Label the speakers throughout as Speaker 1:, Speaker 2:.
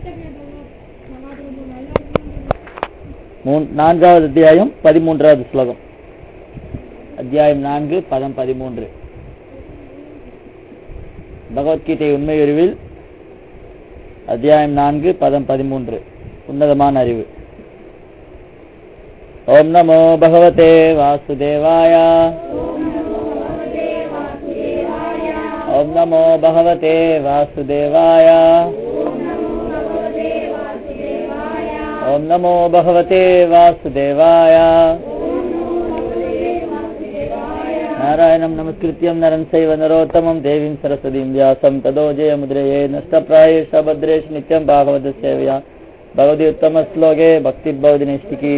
Speaker 1: Moon நான்காவது அத்தியாயம் பதிமூன்றாவது ஸ்லோகம் அத்தியாயம் நான்கு பதம் பதிமூன்று பகவத்கீதை உண்மையுருவில் அத்தியாயம் நான்கு பதம் பதிமூன்று உன்னதமான அறிவு ஓம் நமோ பகவதே வாசுதேவாய ஓம் நமோ பகவதே வாசுதேவாய ஓம் நமோ பகவதே வாசுதேவாய நாராயணம் நமஸ்கிருத்தியம் நரன் செய்வ நரோத்தமம் தேவீம் சரஸ்வதீம் வியாசம் ததோ ஜெயமுद्रये नष्टप्रायेष भद्रेश नित्यं भागवत सेवया भगवति उत्तम श्लोके भक्ति भवदिनिष्ठिकी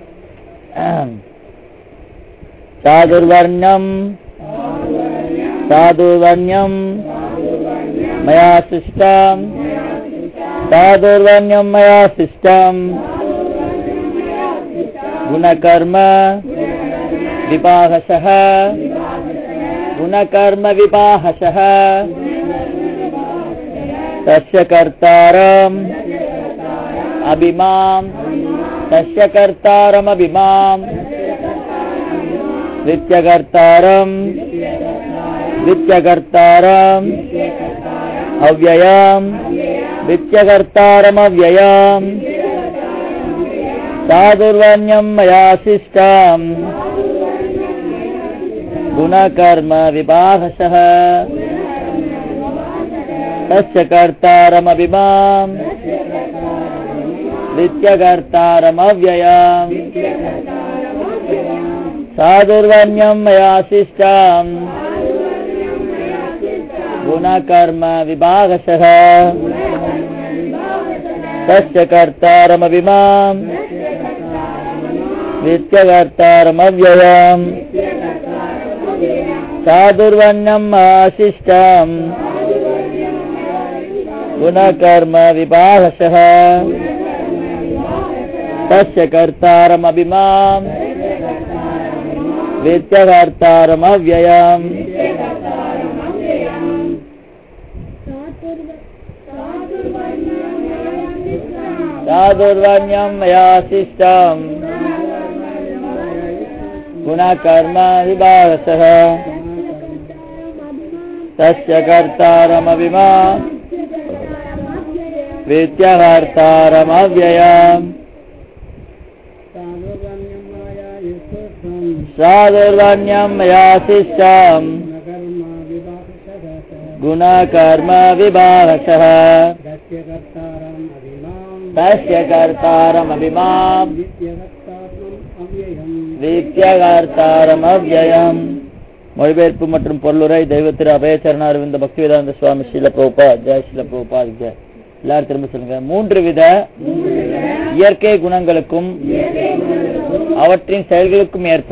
Speaker 1: साधुर्वर्ण्यम् साधुर्वर्ण्यम् मया सृष्टम् साधुर्वर्ण्यम् मया सृष्टम् गुणकर्म विपाहसः गुणकर्म विपाहसः तस्य कर्तारम् अभिमाम् तस्य कर्तारमभिमाम् नित्यकर्तारम् नित्यकर्तारम् अव्ययम् नित्यकर्तारमव्ययम् साधुर्वण्यम् मया शिष्टम् गुणकर्म विभागसः तस्य कर्तारमभिमाम् नित्यकर्तारमव्ययम् साधुर्वण्यम् मया शिष्टम् गुणकर्म विभागसः तस्य कर्तारमभिमाम् नित्यकर्तारमव्ययम् साधुर्वण्यम् आशिष्टम् गुणकर्म विभागसः तस्य कर्तारमभिमाम् नित्यकर्तारमव्ययम् साधुर्वण्यम् मया शिष्टम् गुणकर्म विभागसः तस्य कर्तारमभिमा विद्यकर्तारमव्ययम् साधुर्वण्यम् मया शिष्टम् गुणकर्म विभागसः तस्य कर्तारमभिमाम् வித்யகார்த்தாரமவ்யயம் மொழிபெயர்ப்பு மற்றும் பொருளுரை தெய்வத்திரு அபயச்சரணாரவிந்த பக்திவேதாந்த சுவாமி ஸ்ரீல பிரபுபா ஜெய் ஸ்ரீல பிரபுபா ஜெய் எல்லாரும் திரும்ப சொல்லுங்க மூன்று வித இயற்கை குணங்களுக்கும் அவற்றின் செயல்களுக்கும் ஏற்ப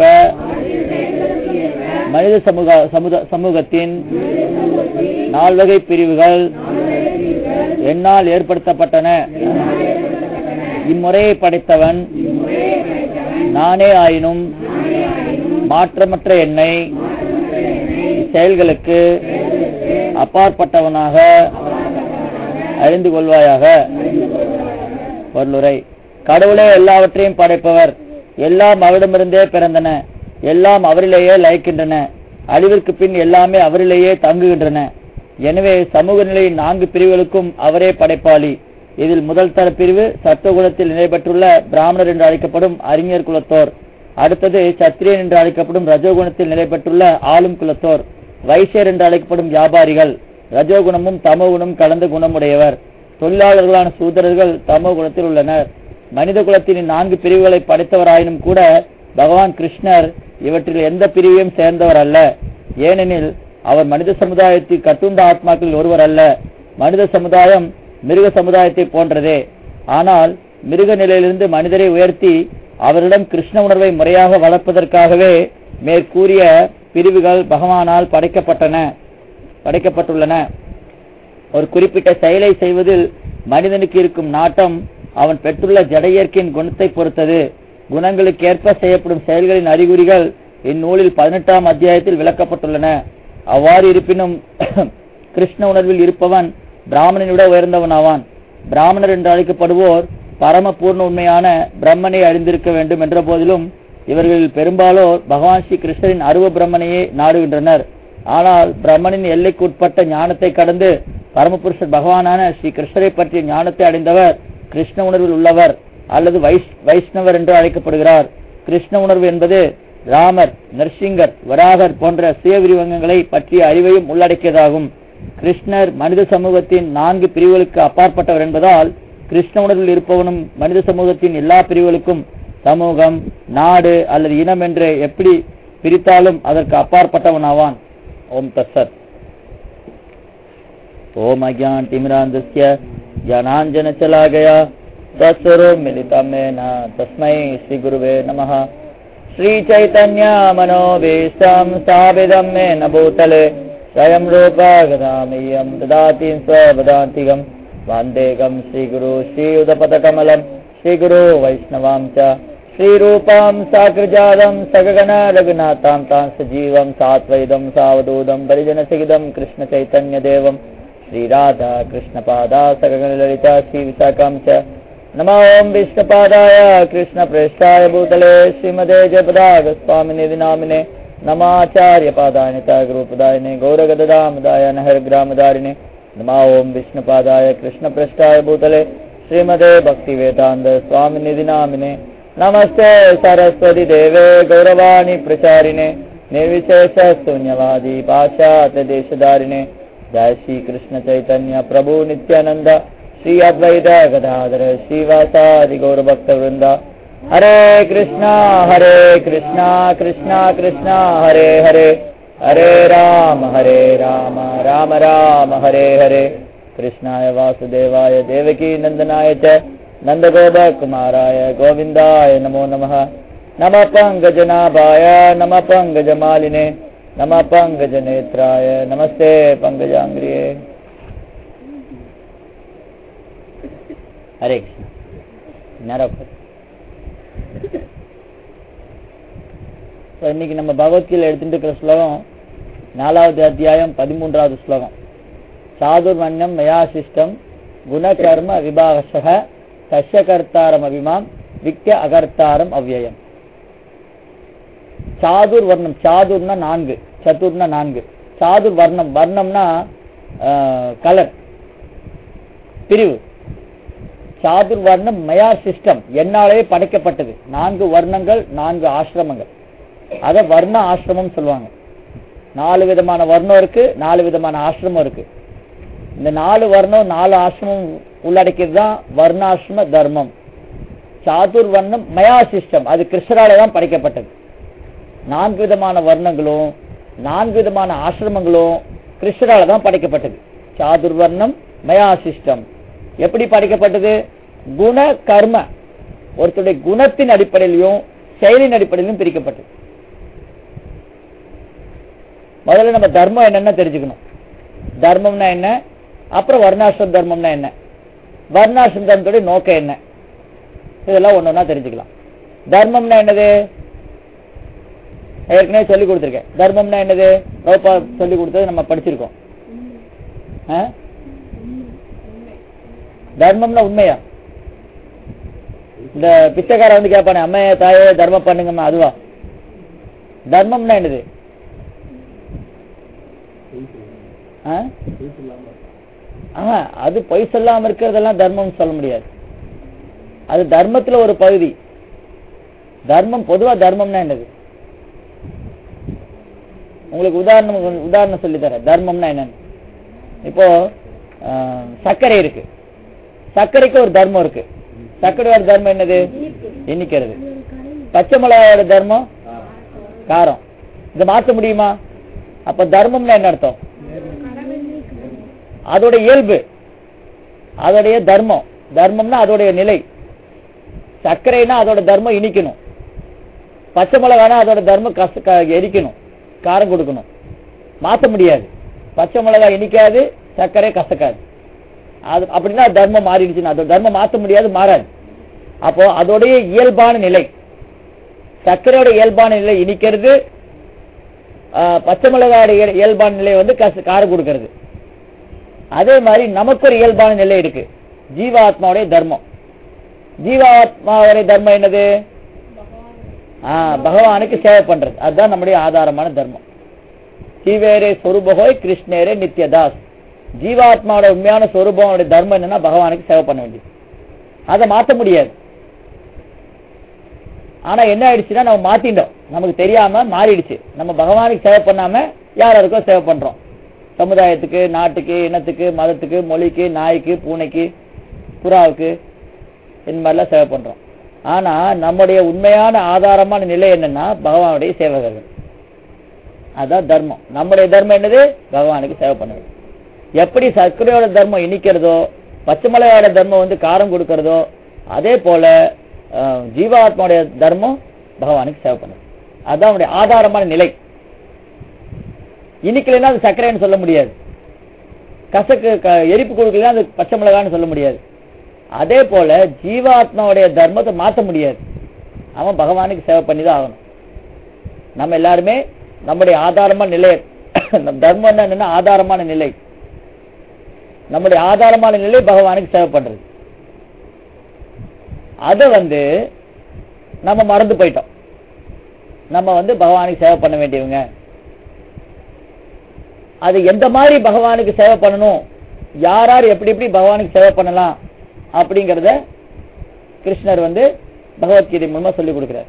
Speaker 1: மனித சமூக சமுத சமூகத்தின் நால்வகை பிரிவுகள் என்னால் ஏற்படுத்தப்பட்டன இம்முறையை படைத்தவன் நானே ஆயினும் மாற்றமற்ற என்னை செயல்களுக்கு அப்பாற்பட்டவனாக அறிந்து கொள்வாயாக பொருளுரை கடவுளே எல்லாவற்றையும் படைப்பவர் எல்லாம் அவரிடமிருந்தே பிறந்தன எல்லாம் அவரிலேயே லயிக்கின்றன அழிவிற்கு பின் எல்லாமே அவரிலேயே தங்குகின்றன எனவே சமூக நிலையின் நான்கு பிரிவுகளுக்கும் அவரே படைப்பாளி இதில் முதல் தர பிரிவு சத்துவகுணத்தில் நிலை பெற்றுள்ள பிராமணர் என்று அழைக்கப்படும் அறிஞர் குலத்தோர் அடுத்தது சத்திரியன் என்று அழைக்கப்படும் ரஜோகுணத்தில் நிலை பெற்றுள்ள ஆளும் குலத்தோர் வைசியர் என்று அழைக்கப்படும் வியாபாரிகள் ரஜோகுணமும் தமோ குணம் கலந்த குணமுடையவர் தொழிலாளர்களான சூதரர்கள் தமோ குணத்தில் உள்ளனர் மனித குலத்தின் நான்கு பிரிவுகளை படைத்தவராயினும் கூட பகவான் கிருஷ்ணர் இவற்றில் எந்த பிரிவையும் சேர்ந்தவர் அல்ல ஏனெனில் அவர் மனித சமுதாயத்தில் கட்டுண்ட ஆத்மாக்களில் ஒருவர் அல்ல மனித சமுதாயம் மிருக சமுதாயத்தை போன்றதே ஆனால் மிருக நிலையிலிருந்து மனிதரை உயர்த்தி அவரிடம் கிருஷ்ண உணர்வை முறையாக வளர்ப்பதற்காகவே மேற்கூறிய பிரிவுகள் பகவானால் படைக்கப்பட்டன படைக்கப்பட்டுள்ளன ஒரு குறிப்பிட்ட செயலை செய்வதில் மனிதனுக்கு இருக்கும் நாட்டம் அவன் பெற்றுள்ள ஜட இயற்கையின் குணத்தை பொறுத்தது குணங்களுக்கேற்ப செய்யப்படும் செயல்களின் அறிகுறிகள் இந்நூலில் பதினெட்டாம் அத்தியாயத்தில் விளக்கப்பட்டுள்ளன அவ்வாறு இருப்பினும் கிருஷ்ண உணர்வில் இருப்பவன் பிராமணனை விட உயர்ந்தவனாவான் பிராமணர் என்று அழைக்கப்படுவோர் பரம பூர்ண உண்மையான பிரம்மனை அறிந்திருக்க வேண்டும் என்ற போதிலும் இவர்களில் பெரும்பாலோர் பகவான் ஸ்ரீ கிருஷ்ணரின் அருவ பிரம்மனையே நாடுகின்றனர் ஆனால் பிரம்மனின் எல்லைக்குட்பட்ட ஞானத்தை கடந்து பரமபுருஷர் பகவானான ஸ்ரீ கிருஷ்ணரை பற்றிய ஞானத்தை அடைந்தவர் கிருஷ்ண உணர்வில் உள்ளவர் அல்லது வைஸ் வைஷ்ணவர் என்று அழைக்கப்படுகிறார் கிருஷ்ண உணர்வு என்பது ராமர் நரசிங்கர் வராகர் போன்ற சுய விரிவங்கங்களை பற்றிய அறிவையும் உள்ளடக்கியதாகும் கிருஷ்ணர் மனித சமூகத்தின் நான்கு பிரிவுகளுக்கு அப்பாற்பட்டவர் என்பதால் கிருஷ்ண உணர்வில் இருப்பவனும் மனித சமூகத்தின் எல்லா பிரிவுகளுக்கும் சமூகம் நாடு அல்லது இனம் என்று எப்படி பிரித்தாலும் அதற்கு அப்பாற்பட்டவன் ஆவான் ஓம் தத்சத் ஓம் அஜான் திமிராந்தஸ்ய ஜனாஞ்சன चला गया तत्स्वरूप मिलितं येन तस्मै श्रीगुरुवे नमः श्रीचैतन्य मनोभीष्टं स्थापितं येन भूतले स्वयं रूपा गदामेयं ददाति स्वपदान्तिकं वान्देकं श्रीगुरु श्रीयुधपदकमलं श्रीगुरु वैष्णवां च श्रीरूपां साकृजातं सगगण रघुनाथां तां सजीवं सात्वैदं सावधूतं परिजनसहितं कृष्णचैतन्यदेवं श्रीराधा कृष्णपादा सगगणललिता श्रीविशाखां च नमो ॐ विष्णुपादाय कृष्णप्रेष्ठाय भूतले श्रीमदे जयपदागस्वामिने नामिने नमाचार्यपादाय गुरुपदायिने गौरगदामदाय नहरग्रामदारिणे नमो ॐ विष्णुपादाय कृष्णप्रेष्ठाय भूतले श्रीमदे भक्तिवेदान्त स्वामिनिधि नामिने नमस्ते सरस्वती देवे गौरवाणी प्रचारिणे निर्विशेष शून्यवादी पाश्चात्य देशधारिणे जय श्री कृष्ण चैतन्य प्रभु नित्यानंद श्री अद्वैत गदाधर श्रीवासादि गौर भक्त वृंदा हरे कृष्णा हरे कृष्णा कृष्णा कृष्णा हरे हरे हरे राम हरे राम राम राम हरे हरे कृष्णाय वासुदेवाय देवकी नंदनाय च नन्दगोपकुमाराय गोविन्दाय नमो नमः नमः पङ्कजनाभाय नमः पङ्कजमालिने नमः पङ्कजनेत्राय नमस्ते पङ्कजाङ्ग्रिये हरे कृष्ण நேரம் So, இன்னைக்கு நம்ம பகவத்கீதை எடுத்துட்டு இருக்கிற ஸ்லோகம் நாலாவது அத்தியாயம் பதிமூன்றாவது ஸ்லோகம் சாதுர்வண்ணம் மயாசிஷ்டம் குணகர்ம விபாகசக தஸ்ய கர்த்தாரம் அபிமாம் விக்ய அகர்த்தாரம் அவ்யயம் சாதுர் வர்ணம் சாதுர்னா நான்கு சதுர்னா நான்கு சாதுர் வர்ணம் வர்ணம்னா கலர் பிரிவு சாதுர் வர்ணம் மயா சிஸ்டம் என்னாலேயே படைக்கப்பட்டது நான்கு வர்ணங்கள் நான்கு ஆசிரமங்கள் அத வர்ண ஆசிரமம் சொல்லுவாங்க நாலு விதமான வர்ணம் இருக்கு நாலு விதமான ஆசிரமம் இருக்கு இந்த நாலு வர்ணம் நாலு ஆசிரமம் உள்ளடக்கியது தான் வர்ணாசிரம தர்மம் சாதுர் வர்ணம் மயா சிஸ்டம் அது கிருஷ்ணரால தான் படைக்கப்பட்டது நான்கு விதமான வர்ணங்களும் நான்கு விதமான ஆசிரமங்களும் கிருஷ்ணரால தான் படைக்கப்பட்டது சாதுர்வர்ணம் மயா சிஸ்டம் எப்படி படைக்கப்பட்டது குண கர்ம ஒருத்தருடைய குணத்தின் அடிப்படையிலையும் செயலின் அடிப்படையிலும் பிரிக்கப்பட்டது முதல்ல நம்ம தர்மம் என்னன்னு தெரிஞ்சுக்கணும் தர்மம்னா என்ன அப்புறம் வர்ணாசிரம் தர்மம்னா என்ன வர்ணாசிரம் தர்மத்துடைய நோக்கம் என்ன இதெல்லாம் ஒண்ணு ஒண்ணா தெரிஞ்சுக்கலாம் தர்மம்னா என்னது ஏற்கனவே சொல்லி கொடுத்துருக்கேன் தர்மம்னா என்னது ரோபா சொல்லி கொடுத்தது நம்ம படிச்சிருக்கோம் ஆ? தர்மம்னா உண்மையா இந்த பிச்சைக்காரன் வந்து கேட்பானே அம்மைய தாயே தர்மம் பண்ணுங்கம்மா அதுவா தர்மம்னா என்னது ஆ? ஆஹா, அது பொய் சொல்லாம இருக்கிறதெல்லாம் தர்மம் சொல்ல முடியாது அது தர்மத்துல ஒரு பகுதி தர்மம் பொதுவா தர்மம்னா என்னது உங்களுக்கு உதாரணம் உதாரணம் சொல்லி தரேன் தர்மம்னா என்னன்னு இப்போ ஆஹ், சர்க்கரை இருக்கு சர்க்கரைக்கு ஒரு தர்மம் இருக்கு சர்க்கரையோட தர்மம் என்னது இனிக்கிறது பச்சை மிளகாயோட தர்மம் காரம் இதை மாற்ற முடியுமா அப்ப தர்மம்னா என்ன அர்த்தம் அதோட இயல்பு அதோடைய தர்மம் தர்மம்னா அதோடைய நிலை சர்க்கரைனா அதோட தர்மம் இனிக்கணும் பச்சை மிளகானா அதோட தர்மம் கச க- எரிக்கணும் காரம் கொடுக்கணும் மாத்த முடியாது பச்சை மிளகாய் இனிக்காது சர்க்கரை கசக்காது அது அப்படின்னா தர்மம் மாறிடுச்சுன்னா அதோட தர்மம் மாத்த முடியாது மாறாது அப்போ அதோடைய இயல்பான நிலை சர்க்கரையோட இயல்பான நிலை இனிக்கிறது ஆஹ், பச்சை மிளகாயோட இயல்- இயல்பான நிலை வந்து கச காரம் கொடுக்கிறது அதே மாதிரி நமக்கு ஒரு இயல்பான நிலை இருக்கு ஜீவாத்மாவுடைய தர்மம் ஜீவாத்மாவுடைய தர்மம் என்னது ஆ பகவானுக்கு சேவை பண்றது அதுதான் நம்முடைய ஆதாரமான தர்மம் ஜீவேரே சொரூபகோய் கிருஷ்ணேரே நித்யதாஸ் ஜீவாத்மாவோட உண்மையான சொரூபம் அவருடைய தர்மம் என்னன்னா பகவானுக்கு சேவை பண்ண வேண்டியது அதை மாத்த முடியாது ஆனா என்ன ஆயிடுச்சுன்னா நம்ம மாத்திட்டோம் நமக்கு தெரியாம மாறிடுச்சு நம்ம பகவானுக்கு சேவை பண்ணாம யார் யாருக்கோ சேவை பண்றோம் சமுதாயத்துக்கு நாட்டுக்கு இனத்துக்கு மதத்துக்கு மொழிக்கு நாய்க்கு பூனைக்கு புறாவுக்கு இந்த மாதிரிலாம் சேவை பண்றோம் ஆனா நம்முடைய உண்மையான ஆதாரமான நிலை என்னன்னா பகவானுடைய சேவகர்கள் அதான் தர்மம் நம்முடைய தர்மம் என்னது பகவானுக்கு சேவை பண்ணுறது எப்படி சர்க்கரையோட தர்மம் இனிக்கிறதோ பச்சைமலையோட தர்மம் வந்து காரம் கொடுக்கறதோ அதே போல அஹ், ஜீவாத்மாவுடைய தர்மம் பகவானுக்கு சேவை பண்ணுது அதான் அவனுடைய ஆதாரமான நிலை இனிக்கலைன்னா அது சர்க்கரைன்னு சொல்ல முடியாது கசக்கு க- எரிப்பு கொடுக்கலன்னா அது பச்சை மிளகான்னு சொல்ல முடியாது அதே போல ஜீவாத்மாவுடைய தர்மத்தை மாத்த முடியாது அவன் பகவானுக்கு சேவை பண்ணி தான் ஆகணும் நம்ம எல்லாருமே நம்முடைய ஆதாரமான நிலை நம்ம தர்மம் என்னன்னா ஆதாரமான நிலை நம்முடைய ஆதாரமான நிலை பகவானுக்கு சேவை பண்றது அத வந்து நம்ம மறந்து போயிட்டோம் நம்ம வந்து பகவானுக்கு சேவை பண்ண வேண்டியவங்க அது எந்த மாதிரி பகவானுக்கு சேவை பண்ணணும் யார் யார் எப்படி எப்படி பகவானுக்கு சேவை பண்ணலாம் அப்படிங்கறத கிருஷ்ணர் வந்து பகவத்கீதை மூலமா சொல்லி கொடுக்கிறார்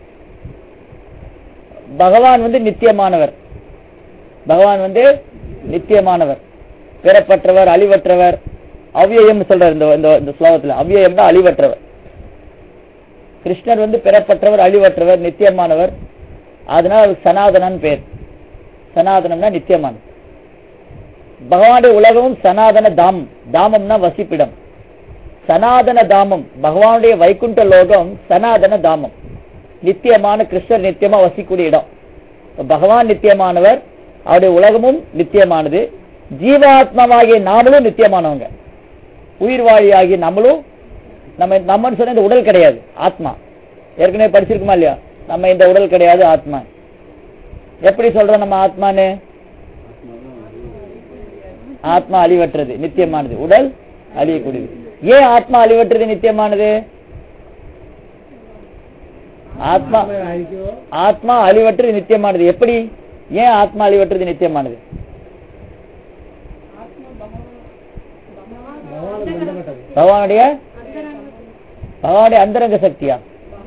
Speaker 1: பகவான் வந்து நித்தியமானவர் பகவான் வந்து நித்தியமானவர் பிறப்பற்றவர் அழிவற்றவர் அவ்யயம் சொல்றார் இந்த இந்த- இந்த ஸ்லோகத்துல அவ்யயம்னா அழிவற்றவர் கிருஷ்ணர் வந்து பிறப்பற்றவர் அழிவற்றவர் நித்தியமானவர் அதனால அவருக்கு சனாதனன் பேர் சனாதனம்னா நித்தியமானது பகவானுடைய உலகமும் சனாதன தாமம் தாமம்னா வசிப்பிடம் சனாதன தாமம் பகவானுடைய வைகுண்ட லோகம் சனாதன தாமம் நித்தியமான கிருஷ்ணர் நித்தியமா வசிக்கூடிய இடம் இப்ப பகவான் நித்தியமானவர் அவருடைய உலகமும் நித்தியமானது ஜீவாத்மாவாகிய நாமளும் நித்தியமானவங்க உயிர் வாழியாகிய நம்மளும் நம்ம நம்மன்னு சொன்ன இந்த உடல் கிடையாது ஆத்மா ஏற்கனவே படிச்சிருக்குமா இல்லையா நம்ம இந்த உடல் கிடையாது ஆத்மா எப்படி சொல்றோம் நம்ம ஆத்மான்னு ஆத்மா அழிவற்றது நித்தியமானது உடல் அழியக்கூடியது ஏன் ஆத்மா அழிவற்றது நித்தியமானது ஆத்மா ஆத்மா அழிவற்றது நித்தியமானது எப்படி ஏன் ஆத்மா அழிவற்றது நித்தியமானது பகவானுடைய பகவானுடைய அந்தரங்க சக்தியா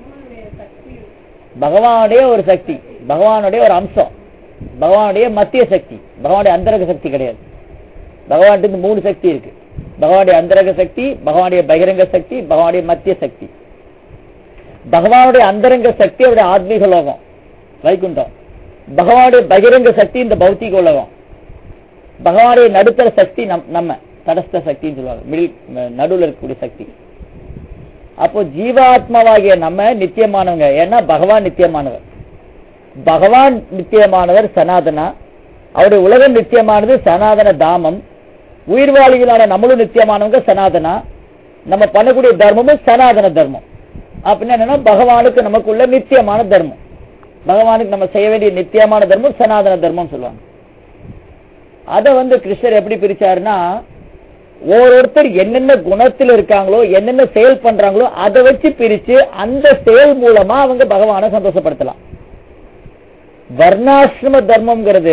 Speaker 1: பகவானுடைய ஒரு சக்தி பகவானுடைய ஒரு அம்சம் பகவானுடைய மத்திய சக்தி பகவானுடைய அந்தரங்க சக்தி கிடையாது பகவான்கிட்ட மூணு சக்தி இருக்கு பகவானுடைய அந்தரங்க சக்தி பகவானுடைய பகிரங்க சக்தி பகவானுடைய மத்திய சக்தி பகவானுடைய அந்தரங்க சக்தி அவருடைய ஆத்மீக லோகம் வைகுண்டம் பகவானுடைய பகிரங்க சக்தி இந்த பௌத்திக உலகம் பகவானுடைய நடுத்தர சக்தி நம்- நம்ம தடஸ்த சக்தின்னு சொல்லுவாங்க மிடில் நடுவுல இருக்கக்கூடிய சக்தி அப்போ ஜீவாத்மாவாகிய நம்ம நித்தியமானவங்க ஏன்னா பகவான் நித்தியமானவர் பகவான் நித்தியமானவர் சனாதனா அவருடைய உலகம் நித்தியமானது சனாதன தாமம் உயிர்வாளிகளான நம்மளும் நித்தியமானவங்க சனாதனா நம்ம பண்ணக்கூடிய தர்மமும் சனாதன தர்மம் அப்படின்னா என்னன்னா பகவானுக்கு நமக்குள்ள நித்தியமான தர்மம் பகவானுக்கு நம்ம செய்ய வேண்டிய நித்தியமான தர்மம் சனாதன தர்மம் சொல்லுவாங்க அத வந்து கிருஷ்ணர் எப்படி பிரிச்சாருன்னா ஒருத்தர் என்னென்ன குணத்தில் இருக்காங்களோ என்னென்ன செயல் பண்றாங்களோ அதை வச்சு பிரிச்சு அந்த செயல் மூலமா அவங்க பகவானை சந்தோஷப்படுத்தலாம் வர்ணாசிரம தர்மம்ங்கிறது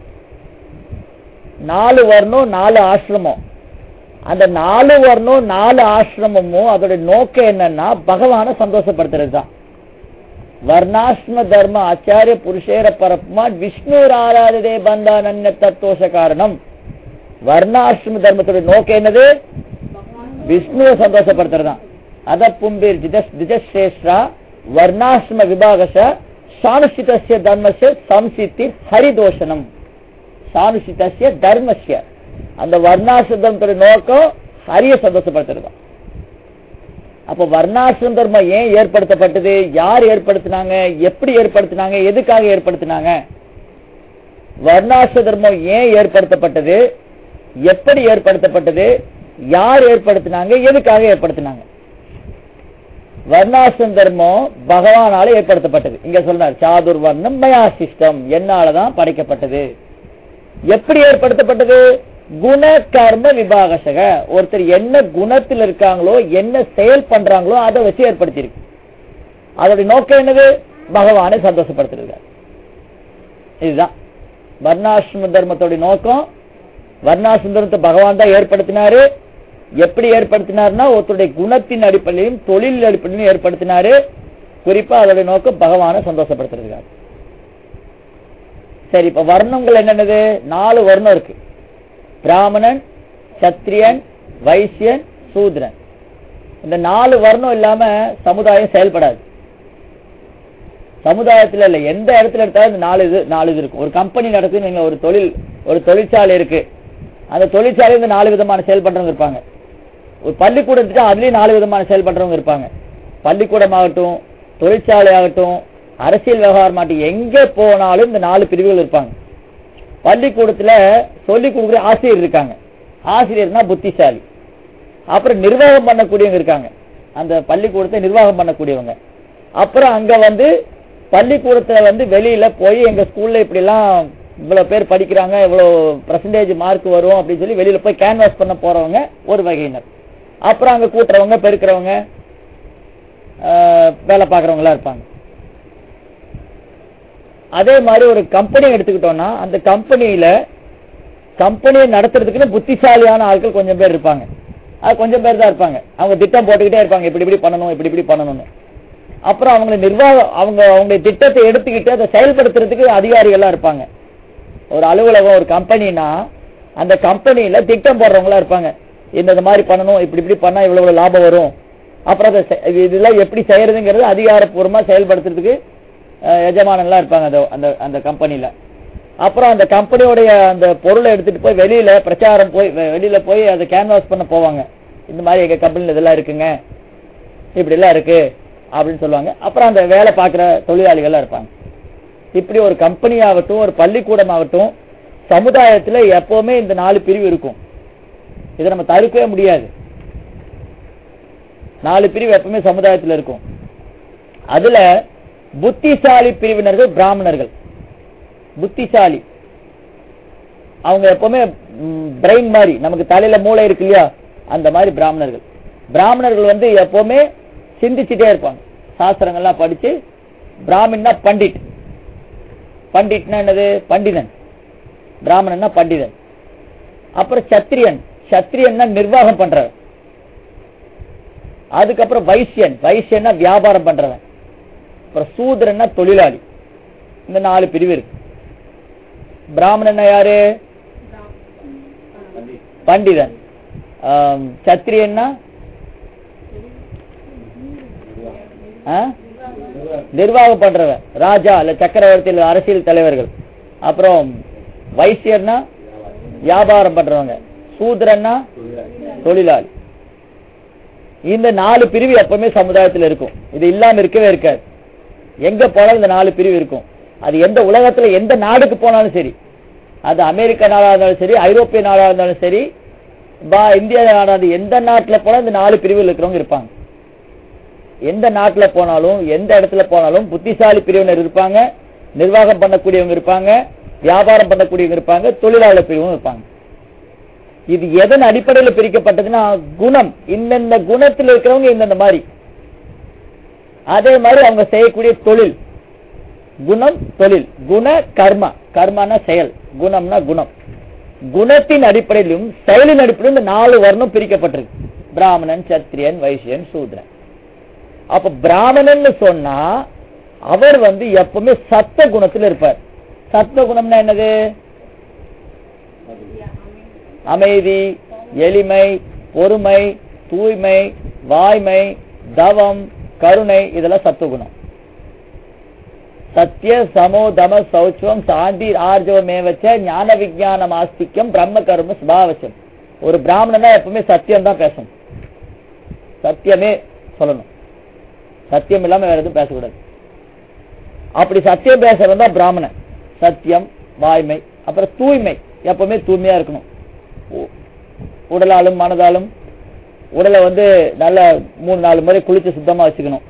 Speaker 1: நாலு வர்ணம் நாலு ஆசிரமம் அந்த நாலு வர்ணம் நாலு ஆசிரமமும் அதோட நோக்கம் என்னன்னா பகவானை சந்தோஷப்படுத்துறது தான் வர்ணாசிரம தர்ம ஆச்சாரிய புருஷேர பரப்புமா விஷ்ணு ஆராததே பந்தானன்ய தத்தோஷ காரணம் வர்ணாசிரம தர்மத்தோட நோக்கம் என்னது விஷ்ணுவை சந்தோஷப்படுத்துறதுதான் அத பும்பீர் ஜிதஸ் திஜஸ்ரேஷ்டா வர்ணாசிரம விபாகச சானுஷிதஸ்ய தர்மஸ்ய சம்சித்தி ஹரிதோஷனம் சானுஷிதஸ்ய தர்மஸ்ய அந்த வர்ணாசிரமத்தோட நோக்கம் ஹரிய சந்தோஷப்படுத்துறது அப்ப வர்ணாசிரம் தர்மம் ஏன் ஏற்படுத்தப்பட்டது யார் ஏற்படுத்தினாங்க எப்படி ஏற்படுத்தினாங்க எதுக்காக ஏற்படுத்தினாங்க வர்ணாசிர தர்மம் ஏன் ஏற்படுத்தப்பட்டது எப்படி ஏற்படுத்தப்பட்டது யார் ஏற்படுத்தினாங்க எதுக்காக ஏற்படுத்தினாங்க வர்ணாசிரம் தர்மம் பகவானால ஏற்படுத்தப்பட்டது இங்க சொல்றார் சாதுர் வர்ணம் மயா சிஸ்டம் என்னாலதான் படைக்கப்பட்டது எப்படி ஏற்படுத்தப்பட்டது குண கர்ம விபாகசக ஒருத்தர் என்ன குணத்தில் இருக்காங்களோ என்ன செயல் பண்றாங்களோ அதை வச்சு ஏற்படுத்தியிருக்கு அதோட நோக்கம் என்னது பகவானை சந்தோஷப்படுத்துறது இதுதான் வர்ணாசிரம தர்மத்தோட நோக்கம் வர்ணாசிரம தர்மத்தை பகவான் தான் ஏற்படுத்தினாரு எப்படி ஏற்படுத்தினார்னா ஒருத்தருடைய குணத்தின் அடிப்படையிலும் தொழில் அடிப்படையிலும் ஏற்படுத்தினாரு குறிப்பா அதோட நோக்கம் பகவானை சந்தோஷப்படுத்துறதுக்காக சரி இப்ப வர்ணங்கள் என்னென்னது நாலு வர்ணம் இருக்கு பிராமணன் சத்திரியன் வைசியன் சூத்ரன் இந்த நாலு வர்ணம் இல்லாம சமுதாயம் செயல்படாது சமுதாயத்துல இல்ல எந்த இடத்துல எடுத்தாலும் இந்த நாலு இது நாலு இது இருக்கும் ஒரு கம்பெனி நடக்குது நீங்க ஒரு தொழில் ஒரு தொழிற்சாலை இருக்கு அந்த தொழிற்சாலையில இந்த நாலு விதமான செயல்படுறவங்க இருப்பாங்க ஒரு பள்ளிக்கூடம் எடுத்துட்டா அதுலயும் நாலு விதமான செயல்படுறவங்க இருப்பாங்க பள்ளிக்கூடம் ஆகட்டும் தொழிற்சாலை ஆகட்டும் அரசியல் விவகாரம் ஆகட்டும் எங்க போனாலும் இந்த நாலு பிரிவுகள் இருப்பாங்க பள்ளிக்கூடத்துல சொல்லிக் கொடுக்குற ஆசிரியர் இருக்காங்க ஆசிரியர்னா புத்திசாலி அப்புறம் நிர்வாகம் பண்ணக்கூடியவங்க இருக்காங்க அந்த பள்ளிக்கூடத்தை நிர்வாகம் பண்ணக்கூடியவங்க அப்புறம் அங்க வந்து பள்ளிக்கூடத்துல வந்து வெளியில போய் எங்க ஸ்கூல்ல இப்படி எல்லாம் இவ்வளவு பேர் படிக்கிறாங்க இவ்வளவு பர்சன்டேஜ் மார்க் வரும் அப்படின்னு சொல்லி வெளியில போய் கேன்வாஸ் பண்ண போறவங்க ஒரு வகையினர் அப்புறம் அங்க கூட்டுறவங்க பெருக்கிறவங்க ஆஹ், வேலை பார்க்கறவங்க எல்லாம் இருப்பாங்க அதே மாதிரி ஒரு கம்பெனி எடுத்துக்கிட்டோம்னா அந்த கம்பெனியில கம்பெனியை நடத்துறதுக்குன்னு புத்திசாலியான ஆட்கள் கொஞ்சம் பேர் இருப்பாங்க அது கொஞ்சம் பேர் தான் இருப்பாங்க அவங்க திட்டம் போட்டுக்கிட்டே இருப்பாங்க இப்படி இப்படி பண்ணணும் இப்படி இப்படி பண்ணணும்னு அப்புறம் அவங்க நிர்வாகம் அவங்க அவங்களுடைய திட்டத்தை எடுத்துக்கிட்டு அதை செயல்படுத்துறதுக்கு அதிகாரிகள்லாம் இருப்பாங்க ஒரு அலுவலகம் ஒரு கம்பெனினா அந்த கம்பெனியில திட்டம் போடுறவங்களா இருப்பாங்க இந்த இந்த மாதிரி பண்ணணும் இப்படி இப்படி பண்ணா இவ்வளவு இவ்வளவு லாபம் வரும் அப்புறம் அதை செ- இது- இதெல்லாம் எப்படி செய்யறதுங்கிறது அதிகாரப்பூர்வமா செயல்படுத்துறதுக்கு அஹ், எஜமானன்லாம் இருப்பாங்க அந்த அந்த அந்த கம்பெனில அப்புறம் அந்த கம்பெனியோடைய அந்த பொருளை எடுத்துட்டு போய் வெளியில பிரச்சாரம் போய் வெ- வெளியில போய் அதை கேன்வாஸ் பண்ண போவாங்க இந்த மாதிரி எங்க கம்பெனில இதெல்லாம் இருக்குங்க இப்படி எல்லாம் இருக்கு அப்படின்னு சொல்லுவாங்க அப்புறம் அந்த வேலை பார்க்குற தொழிலாளிகள்லாம் இருப்பாங்க இப்படி ஒரு கம்பெனி ஆகட்டும் ஒரு பள்ளிக்கூடம் ஆகட்டும் சமுதாயத்துல எப்பவுமே இந்த நாலு பிரிவு இருக்கும் இதை நம்ம தடுக்கவே முடியாது நாலு பிரிவு எப்பவுமே சமுதாயத்துல இருக்கும் அதுல புத்திசாலி பிரிவினர்கள் பிராமணர்கள் புத்திசாலி அவங்க எப்பவுமே பிரெயின் மாதிரி நமக்கு தலையில மூளை இருக்கு இல்லையா அந்த மாதிரி பிராமணர்கள் பிராமணர்கள் வந்து எப்பவுமே சிந்திச்சுட்டே இருப்பாங்க சாஸ்திரங்கள்லாம் படிச்சு பிராமின்னா பண்டிட் பண்டிட்னா என்னது பண்டிதன் பிராமணன்னா பண்டிதன் அப்புறம் சத்திரியன் சத்திரியன்னா நிர்வாகம் பண்றவன் அதுக்கப்புறம் வைசியன் வைசியன்னா வியாபாரம் பண்றவன் அப்புறம் சூத்ரன்னா தொழிலாளி இந்த நாலு பிரிவு இருக்கு பிராமணன்னா யாரு பண்டிதன் ஆம், சத்திரியன்னா ஆ? நிர்வாகம் பண்றவன் ராஜா இல்ல சக்கரவர்த்தி இல்ல அரசியல் தலைவர்கள் அப்புறம் வைசியர்னா வியாபாரம் பண்றவங்க சூத்ரன்னா தொழிலாளி இந்த நாலு பிரிவு எப்பவுமே சமுதாயத்துல இருக்கும் இது இல்லாம இருக்கவே இருக்காது எங்க போனாலும் இந்த நாலு பிரிவு இருக்கும் அது எந்த உலகத்துல எந்த நாடுக்கு போனாலும் சரி அது அமெரிக்க நாடா இருந்தாலும் சரி ஐரோப்பிய நாடா இருந்தாலும் சரி பா இந்திய நாடா இருந்தாலும் எந்த நாட்டுல போனா இந்த நாலு பிரிவில் இருக்கிறவங்க இருப்பாங்க எந்த நாட்டுல போனாலும் எந்த இடத்துல போனாலும் புத்திசாலி பிரிவினர் இருப்பாங்க நிர்வாகம் பண்ணக்கூடியவங்க இருப்பாங்க வியாபாரம் பண்ணக்கூடியவங்க இருப்பாங்க தொழிலாளர் பிரிவும் இருப்பாங்க இது எதன் அடிப்படையில் பிரிக்கப்பட்டதுன்னா குணம் இந்தந்த குணத்தில் இருக்கிறவங்க இந்தந்த மாதிரி அதே மாதிரி அவங்க செய்யக்கூடிய தொழில் குணம் தொழில் குண கர்மா கர்மானா செயல் குணம்னா குணம் குணத்தின் அடிப்படையிலும் செயலின் அடிப்படையிலும் இந்த நாலு வர்ணம் பிரிக்கப்பட்டிருக்கு பிராமணன் சத்திரியன் வைசியன் சூத்ரன் அப்ப பிராமணன் சொன்னா அவர் வந்து எப்பவுமே சத்த குணத்துல இருப்பார் சத்த குணம்னா என்னது அமைதி எளிமை பொறுமை தூய்மை வாய்மை தவம் கருணை இதெல்லாம் சத்துவகுணம் சத்திய சமோ தம சௌச்சம் சாந்தி ஆர்ஜவமேவச்ச ஞான விஞ்ஞானம் ஆஸ்திக்கம் பிரம்ம கர்ம சுபாவச்சம் ஒரு பிராமணனா எப்பவுமே சத்தியம் தான் பேசணும் சத்தியமே சொல்லணும் சத்தியம் இல்லாம வேற எதுவும் பேசக்கூடாது அப்படி சத்தியம் பேசுறது தான் பிராமணன் சத்தியம் வாய்மை அப்புறம் தூய்மை எப்பவுமே தூய்மையா இருக்கணும் உ- உடலாலும் மனதாலும் உடலை வந்து நல்ல மூணு நாலு முறை குளிச்சு சுத்தமா வச்சுக்கணும்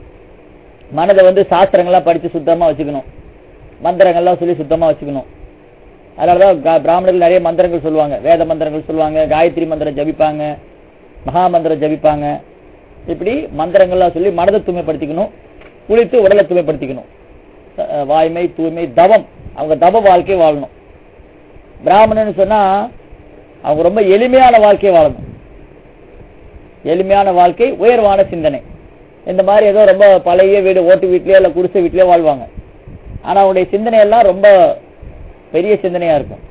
Speaker 1: மனதை வந்து சாஸ்திரங்கள்லாம் படிச்சு சுத்தமா வச்சுக்கணும் மந்திரங்கள்லாம் சொல்லி சுத்தமா வச்சுக்கணும் அதனாலதான் கா- பிராமணர்கள் நிறைய மந்திரங்கள் சொல்லுவாங்க வேத மந்திரங்கள் சொல்லுவாங்க காயத்ரி மந்திரம் ஜபிப்பாங்க மகா மந்திரம் ஜபிப்பாங்க இப்படி மந்திரங்கள்லாம் சொல்லி மனதை தூய்மைப்படுத்திக்கணும் குளித்து உடலை தூய்மைப்படுத்திக்கணும் அஹ் வாய்மை தூய்மை தவம் அவங்க தவ வாழ்க்கை வாழணும் பிராமணன் சொன்னா அவங்க ரொம்ப எளிமையான வாழ்க்கையை வாழணும் எளிமையான வாழ்க்கை உயர்வான சிந்தனை இந்த மாதிரி ஏதோ ரொம்ப பழைய வீடு ஓட்டு வீட்லயோ இல்ல குடிசை வீட்லயோ வாழ்வாங்க ஆனா அவங்களுடைய சிந்தனை எல்லாம் ரொம்ப பெரிய சிந்தனையா இருக்கும்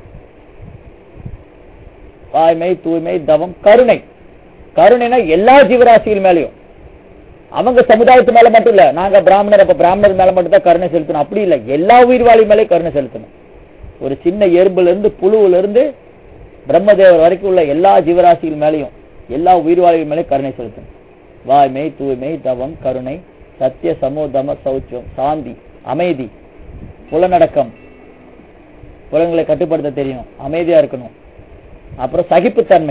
Speaker 1: வாய்மை தூய்மை தவம் கருணை கருணைனா எல்லா ஜீவராசிகள் மேலயும் அவங்க சமுதாயத்து மேல மட்டும் இல்ல நாங்க பிராமணர் அப்ப பிராமணர் மேல மட்டும் தான் கருணை செலுத்தணும் அப்படி இல்ல எல்லா உயிர்வாழி மேலயும் கருணை செலுத்தணும் ஒரு சின்ன எறும்புல இருந்து புழுவுல இருந்து பிரம்மதேவர் வரைக்கும் உள்ள எல்லா ஜீவராசிகள் மேலயும் எல்லா உயிர்வாழிகள் மேலயும் கருணை செலுத்தணும் வாய்மை தூய்மை தவம் கருணை சத்திய சமோதம சௌச்சம் சாந்தி அமைதி புலனடக்கம் புலன்களை கட்டுப்படுத்த தெரியும் அமைதியா இருக்கணும் அப்புறம் சகிப்புத்தன்மை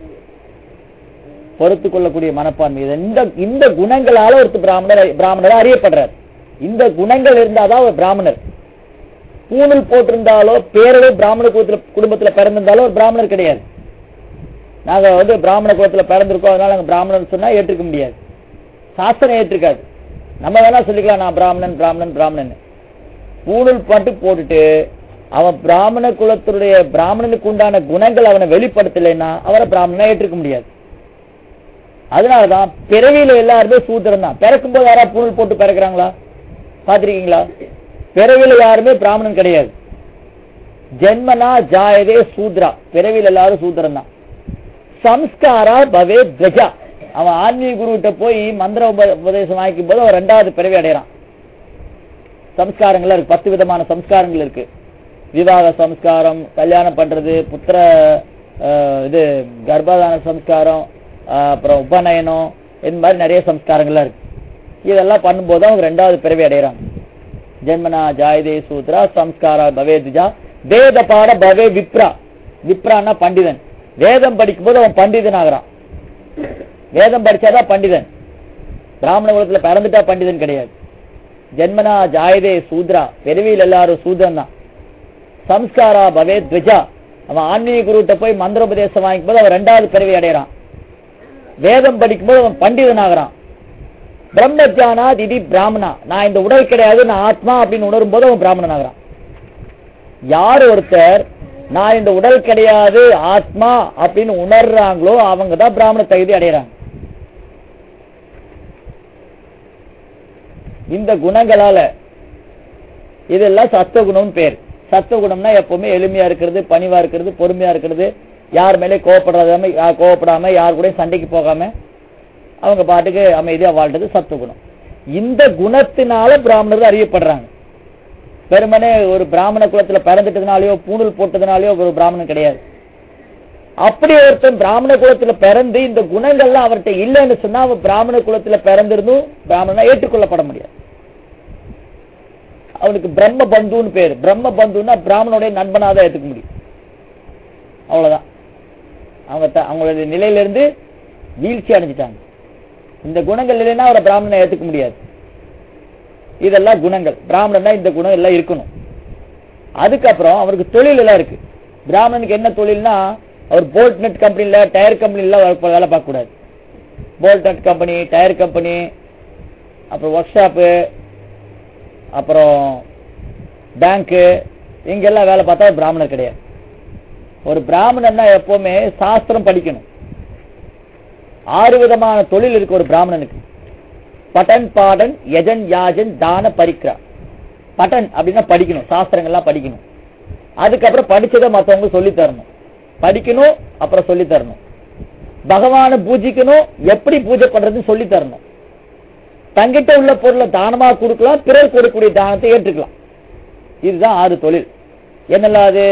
Speaker 1: பொறுத்து கொள்ளக்கூடிய மனப்பான்மை இது இந்த இந்த குணங்களால ஒரு பிராமணர் பிராமணர் அறியப்படுறார் இந்த குணங்கள் இருந்தாதான் ஒரு பிராமணர் பூணூல் போட்டிருந்தாலோ பேரளவு பிராமண குலத்துல குடும்பத்துல பிறந்திருந்தாலோ ஒரு பிராமணர் கிடையாது நாங்க வந்து பிராமண குலத்துல பிறந்திருக்கோம் அதனால நாங்க பிராமணன் சொன்னா ஏற்றுக்க முடியாது சாஸ்திரம் ஏற்றுக்காது நம்ம வேணா சொல்லிக்கலாம் நான் பிராமணன் பிராமணன் பிராமணன் பூணூல் மட்டும் போட்டுட்டு அவன் பிராமண குலத்துடைய பிராமணனுக்கு உண்டான குணங்கள் அவனை வெளிப்படுத்தலைன்னா அவரை பிராமணனா ஏற்றுக்க முடியாது அதனாலதான் பிறவியில எல்லாருமே சூத்திரம் தான் பிறக்கும் போது யாரா பூணூல் போட்டு பிறக்கிறாங்களா பாத்திருக்கீங்களா பிறவியில யாருமே பிராமணன் கிடையாது ஜென்மனா ஜாயதே சூத்ரா பிறவியில் எல்லாரும் சூத்திரம் தான் சம்ஸ்காரா பவே கஜா அவன் ஆன்மீக குருகிட்ட போய் மந்திர உப- உபதேசம் வாங்கிக்கும் போது அவன் ரெண்டாவது பிறவி அடையறான் சம்ஸ்காரங்கள் இருக்கு பத்து விதமான சம்ஸ்காரங்கள் இருக்கு விவாக சம்ஸ்காரம் கல்யாணம் பண்றது புத்திர அஹ், இது கர்ப்பதான சம்ஸ்காரம் அஹ், அப்புறம் உபநயனம் இந்த மாதிரி நிறைய சம்ஸ்காரங்கள்லாம் இருக்கு இதெல்லாம் பண்ணும்போது அவங்க ரெண்டாவது பிறவி அடையறாங்க ஜென்மனா ஜாயதே சூத்ரா சம்ஸ்காரா பவே துஜா வேத பாட பவே விப்ரா விப்ரான்னா பண்டிதன் வேதம் படிக்கும்போது அவன் பண்டிதன் ஆகிறான் வேதம் படிச்சாதான் பண்டிதன் பிராமண குலத்துல பிறந்துட்டா பண்டிதன் கிடையாது ஜென்மனா ஜாயதே சூத்ரா பிறவியில் எல்லாரும் சூத்ரன் தான் சம்ஸ்காரா பவே துவஜா அவன் ஆன்மீக குருட்ட போய் மந்திரோபதேசம் வாங்கிக்கும் போது அவன் ரெண்டாவது பிறவி அடையறான் வேதம் படிக்கும்போது அவன் பண்டிதன் ஆகிறான் பிரம்மஜானா திதி பிராமணா நான் இந்த உடல் கிடையாது நான் ஆத்மா அப்படின்னு உணரும் போது அவன் பிராமணன் ஆகிறான் யார் ஒருத்தர் நான் இந்த உடல் கிடையாது ஆத்மா அப்படின்னு உணர்றாங்களோ அவங்க தான் பிராமண தகுதி அடையறாங்க இந்த குணங்களால இதெல்லாம் சத்துவகுணம்னு பேர் சத்துவகுணம்னா எப்பவுமே எளிமையா இருக்கிறது பணிவா இருக்கிறது பொறுமையா இருக்கிறது யார் மேலே கோவப்படாம யார் கோவப்படாம யார் கூட சண்டைக்கு போகாம அவங்க பாட்டுக்கு அமைதியா வாழ்றது சத்துவகுணம் இந்த குணத்தினால பிராமணர்கள் அறியப்படுறாங்க வெறுமனே ஒரு பிராமண குலத்துல பிறந்துட்டதுனாலயோ பூணூல் போட்டதுனாலயோ ஒரு பிராமணன் கிடையாது அப்படி ஒருத்தன் பிராமண குலத்துல பிறந்து இந்த குணங்கள்லாம் அவர்கிட்ட இல்லைன்னு சொன்னா அவன் பிராமண குலத்துல பிறந்திருந்தும் பிராமணனா ஏற்றுக்கொள்ளப்பட முடியாது அவனுக்கு பிரம்ம பந்துன்னு பேரு பிரம்ம பந்துன்னா பிராமணனுடைய நண்பனா தான் ஏத்துக்க முடியும் அவ்வளவுதான் அவங்க த- அவங்களுடைய நிலையில இருந்து வீழ்ச்சி அடைஞ்சிட்டாங்க இந்த குணங்கள் இல்லைன்னா அவரை பிராமணனை ஏத்துக்க முடியாது இதெல்லாம் குணங்கள் பிராமணன்னா இந்த குணம் எல்லாம் இருக்கணும் அதுக்கப்புறம் அவருக்கு தொழில் எல்லாம் இருக்கு பிராமணனுக்கு என்ன தொழில்னா அவர் போல்ட் நட் கம்பெனில டயர் கம்பெனில வேலை பார்க்க கூடாது bolt nut company tyre company அப்புறம் ஒர்க் ஷாப்பு அப்புறம் பேங்க்கு இங்கெல்லாம் வேலை பார்த்தா அவர் பிராமணர் கிடையாது ஒரு பிராமணன்னா எப்பவுமே சாஸ்திரம் படிக்கணும் ஆறு விதமான தொழில் இருக்கு ஒரு பிராமணனுக்கு பட்டன் பாடன் யஜன் யாஜன் தான பரிக்ரா பட்டன் அப்படின்னா படிக்கணும் சாஸ்திரங்கள்லாம் படிக்கணும் அதுக்கப்புறம் படிச்சதை மத்தவங்க சொல்லி தரணும் படிக்கணும் அப்புறம் சொல்லி தரணும் பகவானை பூஜிக்கணும் எப்படி பூஜை பண்றதுன்னு சொல்லி தரணும் தங்கிட்ட உள்ள பொருளை தானமா கொடுக்கலாம் பிறர் கொடுக்கக்கூடிய தானத்தை ஏற்றுக்கலாம் இதுதான் ஆறு தொழில் என்னெல்லாம் அது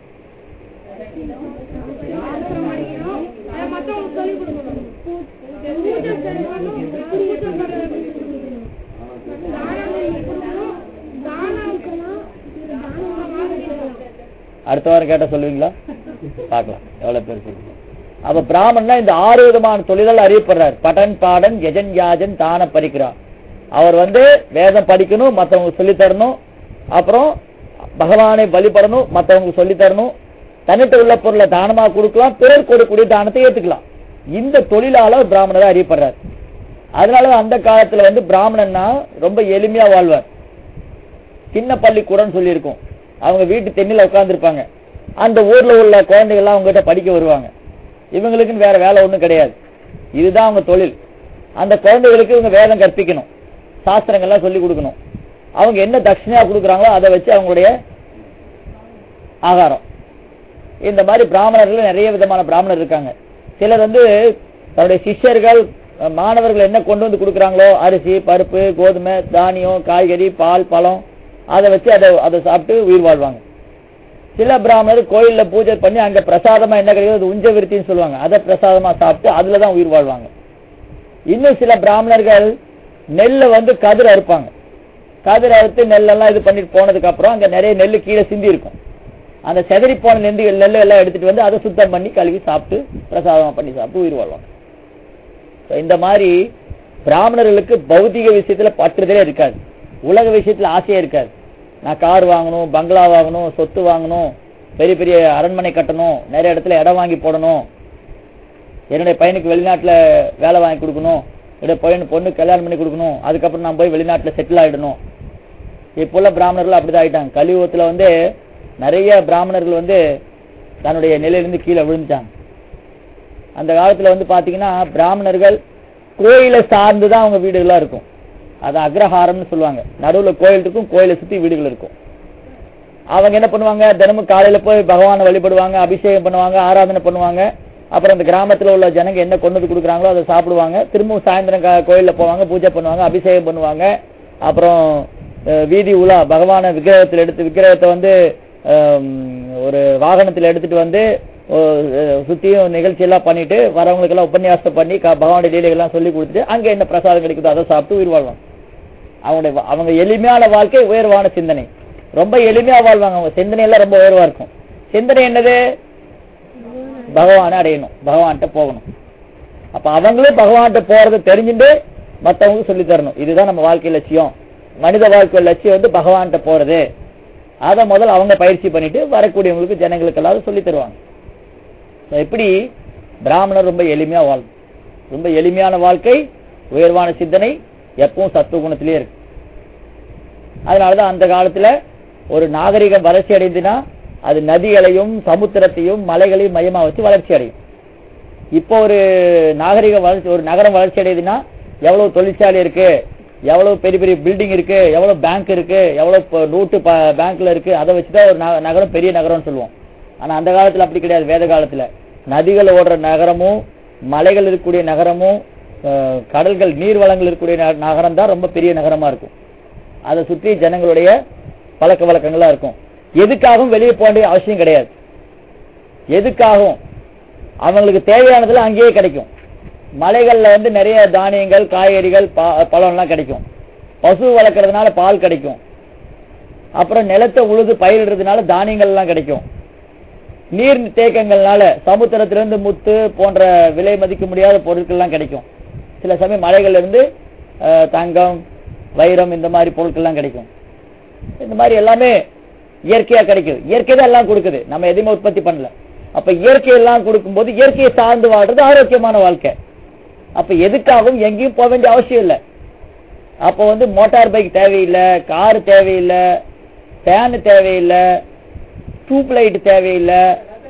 Speaker 2: மற்றவங்களுக்கு சொல்லிக் கொடுக்கணும் பூஜை செய்யணும் பூஜை பண்றது தானம் இருக்கணும் தானம் இருக்கணும் தானம் இருக்கணும்
Speaker 1: அடுத்த வாரம் கேட்ட சொல்லுவீங்களா பார்க்கலாம் எவ்வளவு பேர் சொல்லுங்க அப்ப பிராமணனா இந்த ஆறு விதமான தொழிலால் அறியப்படுறார் படன் பாடன் யஜன் யாஜன் தான பறிக்கிறார் அவர் வந்து வேதம் படிக்கணும் மத்தவங்க சொல்லி தரணும் அப்புறம் பகவானை வழிபடணும் மத்தவங்களுக்கு சொல்லி தரணும் தன்னிட்ட உள்ள பொருளை தானமா கொடுக்கலாம் பிறர் கொடுக்கக்கூடிய தானத்தை ஏத்துக்கலாம் இந்த தொழிலாளர் பிராமணரா அறியப்படுறார் அதனால அந்த காலத்துல வந்து பிராமணன்னா ரொம்ப எளிமையா வாழ்வார் சின்ன பள்ளிக்கூடம்னு சொல்லியிருக்கோம் அவங்க வீட்டு தென்னில உட்கார்ந்துருப்பாங்க அந்த ஊர்ல உள்ள குழந்தைகள் எல்லாம் அவங்க கிட்ட படிக்க வருவாங்க இவங்களுக்குன்னு வேற வேலை ஒண்ணும் கிடையாது இதுதான் அவங்க தொழில் அந்த குழந்தைகளுக்கு இவங்க வேதம் கற்பிக்கணும் சாஸ்திரங்கள்லாம் சொல்லி கொடுக்கணும் அவங்க என்ன தட்சிணையா கொடுக்குறாங்களோ அதை வச்சு அவங்களுடைய ஆகாரம் இந்த மாதிரி பிராமணர்கள் நிறைய விதமான பிராமணர் இருக்காங்க சிலர் வந்து தன்னுடைய சிஷ்யர்கள் அஹ், மாணவர்கள் என்ன கொண்டு வந்து கொடுக்குறாங்களோ அரிசி பருப்பு கோதுமை தானியம் காய்கறி பால் பழம் அதை வச்சு அதை அதை சாப்பிட்டு உயிர் வாழ்வாங்க சில பிராமணர் கோயில்ல பூஜை பண்ணி அங்க பிரசாதமா என்ன கிடைக்குதோ அது உஞ்ச விருத்தின்னு சொல்லுவாங்க அதை பிரசாதமா சாப்பிட்டு அதுல தான் உயிர் வாழ்வாங்க இன்னும் சில பிராமணர்கள் நெல்லை வந்து கதிர் அறுப்பாங்க கதிர் அறுத்து நெல்லெல்லாம் இது பண்ணிட்டு போனதுக்கு அப்புறம் அங்க நிறைய நெல் கீழே சிந்தி இருக்கும் அந்த செதறி போன நெண்டு நெல் எல்லாம் எடுத்துட்டு வந்து அதை சுத்தம் பண்ணி கழுவி சாப்பிட்டு பிரசாதமா பண்ணி சாப்பிட்டு உயிர் வாழ்வாங்க So, இந்த மாதிரி பிராமணர்களுக்கு பௌதிக விஷயத்துல பற்றுதலே இருக்காது உலக விஷயத்துல ஆசையே இருக்காது நான் கார் வாங்கணும் பங்களா வாங்கணும் சொத்து வாங்கணும் பெரிய பெரிய அரண்மனை கட்டணும் நிறைய இடத்துல இடம் வாங்கி போடணும் என்னுடைய பையனுக்கு வெளிநாட்டுல வேலை வாங்கி கொடுக்கணும் என்னுடைய பையன் பொண்ணு கல்யாணம் பண்ணி கொடுக்கணும் அதுக்கப்புறம் நான் போய் வெளிநாட்டுல செட்டில் ஆயிடணும் இப்போ உள்ள பிராமணர்கள் அப்படிதான் ஆயிட்டாங்க கலியுகத்துல வந்து நிறைய பிராமணர்கள் வந்து தன்னுடைய நிலையிலிருந்து கீழே விழுந்துட்டாங்க அந்த காலத்துல வந்து பாத்தீங்கன்னா பிராமணர்கள் கோயிலை சார்ந்துதான் அவங்க வீடுகளா இருக்கும் அது அக்ரஹாரம்னு சொல்லுவாங்க நடுவுல கோயில் இருக்கும் கோயிலை சுத்தி வீடுகள் இருக்கும் அவங்க என்ன பண்ணுவாங்க தினமும் காலையில போய் பகவானை வழிபடுவாங்க அபிஷேகம் பண்ணுவாங்க ஆராதனை பண்ணுவாங்க அப்புறம் இந்த கிராமத்துல உள்ள ஜனங்க என்ன கொண்டு வந்து கொடுக்குறாங்களோ அதை சாப்பிடுவாங்க திரும்பவும் சாயந்தரம் கா- கோயில்ல போவாங்க பூஜை பண்ணுவாங்க அபிஷேகம் பண்ணுவாங்க அப்புறம் அஹ், வீதி உலா பகவான விக்கிரகத்தில் எடுத்து விக்கிரகத்தை வந்து ஹம், ஒரு வாகனத்துல எடுத்துட்டு வந்து ஓ, அஹ், சுத்தியும் நிகழ்ச்சி எல்லாம் பண்ணிட்டு வரவங்களுக்கு எல்லாம் உபன்யாசம் பண்ணி க- பகவானுடைய லீலைகள்லாம் சொல்லி கொடுத்துட்டு அங்க என்ன பிரசாதம் கிடைக்குதோ அதை சாப்பிட்டு உயிர் வாழ்வாங்க அவங்களுடைய வா- அவங்க எளிமையான வாழ்க்கை உயர்வான சிந்தனை ரொம்ப எளிமையா வாழ்வாங்க அவங்க சிந்தனை எல்லாம் ரொம்ப உயர்வா இருக்கும் சிந்தனை என்னது பகவானை அடையணும் பகவான்கிட்ட போகணும் அப்ப அவங்களும் பகவான்கிட்ட போறதை தெரிஞ்சுட்டு மத்தவங்களுக்கு சொல்லி தரணும் இதுதான் நம்ம வாழ்க்கை லட்சியம் மனித வாழ்க்கை லட்சியம் வந்து பகவான்கிட்ட போறது அதை முதல்ல அவங்க பயிற்சி பண்ணிட்டு வரக்கூடியவங்களுக்கு ஜனங்களுக்கு எல்லாரும் சொல்லி தருவாங்க So, இப்படி பிராமணர் ரொம்ப எளிமையா வாழும் ரொம்ப எளிமையான வாழ்க்கை உயர்வான சிந்தனை எப்பவும் சத்துவ குணத்திலே இருக்கு அதனாலதான் அந்த காலத்துல ஒரு நாகரிகம் வளர்ச்சி அடைந்துனா அது நதிகளையும் சமுத்திரத்தையும் மலைகளையும் மையமா வச்சு வளர்ச்சி அடையும் இப்போ ஒரு நாகரிக வளர்ச்சி ஒரு நகரம் வளர்ச்சி அடையுதுன்னா எவ்வளவு தொழிற்சாலை இருக்கு எவ்வளவு பெரிய பெரிய பில்டிங் இருக்கு எவ்வளவு பேங்க் இருக்கு எவ்வளவு ப- நோட்டு ப- பேங்க்ல இருக்கு அதை வச்சுதான் ஒரு நக- நகரம் பெரிய நகரம்னு சொல்லுவோம் ஆனா அந்த காலத்துல அப்படி கிடையாது வேத காலத்துல நதிகள் ஓடுற நகரமும் மலைகள் இருக்கக்கூடிய நகரமும் அஹ், கடல்கள் நீர் வளங்கள் இருக்கக்கூடிய ந- நகரம் தான் ரொம்ப பெரிய நகரமா இருக்கும் அதை சுற்றி ஜனங்களுடைய பழக்க வழக்கங்களா இருக்கும் எதுக்காகவும் வெளியே போக வேண்டிய அவசியம் கிடையாது எதுக்காகவும் அவங்களுக்கு தேவையானதுல அங்கேயே கிடைக்கும் மலைகள்ல வந்து நிறைய தானியங்கள் காய்கறிகள் ப- பழம்லாம் கிடைக்கும் பசு வளர்க்கறதுனால பால் கிடைக்கும் அப்புறம் நிலத்தை உழுது பயிரிடுறதுனால தானியங்கள் எல்லாம் கிடைக்கும் நீர் தேக்கங்கள்னால சமுத்திரத்திலிருந்து முத்து போன்ற விலை மதிக்க முடியாத பொருட்கள்லாம் கிடைக்கும் சில சமயம் மலைகள்ல இருந்து அஹ், தங்கம் வைரம் இந்த மாதிரி பொருட்கள்லாம் கிடைக்கும் இந்த மாதிரி எல்லாமே இயற்கையா கிடைக்குது இயற்கை தான் எல்லாம் கொடுக்குது நம்ம எதையுமே உற்பத்தி பண்ணல அப்ப இயற்கை எல்லாம் கொடுக்கும்போது இயற்கையை சார்ந்து வாழ்றது ஆரோக்கியமான வாழ்க்கை அப்ப எதுக்காகவும் எங்கேயும் போக வேண்டிய அவசியம் இல்லை அப்ப வந்து மோட்டார் பைக் தேவையில்லை கார் தேவையில்லை ஃபேன் தேவையில்லை டியூப் லைட் தேவையில்லை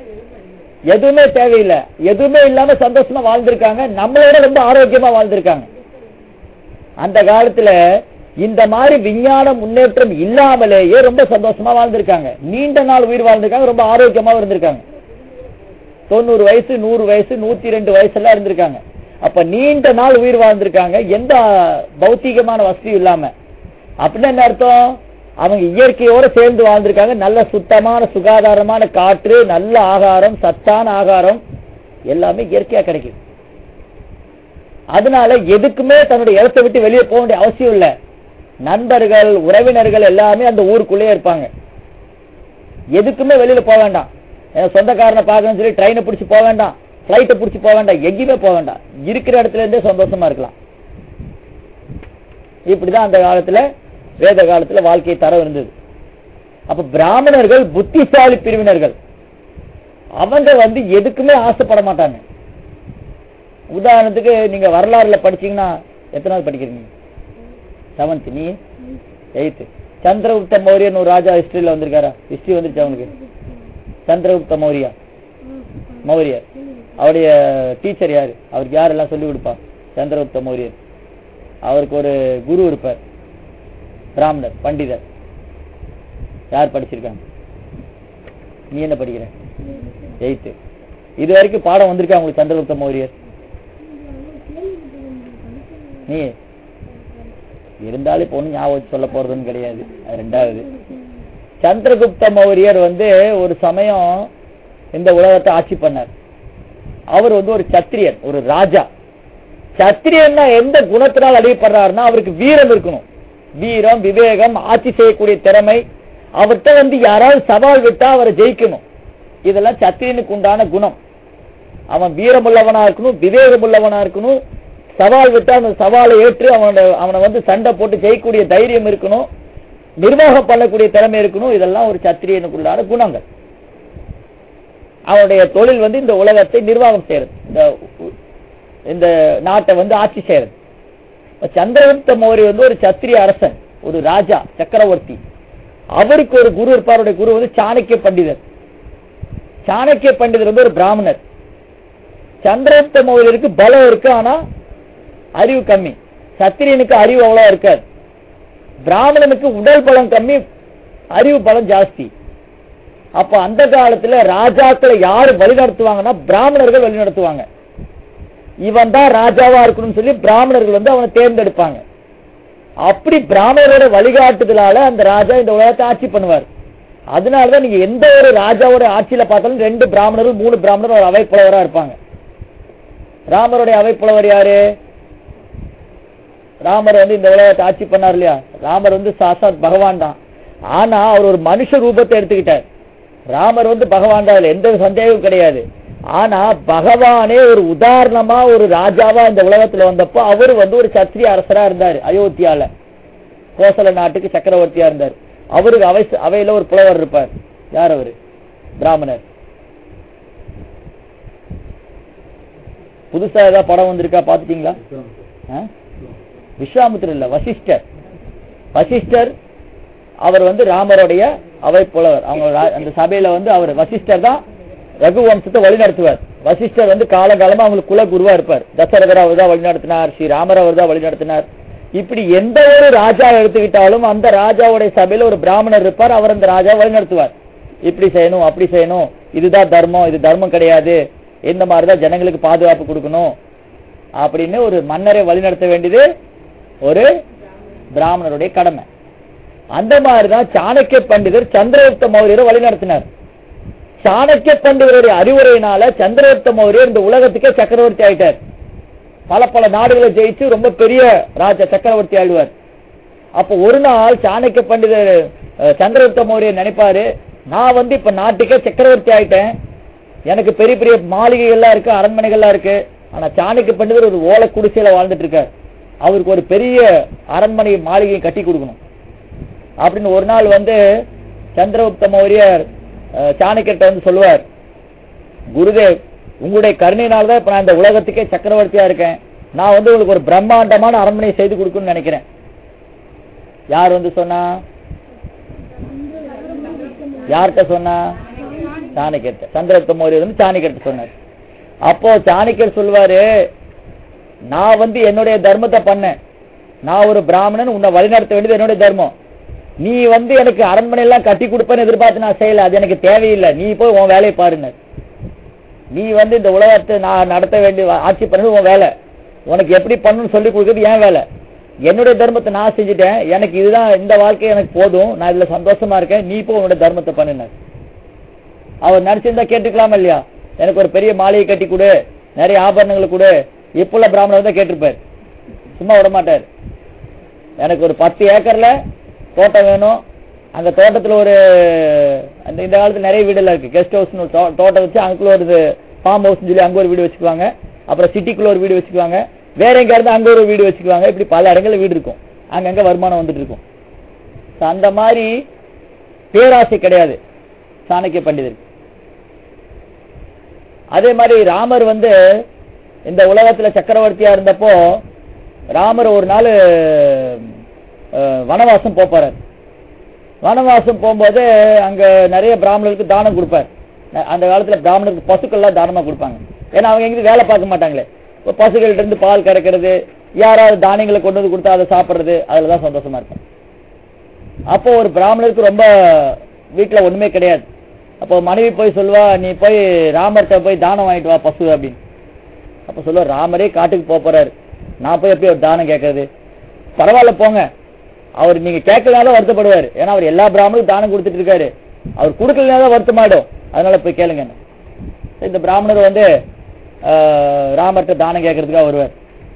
Speaker 1: எதுவுமே தேவையில்லை எதுவுமே இல்லாம சந்தோஷமா வாழ்ந்திருக்காங்க நம்மளோட ரொம்ப ஆரோக்கியமா வாழ்ந்திருக்காங்க அந்த காலத்துல இந்த மாதிரி விஞ்ஞான முன்னேற்றம் இல்லாமலேயே ரொம்ப சந்தோஷமா வாழ்ந்திருக்காங்க நீண்ட நாள் உயிர் வாழ்ந்திருக்காங்க ரொம்ப ஆரோக்கியமா இருந்திருக்காங்க தொண்ணூறு வயசு நூறு வயசு நூத்தி ரெண்டு வயசுல இருந்திருக்காங்க அப்ப நீண்ட நாள் உயிர் வாழ்ந்திருக்காங்க எந்த பௌத்திகமான வசதியும் இல்லாம அப்படின்னு என்ன அர்த்தம் அவங்க இயற்கையோட சேர்ந்து வாழ்ந்திருக்காங்க நல்ல சுத்தமான சுகாதாரமான காற்று நல்ல ஆகாரம் சத்தான ஆகாரம் எல்லாமே இயற்கையா கிடைக்குது அதனால எதுக்குமே தன்னுடைய இடத்தை விட்டு வெளியே போக வேண்டிய அவசியம் இல்ல நண்பர்கள் உறவினர்கள் எல்லாமே அந்த ஊருக்குள்ளே இருப்பாங்க எதுக்குமே வெளியில போக வேண்டாம் ஏன்னா சொந்தக்காரனை பார்க்கணும்னு சொல்லி ட்ரெயினை பிடிச்சி போக வேண்டாம் பிளைட்டை பிடிச்சி போக வேண்டாம் எங்கேயுமே போக வேண்டாம் இருக்கிற இடத்துல இருந்தே சந்தோஷமா இருக்கலாம் இப்படிதான் அந்த காலத்துல வேத காலத்துல வாழ்க்கை தரம் இருந்தது அப்ப பிராமணர்கள் புத்திசாலி பிரிவினர்கள் அவங்க வந்து எதுக்குமே ஆசைப்பட மாட்டாங்க உதாரணத்துக்கு நீங்க வரலாறுல படிச்சீங்கன்னா எத்தனாவது படிக்கிறீங்க செவன்த் நீ எயித்து சந்திரகுப்த மௌரியன் ஒரு ராஜா ஹிஸ்டரியில வந்திருக்காரா ஹிஸ்டரி வந்துருச்சு அவனுக்கு சந்திரகுப்த மௌரியா மௌரியர் அவருடைய டீச்சர் யாரு அவருக்கு யாரெல்லாம் சொல்லி கொடுப்பா சந்திரகுப்த மௌரியர் அவருக்கு ஒரு குரு இருப்பார் பிராமணர் பண்டிதர் யார் படிச்சிருக்காங்க நீ என்ன படிக்கிற எயித்து இது வரைக்கும் பாடம் வந்திருக்கா உங்களுக்கு சந்திரகுப்த மௌரியர் நீ இருந்தாலும் இப்ப ஒண்ணும் ஞாபகம் வச்சு சொல்ல போறதுன்னு கிடையாது அது ரெண்டாவது சந்திரகுப்த மௌரியர் வந்து ஒரு சமயம் இந்த உலகத்தை ஆட்சி பண்ணார் அவர் வந்து ஒரு சத்திரியன் ஒரு ராஜா சத்திரியன்னா எந்த குணத்தினால் அழியப்படுறாருன்னா அவருக்கு வீரம் இருக்கணும் வீரம் விவேகம் ஆட்சி செய்யக்கூடிய திறமை அவர்கிட்ட வந்து யாராவது சவால் விட்டா அவரை ஜெயிக்கணும் இதெல்லாம் சத்திரியனுக்கு உண்டான குணம் அவன் வீரமுள்ளவனா இருக்கணும் விவேகமுள்ளவனா இருக்கணும் சவால் விட்டா அந்த சவாலை ஏற்று அவனை அவனை வந்து சண்டை போட்டு ஜெயிக்கக்கூடிய தைரியம் இருக்கணும் நிர்வாகம் பண்ணக்கூடிய திறமை இருக்கணும் இதெல்லாம் ஒரு சத்திரியனுக்குள்ளான குணங்கள் அவனுடைய தொழில் வந்து இந்த உலகத்தை நிர்வாகம் செய்யறது இந்த இந்த நாட்டை வந்து ஆட்சி செய்யறது இப்ப சந்திரகுப்த மௌரிய வந்து ஒரு சத்திரிய அரசன் ஒரு ராஜா சக்கரவர்த்தி அவருக்கு ஒரு குரு இருப்பார் அவருடைய குரு வந்து சாணக்கிய பண்டிதர் சாணக்கிய பண்டிதர் வந்து ஒரு பிராமணர் சந்திரகுப்த மௌரியருக்கு பலம் இருக்கு ஆனா அறிவு கம்மி சத்திரியனுக்கு அறிவு அவ்வளவு இருக்காது பிராமணனுக்கு உடல் பலம் கம்மி அறிவு பலம் ஜாஸ்தி அப்ப அந்த காலத்துல ராஜாக்களை யாரு வழிநடத்துவாங்கன்னா பிராமணர்கள் வழிநடத்துவாங்க இவன் தான் ராஜாவா இருக்கணும்னு சொல்லி பிராமணர்கள் வந்து அவனை தேர்ந்தெடுப்பாங்க அப்படி பிராமணரோட வழிகாட்டுதலால அந்த ராஜா இந்த உலகத்தை ஆட்சி பண்ணுவார் அதனாலதான் நீங்க எந்த ஒரு ராஜாவோட ஆட்சியில பார்த்தாலும் ரெண்டு பிராமணர்கள் மூணு பிராமணர் ஒரு அவைப்புலவரா இருப்பாங்க ராமருடைய அவைப்புலவர் யாரு ராமர் வந்து இந்த உலகத்தை ஆட்சி பண்ணார் இல்லையா ராமர் வந்து சாசாத் பகவான் தான் ஆனா அவர் ஒரு மனுஷ ரூபத்தை எடுத்துக்கிட்டார் ராமர் வந்து பகவான் தான் அதுல எந்த சந்தேகமும் கிடையாது ஆனா பகவானே ஒரு உதாரணமா ஒரு ராஜாவா இந்த உலகத்துல வந்தப்போ அவர் வந்து ஒரு சத்திரிய அரசரா இருந்தார் அயோத்தியால கோசல நாட்டுக்கு சக்கரவர்த்தியா இருந்தார் அவருக்கு அவை அவையில ஒரு புலவர் இருப்பார் யார் அவரு பிராமணர் புதுசா ஏதாவது படம் வந்திருக்கா பாத்துட்டீங்களா ஆ? விஸ்வாமித்திரர் இல்ல வசிஷ்டர் வசிஷ்டர் அவர் வந்து ராமருடைய அவை புலவர் அவங்க ரா- அந்த சபையில வந்து அவர் வசிஷ்டர் தான் ரகு வம்சத்தை வழிநடத்துவார் வசிஷ்டர் வந்து காலகாலமா அவங்களுக்கு குல குருவா இருப்பார் தசரதர் அவர் தான் வழிநடத்தினார் ஸ்ரீ ராமர் அவர் தான் வழிநடத்தினார் இப்படி எந்த ஒரு ராஜா எடுத்துக்கிட்டாலும் அந்த ராஜாவுடைய சபையில ஒரு பிராமணர் இருப்பார் அவர் அந்த ராஜா வழிநடத்துவார் இப்படி செய்யணும் அப்படி செய்யணும் இதுதான் தர்மம் இது தர்மம் கிடையாது இந்த மாதிரிதான் ஜனங்களுக்கு பாதுகாப்பு கொடுக்கணும் அப்படின்னு ஒரு மன்னரை வழிநடத்த வேண்டியது ஒரு பிராமணருடைய கடமை அந்த மாதிரிதான் சாணக்கிய பண்டிதர் சந்திரகுப்த மௌரியரை வழிநடத்தினார் சாணக்கிய பண்டிதருடைய அறிவுரையினால சந்திரகுப்த மௌரியர் இந்த உலகத்துக்கே சக்கரவர்த்தி ஆயிட்டார் பல பல நாடுகளை ஜெயிச்சு ரொம்ப பெரிய ராஜா சக்கரவர்த்தி ஆயிடுவார் அப்ப ஒரு நாள் சாணக்கிய பண்டிதர் அஹ், சந்திரகுப்த மௌரியர் நினைப்பாரு நான் வந்து இப்ப நாட்டுக்கே சக்கரவர்த்தி ஆயிட்டேன் எனக்கு பெரிய பெரிய மாளிகைகள்லாம் இருக்கு அரண்மனைகள்லாம் இருக்கு ஆனா சாணக்கிய பண்டிதர் ஒரு ஓலை குடிசையில வாழ்ந்துட்டு இருக்கார் அவருக்கு ஒரு பெரிய அரண்மனை மாளிகையை கட்டி கொடுக்கணும் அப்படின்னு ஒரு நாள் வந்து சந்திரகுப்த மௌரியர் அஹ், சாணக்கியர்ட்ட வந்து சொல்லுவார் குருதேவ் உங்களுடைய கருணையினால தான் இப்ப நான் இந்த உலகத்துக்கே சக்கரவர்த்தியா இருக்கேன் நான் வந்து உங்களுக்கு ஒரு பிரம்மாண்டமான அரண்மனையை செய்து கொடுக்கணும்னு நினைக்கிறேன் யார் வந்து சொன்னா யார்கிட்ட சொன்னா சாணக்கியர்ட்ட சந்திரகுப்த மௌரியர் வந்து சாணக்கியர்ட்ட சொன்னார் அப்போ சாணக்கியர் சொல்வாரு நான் வந்து என்னுடைய தர்மத்தை பண்ணேன் நான் ஒரு பிராமணன் உன்னை வழிநடத்த வேண்டியது என்னுடைய தர்மம் நீ வந்து எனக்கு அரண்மனை எல்லாம் கட்டி கொடுப்பேன்னு எதிர்பார்த்து நான் செய்யல அது எனக்கு தேவையில்லை நீ போய் உன் வேலையை பாருங்க நீ வந்து இந்த உலகத்தை நான் நடத்த வேண்டிய ஆட்சி பண்ணது உன் வேலை உனக்கு எப்படி பண்ணணும்னு சொல்லி கொடுக்குறது என் வேலை என்னுடைய தர்மத்தை நான் செஞ்சுட்டேன் எனக்கு இதுதான் இந்த வாழ்க்கை எனக்கு போதும் நான் இதுல சந்தோஷமா இருக்கேன் நீ போ உன்னோட தர்மத்தை பண்ணுன அவர் நினைச்சிருந்தா கேட்டுக்கலாமா இல்லையா எனக்கு ஒரு பெரிய மாளிகை கட்டி கொடு நிறைய ஆபரணங்களை கொடு இப்ப உள்ள பிராமணர் தான் கேட்டிருப்பார் சும்மா விட மாட்டார் எனக்கு ஒரு பத்து ஏக்கர்ல தோட்டம் வேணும் அந்த தோட்டத்துல ஒரு அந்த இந்த காலத்துல நிறைய வீடுலாம் இருக்கு கெஸ்ட் ஹவுஸ்னு ஒரு தோ- தோட்டம் வச்சு அங்குள்ள ஒரு ஃபார்ம் ஹவுஸ் சொல்லி அங்க ஒரு வீடு வச்சுக்குவாங்க அப்புறம் சிட்டிக்குள்ள ஒரு வீடு வச்சுக்குவாங்க வேற எங்க இருந்து அங்க ஒரு வீடு வச்சுக்குவாங்க இப்படி பல இடங்கள்ல வீடு இருக்கும் அங்கங்க வருமானம் வந்துட்டு இருக்கும் So, அந்த மாதிரி பேராசை கிடையாது சாணக்கிய பண்டிதர் அதே மாதிரி ராமர் வந்து இந்த உலகத்துல சக்கரவர்த்தியா இருந்தப்போ ராமர் ஒரு நாள் அஹ், வனவாசம் போப் போறார் வனவாசம் போகும்போது அங்க நிறைய பிராமணர்களுக்கு தானம் கொடுப்பார் அஹ் அந்த காலத்துல பிராமணருக்கு பசுக்கள்லாம் தானமா கொடுப்பாங்க ஏன்னா அவங்க எங்கேயும் வேலை பார்க்க மாட்டாங்களே இப்போ பசுகள்ட்ட இருந்து பால் கறக்கிறது யாராவது தானியங்களை கொண்டு வந்து கொடுத்தா அதை சாப்பிடுறது அதுல தான் சந்தோஷமா இருக்கும் அப்போ ஒரு பிராமணருக்கு ரொம்ப வீட்டுல ஒண்ணுமே கிடையாது அப்போ மனைவி போய் சொல்லுவா நீ போய் ராமர்கிட்ட போய் தானம் வாங்கிட்டு வா பசு அப்படின்னு அப்ப சொல்லுவா ராமரே காட்டுக்கு போக போறாரு நான் போய் எப்படி ஒரு தானம் கேட்கறது பரவாயில்ல போங்க அவர் நீங்க கேட்கலனாலும் வருத்தப்படுவார் ஏன்னா அவர் எல்லா பிராமணருக்கும் தானம் கொடுத்துட்டு இருக்காரு அவர் கொடுக்கலனாலும் வருத்தமாயிடும் அதனால போய் கேளுங்க இந்த பிராமணர் வந்து ஆஹ், ராமர்கிட்ட தானம் கேட்கறதுக்காக வருவார்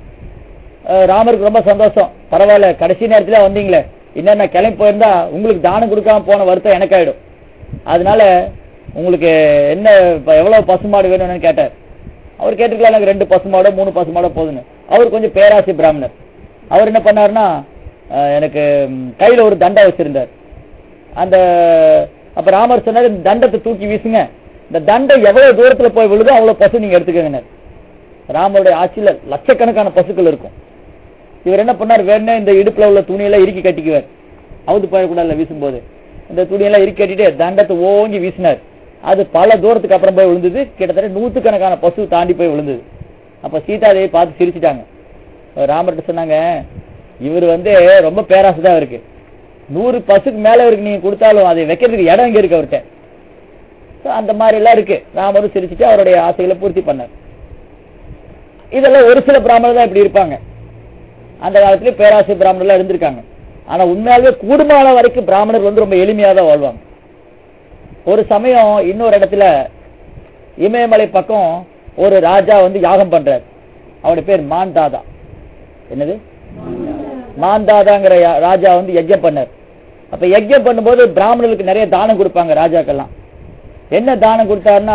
Speaker 1: ஆஹ், ராமருக்கு ரொம்ப சந்தோஷம் பரவாயில்ல கடைசி நேரத்துல வந்தீங்களே இன்னும் நான் கிளம்பி போயிருந்தா உங்களுக்கு தானம் கொடுக்காம போன வருத்தம் எனக்காயிடும் அதனால உங்களுக்கு என்ன இப்ப எவ்வளவு பசுமாடு வேணும்னு கேட்டார் அவர் கேட்டிருக்கலாம் எனக்கு ரெண்டு பசுமாடோ மூணு பசுமாடோ போதுன்னு அவர் கொஞ்சம் பேராசி பிராமணர் அவர் என்ன பண்ணாருன்னா அஹ், எனக்கு ம், கையில ஒரு தண்டை வச்சிருந்தார் அந்த அப்ப ராமர் சொன்னாரு இந்த தண்டத்தை தூக்கி வீசுங்க இந்த தண்டை எவ்வளவு தூரத்துல போய் விழுதோ அவ்வளவு பசு நீங்க எடுத்துக்கங்க ராமருடைய ஆட்சியில லட்சக்கணக்கான பசுக்கள் இருக்கும் இவர் என்ன பண்ணார் வேணே இந்த இடுப்புல உள்ள துணியெல்லாம் இறுக்கி கட்டிக்குவார் அவுத்து போயிடக்கூடாதுல வீசும்போது இந்த துணியெல்லாம் இறுக்கி கட்டிட்டு தண்டத்தை ஓங்கி வீசினார் அது பல தூரத்துக்கு அப்புறம் போய் விழுந்தது கிட்டத்தட்ட நூத்துக்கணக்கான பசு தாண்டி போய் விழுந்தது அப்ப சீதாதேவி பார்த்து சிரிச்சிட்டாங்க அப்ப ராமர்கிட்ட சொன்னாங்க இவர் வந்து ரொம்ப பேராசை தான் இருக்கு நூறு பசுக்கு மேல இருக்கு நீங்க கொடுத்தாலும் அதை வைக்கிறதுக்கு இடம் இங்க இருக்கு அவர்கிட்ட So, அந்த மாதிரி எல்லாம் இருக்கு ராமரும் சிரிச்சுட்டு அவருடைய ஆசைகளை பூர்த்தி பண்ணார் இதெல்லாம் ஒரு சில பிராமணர் தான் இப்படி இருப்பாங்க அந்த காலத்துல பேராசை பிராமணர்லாம் இருந்திருக்காங்க ஆனா உண்மையாகவே கூடுமான வரைக்கும் பிராமணர் வந்து ரொம்ப எளிமையா தான் வாழ்வாங்க ஒரு சமயம் இன்னொரு இடத்துல இமயமலை பக்கம் ஒரு ராஜா வந்து யாகம் பண்றார் அவருடைய பேர் மான்தாதா என்னது மான்தாதாங்கிற யா- ராஜா வந்து யஜ்யம் பண்ணார் அப்ப யஜ்யம் பண்ணும்போது பிராமணர்களுக்கு நிறைய தானம் கொடுப்பாங்க ராஜாக்கெல்லாம் என்ன தானம் கொடுத்தாருன்னா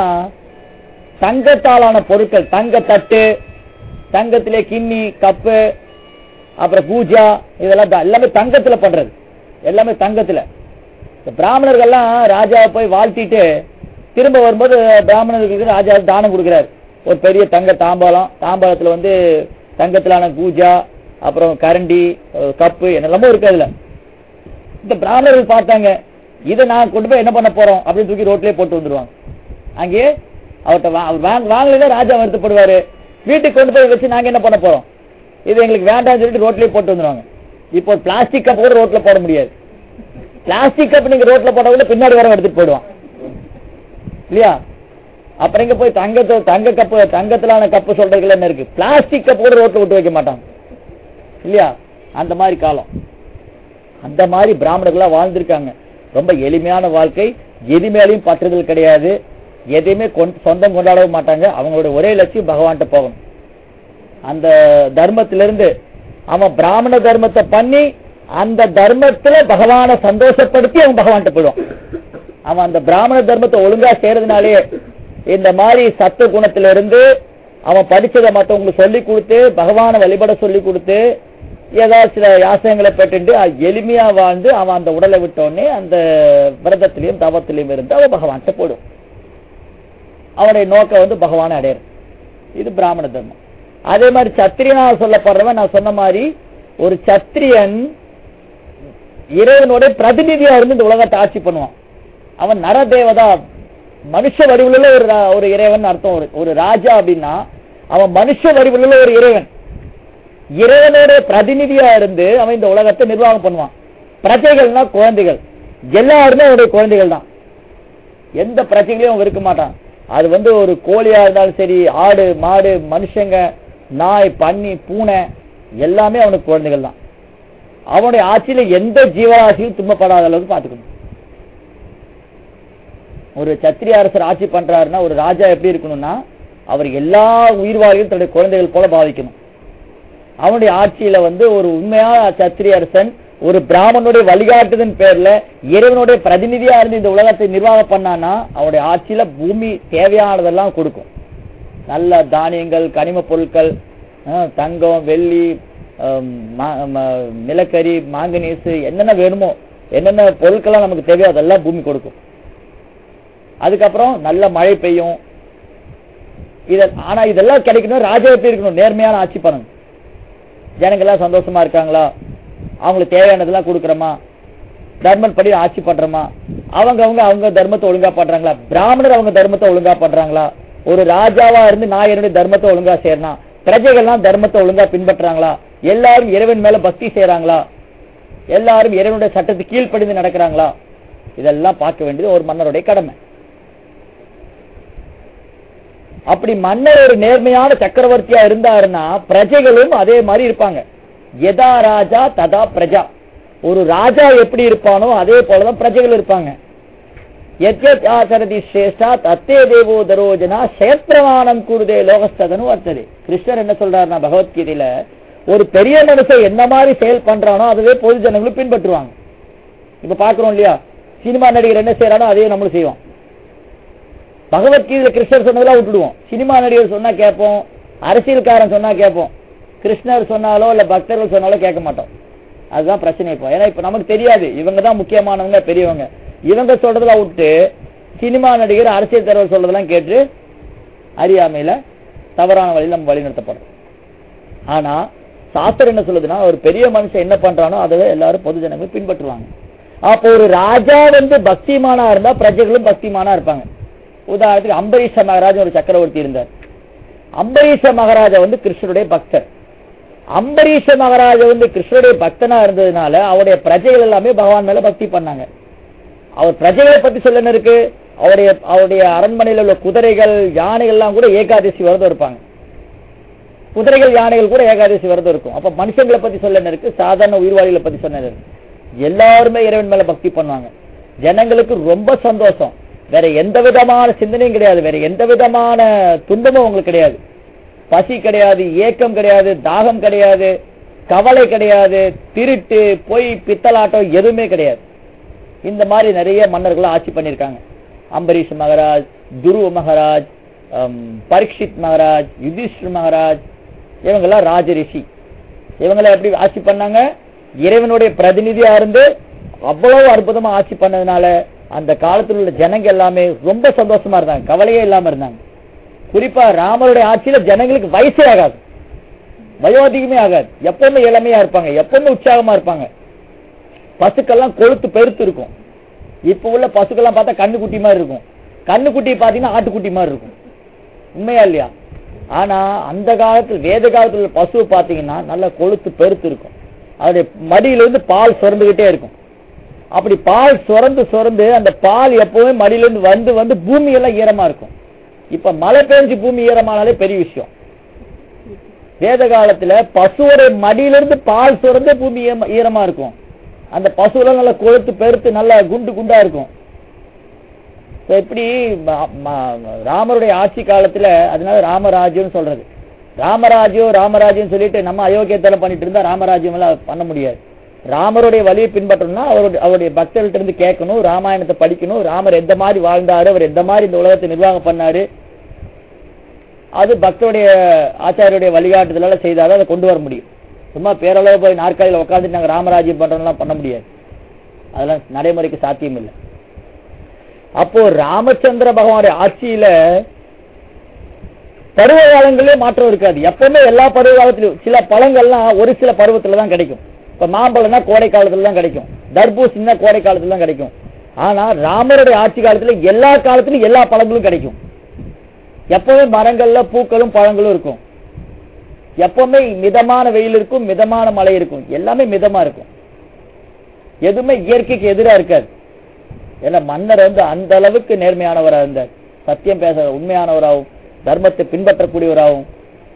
Speaker 1: தங்கத்தாலான பொருட்கள் தங்க தட்டு தங்கத்திலே கிண்ணி கப்பு அப்புறம் பூஜா இதெல்லாம் தா- எல்லாமே தங்கத்துல பண்றது எல்லாமே தங்கத்துல இந்த பிராமணர்கள்லாம் ராஜாவை போய் வாழ்த்திட்டு திரும்ப வரும்போது பிராமணர்களுக்கு ராஜா தானம் கொடுக்கிறார் ஒரு பெரிய தங்க தாம்பாளம் தாம்பாளத்துல வந்து தங்கத்திலான பூஜா அப்புறம் கரண்டி அஹ் கப்பு என்னெல்லாமோ இருக்கு அதுல இந்த பிராமணர்கள் பார்த்தாங்க இதை நான் கொண்டு போய் என்ன பண்ண போறோம் அப்படின்னு தூக்கி ரோட்லயே போட்டு வந்துருவாங்க அங்கேயே அவர்கிட்ட வா- அவர் வாங்க வாங்கலைன்னா ராஜா வருத்தப்படுவாரு வீட்டுக்கு கொண்டு போய் வச்சு நாங்க என்ன பண்ண போறோம் இது எங்களுக்கு வேண்டாம்னு சொல்லிட்டு ரோட்லயே போட்டு வந்துருவாங்க இப்போ பிளாஸ்டிக் கப் கூட ரோட்ல போட முடியாது பிளாஸ்டிக் கப் நீங்க ரோட்ல போட்டா கூட பின்னாடி வர எடுத்துட்டு போயிடுவான் இல்லையா அப்புறம் இங்க போய் தங்கத்தை தங்க கப்பு தங்கத்திலான கப்பு சொல்றதுல என்ன இருக்கு பிளாஸ்டிக் கப் கூட ரோட்ல விட்டு வைக்க மாட்டாங்க இல்லையா அந்த மாதிரி காலம் அந்த மாதிரி பிராமணர்களா வாழ்ந்திருக்காங்க ரொம்ப எளிமையான வாழ்க்கை எது மேலையும் பற்றுதல் கிடையாது எதையுமே கொண்- சொந்தம் கொண்டாடவும் மாட்டாங்க அவங்களோட ஒரே லட்சியம் பகவான்கிட்ட போகணும் அந்த தர்மத்திலிருந்து அவன் பிராமண தர்மத்தை பண்ணி அந்த தர்மத்துல பகவானை சந்தோஷப்படுத்தி அவன் பகவான்கிட்ட போயிடுவான் அவன் அந்த பிராமண தர்மத்தை ஒழுங்கா செய்யறதுனாலே இந்த மாதிரி சத்த குணத்திலிருந்து அவன் படிச்சதை மத்தவங்களுக்கு சொல்லி கொடுத்து பகவானை வழிபட சொல்லி கொடுத்து ஏதாவது சில யாசகங்களை பெற்றுண்டு அது எளிமையா வாழ்ந்து அவன் அந்த உடலை விட்டோடனே அந்த விரதத்திலையும் தவத்திலையும் இருந்து அவன் பகவான்கிட்ட போயிடும் அவனுடைய நோக்கம் வந்து பகவானை அடையிறது இது பிராமண தர்மம் அதே மாதிரி சத்திரியனா சொல்லப்படுறவன் நான் சொன்ன மாதிரி ஒரு சத்திரியன் இறைவனுடைய பிரதிநிதியா இருந்து இந்த உலகத்தை ஆட்சி பண்ணுவான் அவன் நரதேவதா மனுஷ வடிவுள்ள ஒரு ரா- ஒரு இறைவன் அர்த்தம் ஒரு ஒரு ராஜா அப்படின்னா அவன் மனுஷ வடிவுள்ள ஒரு இறைவன் இறைவனோட பிரதிநிதியா இருந்து அவன் இந்த உலகத்தை நிர்வாகம் பண்ணுவான் பிரஜைகள்னா குழந்தைகள் எல்லாருமே அவருடைய குழந்தைகள் தான் எந்த பிரச்சனையும் அவன் இருக்க மாட்டான் அது வந்து ஒரு கோழியா இருந்தாலும் சரி ஆடு மாடு மனுஷங்க நாய் பன்னி பூனை எல்லாமே அவனுக்கு குழந்தைகள் தான் அவனுடைய ஆட்சியில எந்த ஜீவராசியும் துன்பப்படாத அளவுக்கு பாத்துக்கணும் ஒரு சத்திரிய அரசர் ஆட்சி பண்றாருன்னா ஒரு ராஜா எப்படி இருக்கணும்னா அவர் எல்லா உயிர்வாழியும் தன்னுடைய குழந்தைகள் போல பாவிக்கணும் அவனுடைய ஆட்சியில வந்து ஒரு உண்மையான சத்திரிய அரசன் ஒரு பிராமணனுடைய வழிகாட்டுதன் பேர்ல இறைவனுடைய பிரதிநிதியா இருந்து இந்த உலகத்தை நிர்வாகம் பண்ணானா அவனுடைய ஆட்சியில பூமி தேவையானதெல்லாம் கொடுக்கும் நல்ல தானியங்கள் கனிம பொருட்கள் அஹ், தங்கம் வெள்ளி அஹ், மா- ம- நிலக்கரி மாங்கனீஸ் என்னென்ன வேணுமோ என்னென்ன பொருட்கள்லாம் நமக்கு தேவையோ அதெல்லாம் பூமி கொடுக்கும் அதுக்கப்புறம் நல்ல மழை பெய்யும் இத ஆனா இதெல்லாம் கிடைக்கணும் ராஜா எப்படி இருக்கணும் நேர்மையான ஆட்சி பண்ணணும் ஜனங்கள்லாம் சந்தோஷமா இருக்காங்களா அவங்களுக்கு தேவையானதெல்லாம் கொடுக்குறோமா தர்மன் படி ஆட்சி பண்றோமா அவங்க அவங்க அவங்க தர்மத்தை ஒழுங்கா பண்றாங்களா பிராமணர் அவங்க தர்மத்தை ஒழுங்கா பண்றாங்களா ஒரு ராஜாவா இருந்து நான் என்னுடைய தர்மத்தை ஒழுங்கா செய்யறேன் பிரஜைகள்லாம் தர்மத்தை ஒழுங்கா பின்பற்றுறாங்களா எல்லாரும் இறைவன் மேல பக்தி செய்யறாங்களா எல்லாரும் இறைவனுடைய சட்டத்துக்கு கீழ்ப்படிந்து நடக்கிறாங்களா இதெல்லாம் பார்க்க வேண்டியது ஒரு மன்னருடைய கடமை அப்படி மன்னர் ஒரு நேர்மையான சக்கரவர்த்தியா இருந்தாருன்னா பிரஜைகளும் அதே மாதிரி இருப்பாங்க எதா ராஜா ததா பிரஜா ஒரு ராஜா எப்படி இருப்பானோ அதே போலதான் பிரஜைகள் இருப்பாங்க எத்யத் ஆச்சரதி சிரேஷ்டா தத்தே தேவோ தரோஜனா சேத்திரமானம் கூறுதே லோகஸ்ததனு வர்த்தது கிருஷ்ணர் என்ன சொல்றாருன்னா பகவத்கீதையில ஒரு பெரிய மனுஷன் என்ன மாதிரி செயல் பண்றானோ அதுவே பொது ஜனங்களும் பின்பற்றுவாங்க இப்ப பாக்குறோம் இல்லையா சினிமா நடிகர் என்ன செய்யறானோ அதையும் நம்மளும் செய்வோம் பகவத்கீதையில கிருஷ்ணர் சொன்னதெல்லாம் விட்டுடுவோம் சினிமா நடிகர் சொன்னா கேட்போம் அரசியல்காரன் சொன்னா கேட்போம் கிருஷ்ணர் சொன்னாலோ இல்ல பக்தர்கள் சொன்னாலோ கேட்க மாட்டோம் அதுதான் பிரச்சனை இப்போ ஏன்னா இப்ப நமக்கு தெரியாது இவங்க தான் முக்கியமானவங்க பெரியவங்க இவங்க சொல்றதெல்லாம் விட்டு சினிமா நடிகர் அரசியல் தலைவர் சொல்றதெல்லாம் கேட்டு அறியாமையில தவறான வழியில் நம்ம வழிநடத்தப்படுறோம் ஆனா சாஸ்திரம் என்ன சொல்லுதுன்னா ஒரு பெரிய மனுஷன் என்ன பண்றானோ அதை எல்லாரும் பொது ஜனங்கள் பின்பற்றுவாங்க அப்போ ஒரு ராஜா வந்து பக்திமானா இருந்தா பிரஜைகளும் பக்திமானா இருப்பாங்க உதாரணத்துக்கு அம்பரீஷ மகாராஜ் ஒரு சக்கரவர்த்தி இருந்தார் அம்பரீஷ மகாராஜா வந்து கிருஷ்ணருடைய பக்தர் அம்பரீஷ மகாராஜா வந்து கிருஷ்ணருடைய பக்தனா இருந்ததுனால அவருடைய பிரஜைகள் எல்லாமே பகவான் மேல பக்தி பண்ணாங்க அவர் பிரஜைகளை பத்தி சொல்ல இருக்கு அவருடைய அவருடைய அரண்மனையில் உள்ள குதிரைகள் யானைகள் எல்லாம் கூட ஏகாதசி விரதம் இருப்பாங்க குதிரைகள் யானைகள் கூட ஏகாதசி விரதம் இருக்கும் அப்ப மனுஷங்களை பத்தி சொல்ல இருக்கு சாதாரண உயிர்வாளிகளை பத்தி சொன்ன இருக்கு எல்லாருமே இறைவன் மேல பக்தி பண்ணுவாங்க ஜனங்களுக்கு ரொம்ப சந்தோஷம் வேற எந்த விதமான சிந்தனையும் கிடையாது வேற எந்த விதமான துன்பமும் உங்களுக்கு கிடையாது பசி கிடையாது ஏக்கம் கிடையாது தாகம் கிடையாது கவலை கிடையாது திருட்டு பொய் பித்தலாட்டம் எதுவுமே கிடையாது இந்த மாதிரி நிறைய மன்னர்கள் ஆட்சி பண்ணியிருக்காங்க அம்பரீஷ் மகாராஜ் துருவ மகாராஜ் ஹம், பரீட்சித் மகாராஜ் யுதிஷ்டர் மகாராஜ் இவங்கெல்லாம் ராஜரிஷி இவங்களை எப்படி ஆட்சி பண்ணாங்க இறைவனுடைய பிரதிநிதியா இருந்து அவ்வளவு அற்புதமா ஆட்சி பண்ணதுனால அந்த காலத்தில் உள்ள ஜனங்க எல்லாமே ரொம்ப சந்தோஷமா இருந்தாங்க கவலையே இல்லாம இருந்தாங்க குறிப்பா ராமருடைய ஆட்சியில ஜனங்களுக்கு வயசே ஆகாது வயோதிகமே ஆகாது எப்பவுமே இளமையா இருப்பாங்க எப்பவுமே உற்சாகமா இருப்பாங்க பசுக்கெல்லாம் கொழுத்து பெருத்து இருக்கும் இப்ப உள்ள பசுக்கெல்லாம் பார்த்தா கண்ணுக்குட்டி மாதிரி இருக்கும் கண்ணுக்குட்டி பாத்தீங்கன்னா ஆட்டுக்குட்டி மாதிரி இருக்கும் உண்மையா இல்லையா ஆனா அந்த காலத்துல வேத காலத்துல உள்ள பசுவை பாத்தீங்கன்னா நல்ல கொழுத்து பெருத்து இருக்கும் அதோடைய மடியில இருந்து பால் சுரந்துகிட்டே இருக்கும் அப்படி பால் சுரந்து சுரந்து அந்த பால் எப்பவுமே மடியில இருந்து வந்து வந்து பூமி எல்லாம் ஈரமா இருக்கும் இப்ப மழை பெஞ்சு பூமி ஈரமானாலே பெரிய விஷயம் வேத காலத்துல பசுவோட மடியிலிருந்து பால் சுரந்து பூமி ஈரமா- ஈரமா இருக்கும் அந்த பசுவெல்லாம் நல்லா கொழுத்து பெருத்து நல்லா குண்டு குண்டா இருக்கும் So, இப்படி ம- ம- ராமருடைய ஆட்சி காலத்துல அதனால ராமராஜ்யம் சொல்றது ராமராஜ்யம் ராமராஜ்யம் சொல்லிட்டு நம்ம அயோக்கியத்தனம் பண்ணிட்டு இருந்தா ராமராஜ்யம் எல்லாம் பண்ண முடியாது ராமருடைய வழியை பின்பற்றணும்னா அவருடைய அவருடைய பக்தர்கள்ட்ட இருந்து கேட்கணும் ராமாயணத்தை படிக்கணும் ராமர் எந்த மாதிரி வாழ்ந்தாரு அவர் எந்த மாதிரி இந்த உலகத்தை நிர்வாகம் பண்ணாரு அது பக்தருடைய ஆச்சாரியுடைய வழிகாட்டுதலால செய்தாலும் அதை கொண்டு வர முடியும் சும்மா பேரளவு போய் நாற்காலியில் உட்காந்துட்டு நாங்க ராமராஜ்யம் பண்றோம்லாம் பண்ண முடியாது அதெல்லாம் நடைமுறைக்கு சாத்தியம் இல்லை அப்போ ராமச்சந்திர பகவானுடைய ஆட்சியில பருவ காலங்களே மாற்றம் இருக்காது எப்பவுமே எல்லா பருவ காலத்திலும் சில பழங்கள்லாம் ஒரு சில பருவத்துல தான் கிடைக்கும் இப்ப மாம்பழம்னா கோடை காலத்துல தான் கிடைக்கும் தர்பூசணினா கோடை காலத்துல தான் கிடைக்கும் ஆனா ராமருடைய ஆட்சி காலத்துல எல்லா காலத்திலும் எல்லா பழங்களும் கிடைக்கும் எப்பவுமே மரங்கள்ல பூக்களும் பழங்களும் இருக்கும் எப்பவுமே மிதமான வெயில் இருக்கும் மிதமான மழை இருக்கும் எல்லாமே மிதமா இருக்கும் எதுவுமே இயற்கைக்கு எதிரா இருக்காது ஏன்னா மன்னர் வந்து அந்த அளவுக்கு நேர்மையானவரா இருந்தார் சத்தியம் பேச உண்மையானவராகவும் தர்மத்தை பின்பற்றக்கூடியவராகவும்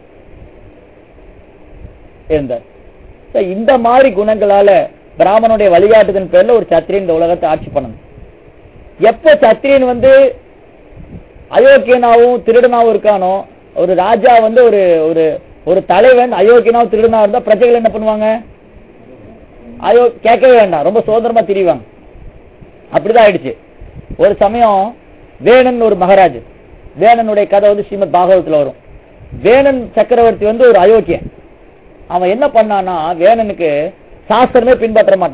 Speaker 1: இருந்தார் So, இந்த மாதிரி குணங்களால பிராமணனுடைய வழிகாட்டுதல் பேர்ல ஒரு சத்திரியன் இந்த உலகத்தை ஆட்சி பண்ணணும் எப்ப சத்திரியன் வந்து அயோக்கியனாவும் திருடனாவும் இருக்கானோ ஒரு ராஜா வந்து ஒரு ஒரு ஒரு தலைவன் அயோக்கியனாவும் திருடனாவும் இருந்தா பிரஜைகள் என்ன பண்ணுவாங்க ஐயோ கேட்கவே வேண்டாம் ரொம்ப சுதந்திரமா திரிவாங்க அப்படிதான் ஆயிடுச்சு ஒரு சமயம் வேணன் ஒரு மகாராஜ் வேணனுடைய கதை வந்து ஸ்ரீமத் பாகவத்துல வரும் வேணன் சக்கரவர்த்தி வந்து ஒரு அயோக்கியன் அவன் என்ன பண்ணான்னா வேணனுக்கு சாஸ்திரமே பின்பற்ற மாட்டான்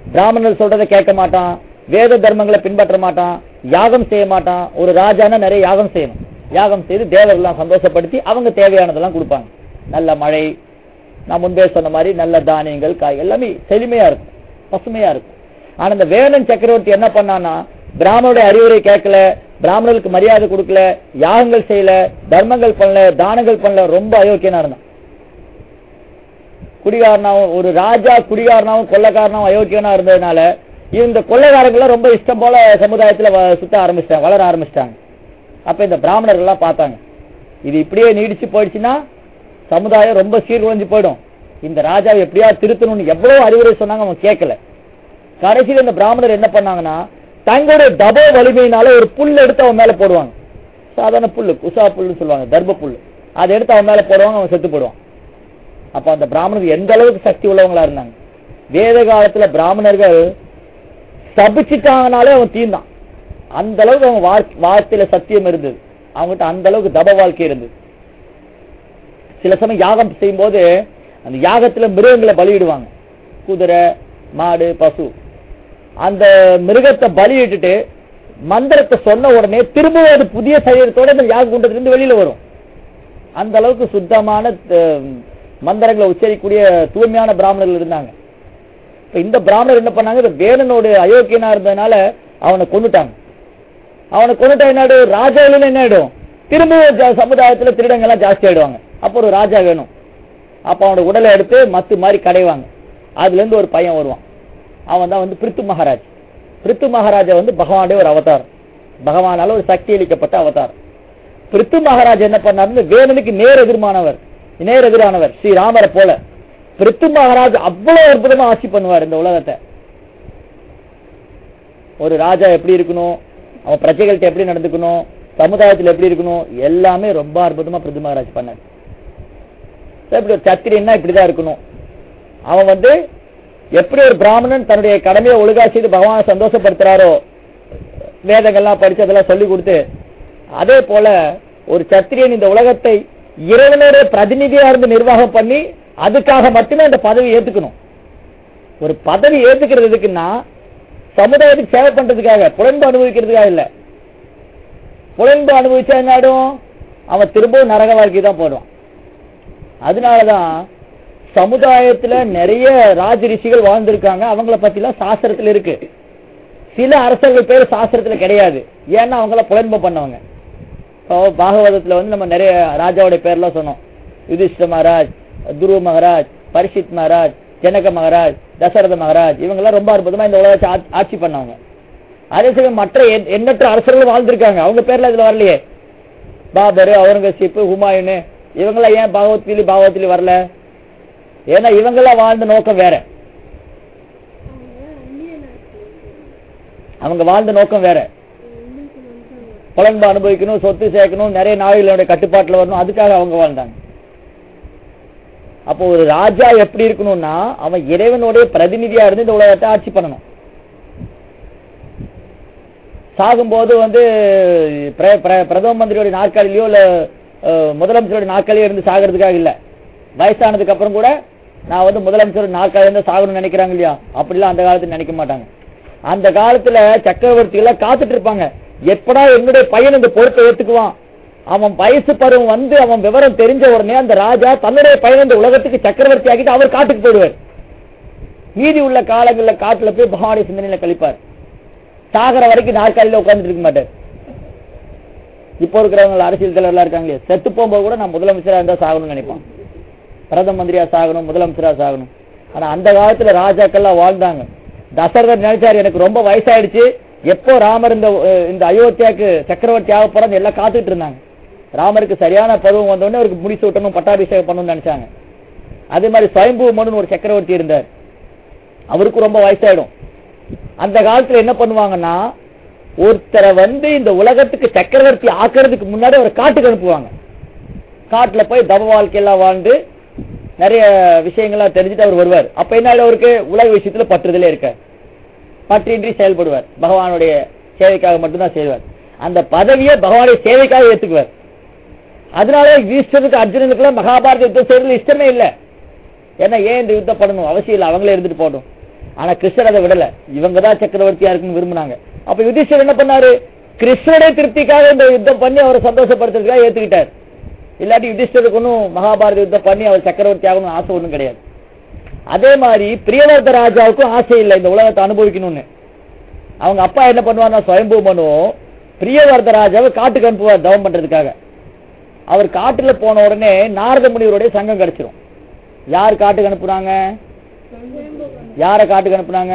Speaker 1: பிராமணர் சொல்றதை கேட்க மாட்டான் வேத தர்மங்களை பின்பற்ற மாட்டான் யாகம் செய்ய மாட்டான் ஒரு ராஜானா நிறைய யாகம் செய்யணும் யாகம் செய்து தேவர்கள்லாம் சந்தோஷப்படுத்தி அவங்க தேவையானதெல்லாம் கொடுப்பாங்க நல்ல மழை நான் முன்பே சொன்ன மாதிரி நல்ல தானியங்கள் காய் எல்லாமே செழுமையா இருக்கும் பசுமையா இருக்கும் ஆனா இந்த வேலன் சக்கரவர்த்தி என்ன பண்ணான்னா பிராமணருடைய அறிவுரை கேட்கல பிராமணர்களுக்கு மரியாதை கொடுக்கல யாகங்கள் செய்யல தர்மங்கள் பண்ணல தானங்கள் பண்ணல ரொம்ப அயோக்கியனா இருந்தான் குடிகாரனாவும் ஒரு ராஜா குடிகாரனாவும் கொள்ளக்காரனாவும் அயோக்கியனா இருந்ததுனால இந்த கொள்ளைக்காரங்களாம் ரொம்ப இஷ்டம் போல சமுதாயத்துல வ- சுத்த ஆரம்பிச்சிட்டாங்க வளர ஆரம்பிச்சிட்டாங்க அப்ப இந்த பிராமணர்கள் எல்லாம் பார்த்தாங்க இது இப்படியே நீடிச்சு போயிடுச்சுன்னா சமுதாயம் ரொம்ப சீர்குலைஞ்சு போயிடும் இந்த ராஜாவை எப்படியா திருத்தணும்னு எவ்வளவு அறிவுரை சொன்னாங்க அவன் கேட்கல கடைசியில் இந்த பிராமணர் என்ன பண்ணாங்கன்னா தங்களுடைய தபோ வலிமையினால ஒரு புல் எடுத்து அவன் மேல போடுவாங்க சாதாரண புல்லு குசா புல்லுன்னு சொல்லுவாங்க தர்ப புல் அதை எடுத்து அவன் மேல போடுவாங்க அவன் செத்து போடுவான் அப்ப அந்த பிராமணர் எந்த அளவுக்கு சக்தி உள்ளவங்களா இருந்தாங்க வேத காலத்துல பிராமணர்கள் சபிச்சிட்டாங்கனாலே அவன் தீர்ந்தான் அந்த அளவுக்கு அவன் வார்- வார்த்தையில சத்தியம் இருந்தது அவங்ககிட்ட அந்த அளவுக்கு தப வாழ்க்கை இருந்தது சில சமயம் யாகம் செய்யும் போது அந்த யாகத்துல மிருகங்களை பலியிடுவாங்க குதிரை மாடு பசு அந்த மிருகத்தை பலியிட்டுட்டு மந்திரத்தை சொன்ன உடனே திரும்பவும் அது புதிய சரீரத்தோட அந்த யாக குண்டத்துல இருந்து வெளியில வரும் அந்த அளவுக்கு சுத்தமான அஹ், மந்திரங்களை உச்சரிக்கக்கூடிய தூய்மையான பிராமணர்கள் இருந்தாங்க இப்ப இந்த பிராமணர் என்ன பண்ணாங்க இந்த வேலனோட அயோக்கியனா இருந்ததுனால அவனை கொண்டுட்டாங்க அவனை கொண்டுட்டா என்ன ஆயிடும் ராஜாவில என்ன ஆயிடும் திரும்பவும் ஜா- சமுதாயத்துல திருடங்க எல்லாம் ஜாஸ்தி ஆயிடுவாங்க அப்போ ஒரு ராஜா வேணும் அப்ப அவனோட உடலை எடுத்து மத்து மாதிரி கடைவாங்க அதுல இருந்து ஒரு பையன் வருவான் அவன் தான் வந்து பிரித்து மகாராஜ் பிரித்து மகாராஜா வந்து பகவானுடைய ஒரு அவதாரம் பகவானால ஒரு சக்தி அளிக்கப்பட்ட அவதாரம் பிரித்து மகாராஜ் என்ன பண்ணாருன்னு வேலனுக்கு நேர் எதிர்மானவர் நேர் எதிரானவர் ஸ்ரீராமரை போல பிரித்து மகாராஜ் அவ்வளவு அற்புதமா ஆட்சி பண்ணுவார் இந்த உலகத்தை ஒரு ராஜா எப்படி இருக்கணும் அவன் பிரஜைகள்கிட்ட எப்படி நடந்துக்கணும் சமுதாயத்துல எப்படி இருக்கணும் எல்லாமே ரொம்ப அற்புதமா பிரித்து மகாராஜ் பண்ணார் சரி, இப்படி ஒரு சத்திரியன்னா இப்படிதான் இருக்கணும் அவன் வந்து எப்படி ஒரு பிராமணன் தன்னுடைய கடமையை ஒழுங்கா செய்து பகவானை சந்தோஷப்படுத்துறாரோ வேதங்கள்லாம் படிச்சு அதெல்லாம் சொல்லி கொடுத்து அதே போல ஒரு சத்திரியன் இந்த உலகத்தை இறைவனுடைய பிரதிநிதியா இருந்து நிர்வாகம் பண்ணி அதுக்காக மட்டுமே அந்த பதவி ஏத்துக்கணும் ஒரு பதவி ஏத்துக்கிறது எதுக்குன்னா சமுதாயத்துக்கு சேவை பண்றதுக்காக புலன்பு அனுபவிக்கிறதுக்காக இல்ல புலன்பு அனுபவிச்சா என்ன ஆயிடும் அவன் திரும்பவும் நரக வாழ்க்கை தான் போடுவான் அதனாலதான் சமுதாயத்துல நிறைய ராஜ ரிஷிகள் வாழ்ந்திருக்காங்க அவங்கள பத்தி எல்லாம் சாஸ்திரத்துல இருக்கு சில அரசர்கள் பேர் சாஸ்திரத்துல கிடையாது ஏன்னா அவங்கள புலன்பு பண்ணவங்க இப்போ பாகவதத்துல வந்து நம்ம நிறைய ராஜாவோட பேர்லாம் சொன்னோம் யுதிஷ்ட மகாராஜ் துருவ மகாராஜ் பரிஷித் மகாராஜ் ஜனக மகாராஜ் தசரத மகாராஜ் இவங்க எல்லாம் ரொம்ப அற்புதமா இந்த உலகத்தை ஆட்சி- ஆட்சி பண்ணவங்க அதே சமயம் மற்ற எண்- எண்ணற்ற அரசர்களும் வாழ்ந்திருக்காங்க அவங்க பேர்ல இதுல வரலையே பாபர் அவுரங்கசீப் ஹுமாயூன் இவங்கெல்லாம் ஏன் பாகவத்லி பாகவத்லி வரல ஏன்னா இவங்கெல்லாம் வாழ்ந்த நோக்கம் வேற அவங்க வாழ்ந்த நோக்கம் வேற புலன்பு அனுபவிக்கணும் சொத்து சேர்க்கணும் நிறைய நாடுகளுடைய கட்டுப்பாட்டுல வரணும் அதுக்காக அவங்க வாழ்ந்தாங்க அப்போ ஒரு ராஜா எப்படி இருக்கணும்னா அவன் இறைவனுடைய பிரதிநிதியா இருந்து இந்த உலகத்தை ஆட்சி பண்ணணும் சாகும்போது வந்து பிர- பிர- பிரதம மந்திரியோட நாற்காலிலையோ இல்ல அஹ், முதலமைச்சரோட நாற்காலியோ இருந்து சாகிறதுக்காக இல்ல வயசானதுக்கு அப்புறம் கூட நான் வந்து முதலமைச்சரோட நாற்காலியில இருந்து சாகணும்னு நினைக்கிறாங்க இல்லையா அப்படிலாம் அந்த காலத்துல நினைக்க மாட்டாங்க அந்த காலத்துல சக்கரவர்த்திகள் காத்துட்டு இருப்பாங்க எப்படா என்னுடைய பையன் இந்த பொறுப்பை ஏத்துக்குவான் அவன் வயசு பருவம் வந்து அவன் விவரம் தெரிஞ்ச உடனே அந்த ராஜா தன்னுடைய பையன் இந்த உலகத்துக்கு சக்கரவர்த்தி ஆக்கிட்டு அவர் காட்டுக்கு போயிடுவார் மீதி உள்ள காலங்கள்ல காட்டுல போய் பகவானுடைய சிந்தனையில கழிப்பார் சாகர வரைக்கும் நாற்காலியில உட்கார்ந்துட்டு இருக்க மாட்டார் இப்போ இருக்கிறவங்க அரசியல் தலைவர்களா இருக்காங்களே செத்து போகும்போது கூட நான் முதலமைச்சரா இருந்தா சாகணும்னு நினைப்பான் பிரதம மந்திரியா சாகணும் முதலமைச்சரா சாகணும் ஆனா அந்த காலத்துல ராஜாக்கள்லாம் வாழ்ந்தாங்க தசரதர் நினைச்சாரு எனக்கு ரொம்ப வயசாயிடுச்சு எப்போ ராமர் இந்த அஹ், இந்த அயோத்தியாக்கு சக்கரவர்த்தி ஆக போறான்னு எல்லாம் காத்துட்டு இருந்தாங்க ராமருக்கு சரியான பருவம் வந்த உடனே அவருக்கு முடிச்சு விட்டணும் பட்டாபிஷேகம் பண்ணணும்னு நினைச்சாங்க அதே மாதிரி சுயம்பு மனு ஒரு சக்கரவர்த்தி இருந்தார் அவருக்கு ரொம்ப வயசாயிடும் அந்த காலத்துல என்ன பண்ணுவாங்கன்னா ஒருத்தரை வந்து இந்த உலகத்துக்கு சக்கரவர்த்தி ஆக்குறதுக்கு முன்னாடி ஒரு காட்டுக்கு அனுப்புவாங்க காட்டுல போய் தவ வாழ்க்கையெல்லாம் வாழ்ந்து நிறைய விஷயங்கள்லாம் தெரிஞ்சுட்டு அவர் வருவார் அப்ப என்ன ஆயிடும் அவருக்கு உலக விஷயத்துல பற்றுதலே இருக்க பற்றின்றி செயல்படுவார் பகவானுடைய சேவைக்காக மட்டும்தான் செய்வார் அந்த பதவியை பகவானுடைய சேவைக்காக ஏத்துக்குவார் அதனால ஈஸ்வருக்கு அர்ஜுனனுக்கு எல்லாம் மகாபாரத யுத்தம் செய்யறதுல இஷ்டமே இல்ல ஏன்னா ஏன் இந்த யுத்தம் பண்ணணும் அவசியம் இல்லை அவங்களே இருந்துட்டு போகட்டும் ஆனா கிருஷ்ணர் அதை விடல இவங்க தான் சக்கரவர்த்தியா இருக்குன்னு விரும்பினாங்க அப்ப யுதிஷ்டர் என்ன பண்ணாரு கிருஷ்ணருடைய திருப்திக்காக இந்த யுத்தம் பண்ணி அவரை சந்தோஷப்படுத்துறதுக்காக ஏத்துக்கிட்டார் இல்லாட்டி யுதிஷ்டருக்கு ஒன்றும் மகாபாரத யுத்தம் பண்ணி அவர் சக்கரவர்த்தி ஆகணும்னு ஆசை ஒண்ணும் கிடையாது அதே மாதிரி பிரியவர்த்த ராஜாவுக்கும் ஆசை இல்லை இந்த உலகத்தை அனுபவிக்கணும்னு அவங்க அப்பா என்ன பண்ணுவார்னா சுயம்பு மனு பிரியவர்த்த ராஜாவை காட்டுக்கு அனுப்புவார் தவம் பண்றதுக்காக அவர் காட்டுல போன உடனே நாரத முனிவருடைய சங்கம் கிடைச்சிரும் யார் காட்டுக்கு அனுப்புறாங்க யார காட்டுக்கு அனுப்புனாங்க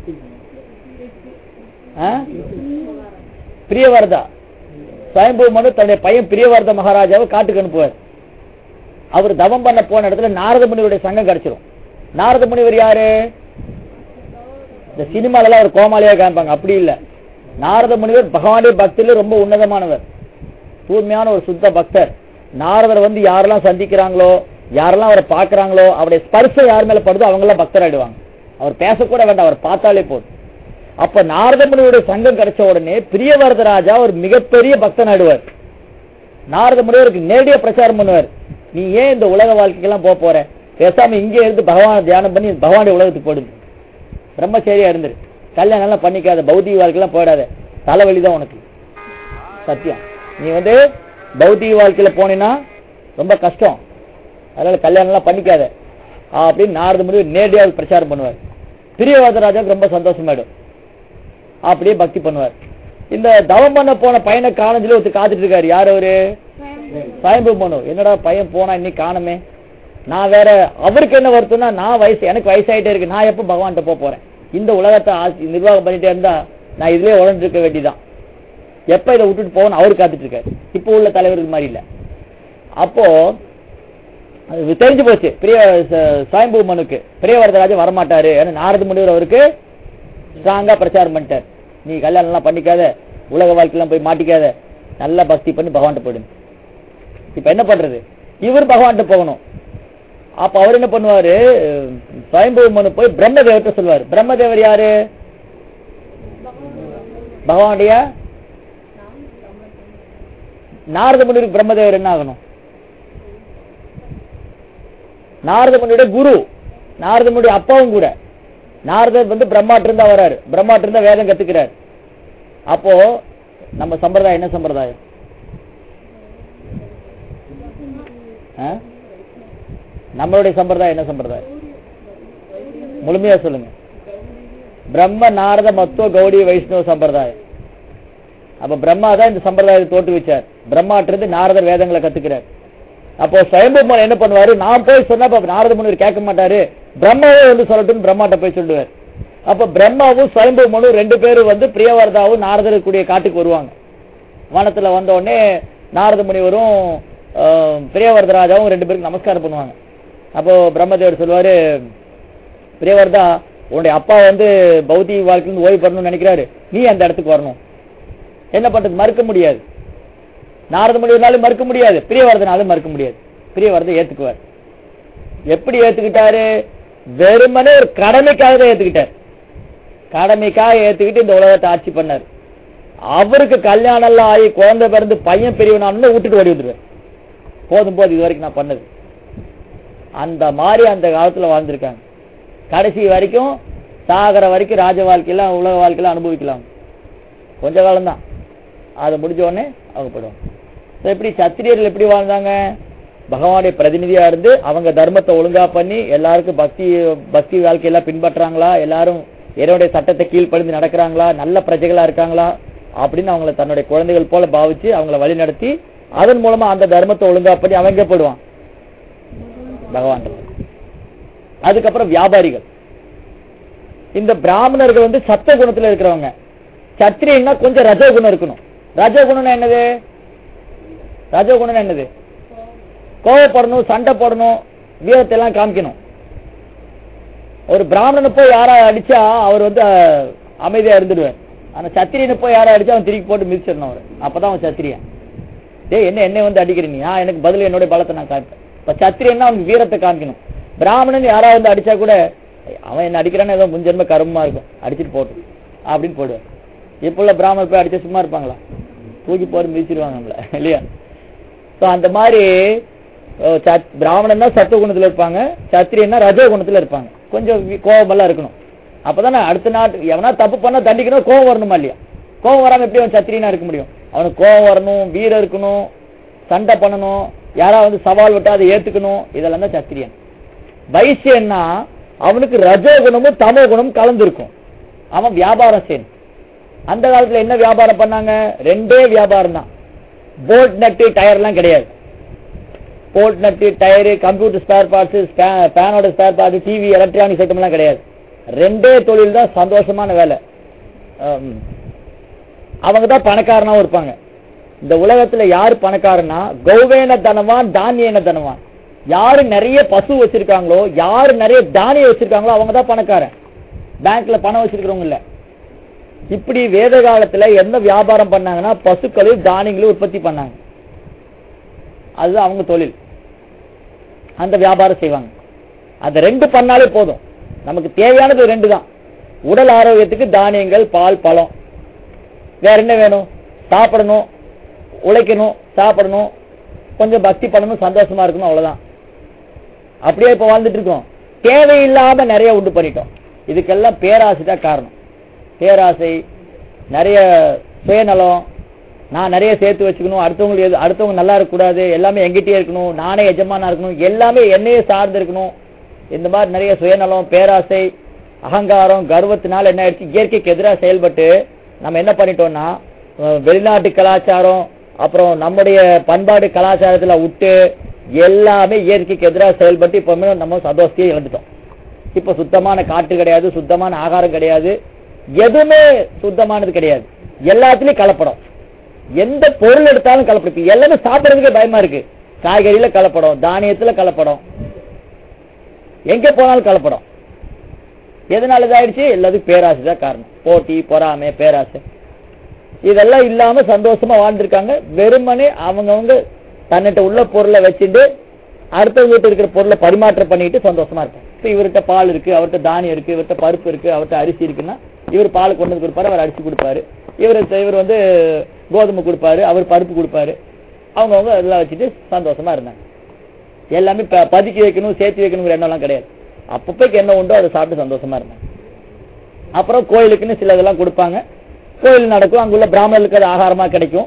Speaker 1: ஆ? பிரியவர்தா சுயம்பு மனு தன்னுடைய பையன் பிரியவர்த மகாராஜாவை காட்டுக்கு அனுப்புவார் அவர் தவம் பண்ண போன இடத்துல நாரத முனிவருடைய சங்கம் கிடைச்சிரும் நாரத முனிவர் யாரு இந்த சினிமால எல்லாம் ஒரு கோமாளியா காமிப்பாங்க அப்படி இல்ல நாரத முனிவர் பகவானுடைய பக்தியில ரொம்ப உன்னதமானவர் தூய்மையான ஒரு சுத்த பக்தர் நாரதர் வந்து யாரெல்லாம் சந்திக்கிறாங்களோ யாரெல்லாம் அவரை பார்க்கறாங்களோ அவருடைய ஸ்பர்சம் யார் மேல படுதோ அவங்க எல்லாம் பக்தர் ஆயிடுவாங்க அவர் பேசக்கூட வேண்டாம் அவர் பார்த்தாலே போதும் அப்ப நாரத முனிவருடைய சங்கம் கிடைச்ச உடனே பிரியவரத ராஜா ஒரு மிகப்பெரிய பக்தன் ஆயிடுவார் நாரத முனிவருக்கு நேரடியா பிரச்சாரம் பண்ணுவார் நீ ஏன் இந்த உலக வாழ்க்கைக்கெல்லாம் போக போற பேசாம இங்கே இருந்து பகவானை தியானம் பண்ணி பகவானுடைய உலகத்துக்கு போடுது பிரம்மச்சரியா இருந்துரு கல்யாணம் எல்லாம் பண்ணிக்காத பௌத்திக வாழ்க்கையெல்லாம் போயிடாத தலைவலி தான் உனக்கு சத்தியம் நீ வந்து பௌத்திக வாழ்க்கையில போனீன்னா ரொம்ப கஷ்டம் அதனால கல்யாணம் எல்லாம் பண்ணிக்காத அப்படின்னு நாரத முனிவர் நேரடியாக பிரச்சாரம் பண்ணுவார் பிரியவாத ராஜாவுக்கு ரொம்ப சந்தோஷமாயிடும் அப்படியே பக்தி பண்ணுவார் இந்த தவம் பண்ண போன பையனை காலேஜ்ல ஒருத்தர் காத்துட்டு இருக்காரு யார் அவரு சாயம்பு மனு என்னடா பையன் போனா இன்னைக்கு காணுமே நான் வேற அவருக்கு என்ன வருத்தம்னா நான் வயசு எனக்கு வயசாயிட்டே இருக்கு நான் எப்ப பகவான்கிட்ட போக போறேன் இந்த உலகத்தை ஆசி- நிர்வாகம் பண்ணிட்டே இருந்தா நான் இதுலயே உழந்து இருக்க வேண்டியதான் எப்ப இதை விட்டுட்டு போகணும் அவரு காத்துட்டு இருக்காரு இப்போ உள்ள தலைவருக்கு மாதிரி இல்ல அப்போ அது தெரிஞ்சு போச்சு பிரிய ச- சாயம்பு மனுக்கு பிரியவரதராஜன் வரமாட்டாரு ஏன்னா நாரத முனிவர் அவருக்கு ஸ்ட்ராங்கா பிரச்சாரம் பண்ணிட்டார் நீ கல்யாணம் எல்லாம் பண்ணிக்காத உலக வாழ்க்கையெல்லாம் போய் மாட்டிக்காத நல்லா பக்தி பண்ணி பகவான்கிட்ட போயிடுங்க இப்ப என்ன பண்றது இவர் பகவான்கிட்ட போகணும் அப்ப அவர் என்ன பண்ணுவாரு சுயம்பு மனு போய் பிரம்மதேவர்கிட்ட சொல்லுவாரு பிரம்மதேவர் யாரு பகவானுடைய நாரத முனிவருக்கு பிரம்மதேவர் என்ன ஆகணும் நாரத முனியுடைய குரு நாரத முனியுடைய அப்பாவும் கூட நாரதர் வந்து பிரம்மாட்டு இருந்தா வராரு பிரம்மாட்டு இருந்தா வேதம் கத்துக்கிறார் அப்போ நம்ம சம்பிரதாயம் என்ன சம்பிரதாயம் ஆ? நம்மளுடைய சம்பிரதாயம் என்ன சம்பிரதாயம் முழுமையா சொல்லுங்க பிரம்ம நாரத மத்துவ கௌடி வைஷ்ணவ சம்பிரதாயம் அப்ப பிரம்மா தான் இந்த சம்பிரதாயத்தை தோட்டு வச்சார் பிரம்மாட்டு இருந்து நாரதர் வேதங்களை கத்துக்கிறார் அப்போ சுயம்பு முனி என்ன பண்ணுவாரு நான் போய் சொன்னா அப்ப நாரத முனிவர் கேட்க மாட்டாரு பிரம்மாவே வந்து சொல்லட்டும் பிரம்மாட்ட போய் சொல்லுவார் அப்ப பிரம்மாவும் சுயம்பு மனு ரெண்டு பேரும் வந்து பிரியவர்தாவும் நாரதர் கூடிய காட்டுக்கு வருவாங்க வனத்துல வந்த உடனே நாரத முனிவரும் ஆஹ், பிரியவர்த ராஜாவும் ரெண்டு பேருக்கு நமஸ்காரம் பண்ணுவாங்க அப்போ பிரம்மதேவர் சொல்லுவாரு பிரியவர்தா உன்னுடைய அப்பா வந்து பௌத்திக வாழ்க்கையிலிருந்து ஓய்வு பெறணும்னு நினைக்கிறாரு நீ அந்த இடத்துக்கு வரணும் என்ன பண்றது மறுக்க முடியாது நாரத முனிவர்னாலும் மறுக்க முடியாது பிரியவர்தனாலும் மறுக்க முடியாது பிரியவர்தன் ஏத்துக்குவார் எப்படி ஏத்துக்கிட்டாரு வெறுமனே ஒரு கடமைக்காக தான் ஏத்துக்கிட்டார் கடமைக்காக ஏத்துக்கிட்டு இந்த உலகத்தை ஆட்சி பண்ணார் அவருக்கு கல்யாணம் எல்லாம் ஆகி குழந்தை பிறந்து பையன் பெரியவனான்னு விட்டுட்டு ஓடி வந்துருவார் போதும் போது இது வரைக்கும் நான் பண்ணது அந்த மாதிரி அந்த காலத்துல வாழ்ந்திருக்காங்க கடைசி வரைக்கும் சாகர வரைக்கும் ராஜ வாழ்க்கையெல்லாம் உலக வாழ்க்கையெல்லாம் அனுபவிக்கலாம் கொஞ்ச காலம் தான் அது முடிஞ்ச உடனே அவங்க போயிடுவாங்க So, எப்படி சத்திரியர்கள் எப்படி வாழ்ந்தாங்க பகவானுடைய பிரதிநிதியா இருந்து அவங்க தர்மத்தை ஒழுங்கா பண்ணி எல்லாருக்கும் பக்தி பக்தி வாழ்க்கையெல்லாம் பின்பற்றாங்களா எல்லாரும் இறைவனுடைய சட்டத்தை கீழ்ப்படிந்து நடக்கிறாங்களா நல்ல பிரஜைகளா இருக்காங்களா அப்படின்னு அவங்கள தன்னுடைய குழந்தைகள் போல பாவிச்சு அவங்கள வழி நடத்தி அதன் மூலமா அந்த தர்மத்தை ஒழுங்கா பண்ணி அவங்க எங்க போயிடுவான் பகவான் அதுக்கப்புறம் வியாபாரிகள் இந்த பிராமணர்கள் வந்து சத்த குணத்துல இருக்கிறவங்க சத்திரியன்னா கொஞ்சம் ரஜோகுணம் இருக்கணும் ரஜோகுணம்னா என்னது ரஜோகுணம் என்னது கோவப்படணும் சண்டை போடணும் வீரத்தை எல்லாம் காமிக்கணும் ஒரு பிராமணனை போய் யாரா அடிச்சா அவர் வந்து அஹ், அமைதியா இருந்துடுவார் ஆனா சத்திரியனை போய் யாரா அடிச்சா அவன் திருப்பி போட்டு மிதிச்சிடணும் அவர் அப்பதான் அவன் சத்திரியன் டேய் என்ன என்னை வந்து அடிக்கிறீங்க ஆ, எனக்கு பதில் என்னோட பலத்தை நான் காமிப்பேன் இப்ப சத்திரியன்னா அவனுக்கு வீரத்தை காமிக்கணும் பிராமணன் யாராவது வந்து அடிச்சா கூட அவன் என்ன அடிக்கிறான்னு ஏதோ முன்ஜென்ம கர்மமா இருக்கும் அடிச்சிட்டு போட்டும் அப்படின்னு போடுவார் இப்ப உள்ள பிராமணர் போய் அடிச்சா சும்மா இருப்பாங்களா தூக்கி போட்டு மிதிச்சிருவாங்க நம்மள இல்லையா சோ அந்த மாதிரி அஹ், சத்- பிராமணன்னா சத்துவ குணத்துல இருப்பாங்க சத்திரியன்னா ரஜோ குணத்துல இருப்பாங்க கொஞ்சம் வி- கோபமெல்லாம் இருக்கணும் அப்பதானே அடுத்த நாட்டு எவனா தப்பு பண்ணா தண்டிக்கணும் கோவம் வரணுமா இல்லையா கோவம் வராம எப்படி அவன் சத்திரியனா இருக்க முடியும் அவனுக்கு கோவம் வரணும் வீரம் இருக்கணும் சண்டை பண்ணணும் யாராவது வந்து சவால் விட்டா அதை ஏத்துக்கணும் இதெல்லாம் தான் சத்திரியன் வைசியன்னா அவனுக்கு ரஜோ குணமும் தமோ குணமும் கலந்துருக்கும் அவன் வியாபாரம் செய்யணும் அந்த காலத்துல என்ன வியாபாரம் பண்ணாங்க ரெண்டே வியாபாரம் தான் போல்ட் நட்டு டயர்லாம் கிடையாது bolt nut tyre computer spare parts பேனோட spare parts TV electronic item எல்லாம் கிடையாது ரெண்டே தொழில் தான் சந்தோஷமான வேலை ஆம். அவங்க தான் பணக்காரனாவும் இருப்பாங்க இந்த உலகத்துல யாரு பணக்காரனா கௌவேன தனவான் தானியன தனவான் யாரு நிறைய பசு வச்சிருக்காங்களோ யாரு நிறைய தானியம் வச்சிருக்காங்களோ அவங்க தான் பணக்காரன் பேங்க்ல பணம் வச்சிருக்கிறவங்க இல்ல இப்படி வேத காலத்துல என்ன வியாபாரம் பண்ணாங்கன்னா பசுக்களையும் தானியங்களையும் உற்பத்தி பண்ணாங்க அதுதான் அவங்க தொழில் அந்த வியாபாரம் செய்வாங்க அந்த ரெண்டு பண்ணாலே போதும் நமக்கு தேவையானது ரெண்டு தான் உடல் ஆரோக்கியத்துக்கு தானியங்கள் பால் பழம் வேற என்ன வேணும் சாப்பிடணும் உழைக்கணும் சாப்பிடணும் கொஞ்சம் பக்தி பண்ணணும் சந்தோஷமா இருக்கணும் அவ்வளவுதான் அப்படியே இப்ப வாழ்ந்துட்டு இருக்கோம் தேவையில்லாம நிறைய உண்டு பண்ணிட்டோம் இதுக்கெல்லாம் பேராசை தான் காரணம் பேராசை நிறைய சுயநலம் நான் நிறைய சேர்த்து வச்சுக்கணும் அடுத்தவங்களுக்கு எது அடுத்தவங்க நல்லா இருக்கக்கூடாது எல்லாமே எங்கிட்டே இருக்கணும் நானே எஜமானா இருக்கணும் எல்லாமே என்னையே சார்ந்து இருக்கணும் இந்த மாதிரி நிறைய சுயநலம் பேராசை அகங்காரம் கர்வத்தினால என்ன ஆயிடுச்சு இயற்கைக்கு எதிராக செயல்பட்டு நம்ம என்ன பண்ணிட்டோம்னா அஹ், வெளிநாட்டு கலாச்சாரம் அப்புறம் நம்முடைய பண்பாடு கலாச்சாரத்துல விட்டு எல்லாமே இயற்கைக்கு எதிராக செயல்பட்டு இப்ப நம்ம சந்தோஷத்தையே இழந்துட்டோம் இப்ப சுத்தமான காற்று கிடையாது சுத்தமான ஆகாரம் கிடையாது எதுவுமே சுத்தமானது கிடையாது எல்லாத்துலயும் கலப்படம் எந்த பொருள் எடுத்தாலும் கலப்படம் இப்ப எல்லாமே சாப்பிடுறதுக்கே பயமா இருக்கு காய்கறியில கலப்படம் தானியத்துல கலப்படம் எங்க போனாலும் கலப்படம் எதனால இதாயிடுச்சு எல்லாத்துக்கும் பேராசை தான் காரணம் போட்டி பொறாமை பேராசை இதெல்லாம் இல்லாம சந்தோஷமா வாழ்ந்திருக்காங்க வெறுமனே அவங்கவங்க தன்னிட்ட உள்ள பொருளை வச்சுட்டு அடுத்தவங்க வீட்டு இருக்கிற பொருளை பரிமாற்றம் பண்ணிட்டு சந்தோஷமா இருப்பாங்க இப்ப இவர்கிட்ட பால் இருக்கு அவர்கிட்ட தானியம் இருக்கு இவர்கிட்ட பருப்பு இருக்கு அவர்கிட்ட அரிசி இருக்குன்னா இவர் பால் கொண்டு வந்து கொடுப்பாரு அவர் அரிசி கொடுப்பாரு இவர் இவர் வந்து கோதுமை கொடுப்பாரு அவர் பருப்பு கொடுப்பாரு அவங்கவங்க எல்லாம் வச்சுட்டு சந்தோஷமா இருந்தாங்க எல்லாமே ப- பதுக்கி வைக்கணும் சேர்த்து வைக்கணுங்கிற எண்ணம்லாம் கிடையாது அப்பப்போக்கு என்ன உண்டோ அதை சாப்பிட்டு சந்தோஷமா இருந்தாங்க அப்புறம் கோயிலுக்குன்னு சில இதெல்லாம் கொடுப்பாங்க கோயில் நடக்கும் அங்குள்ள பிராமணர்களுக்கு அது ஆகாரமா கிடைக்கும்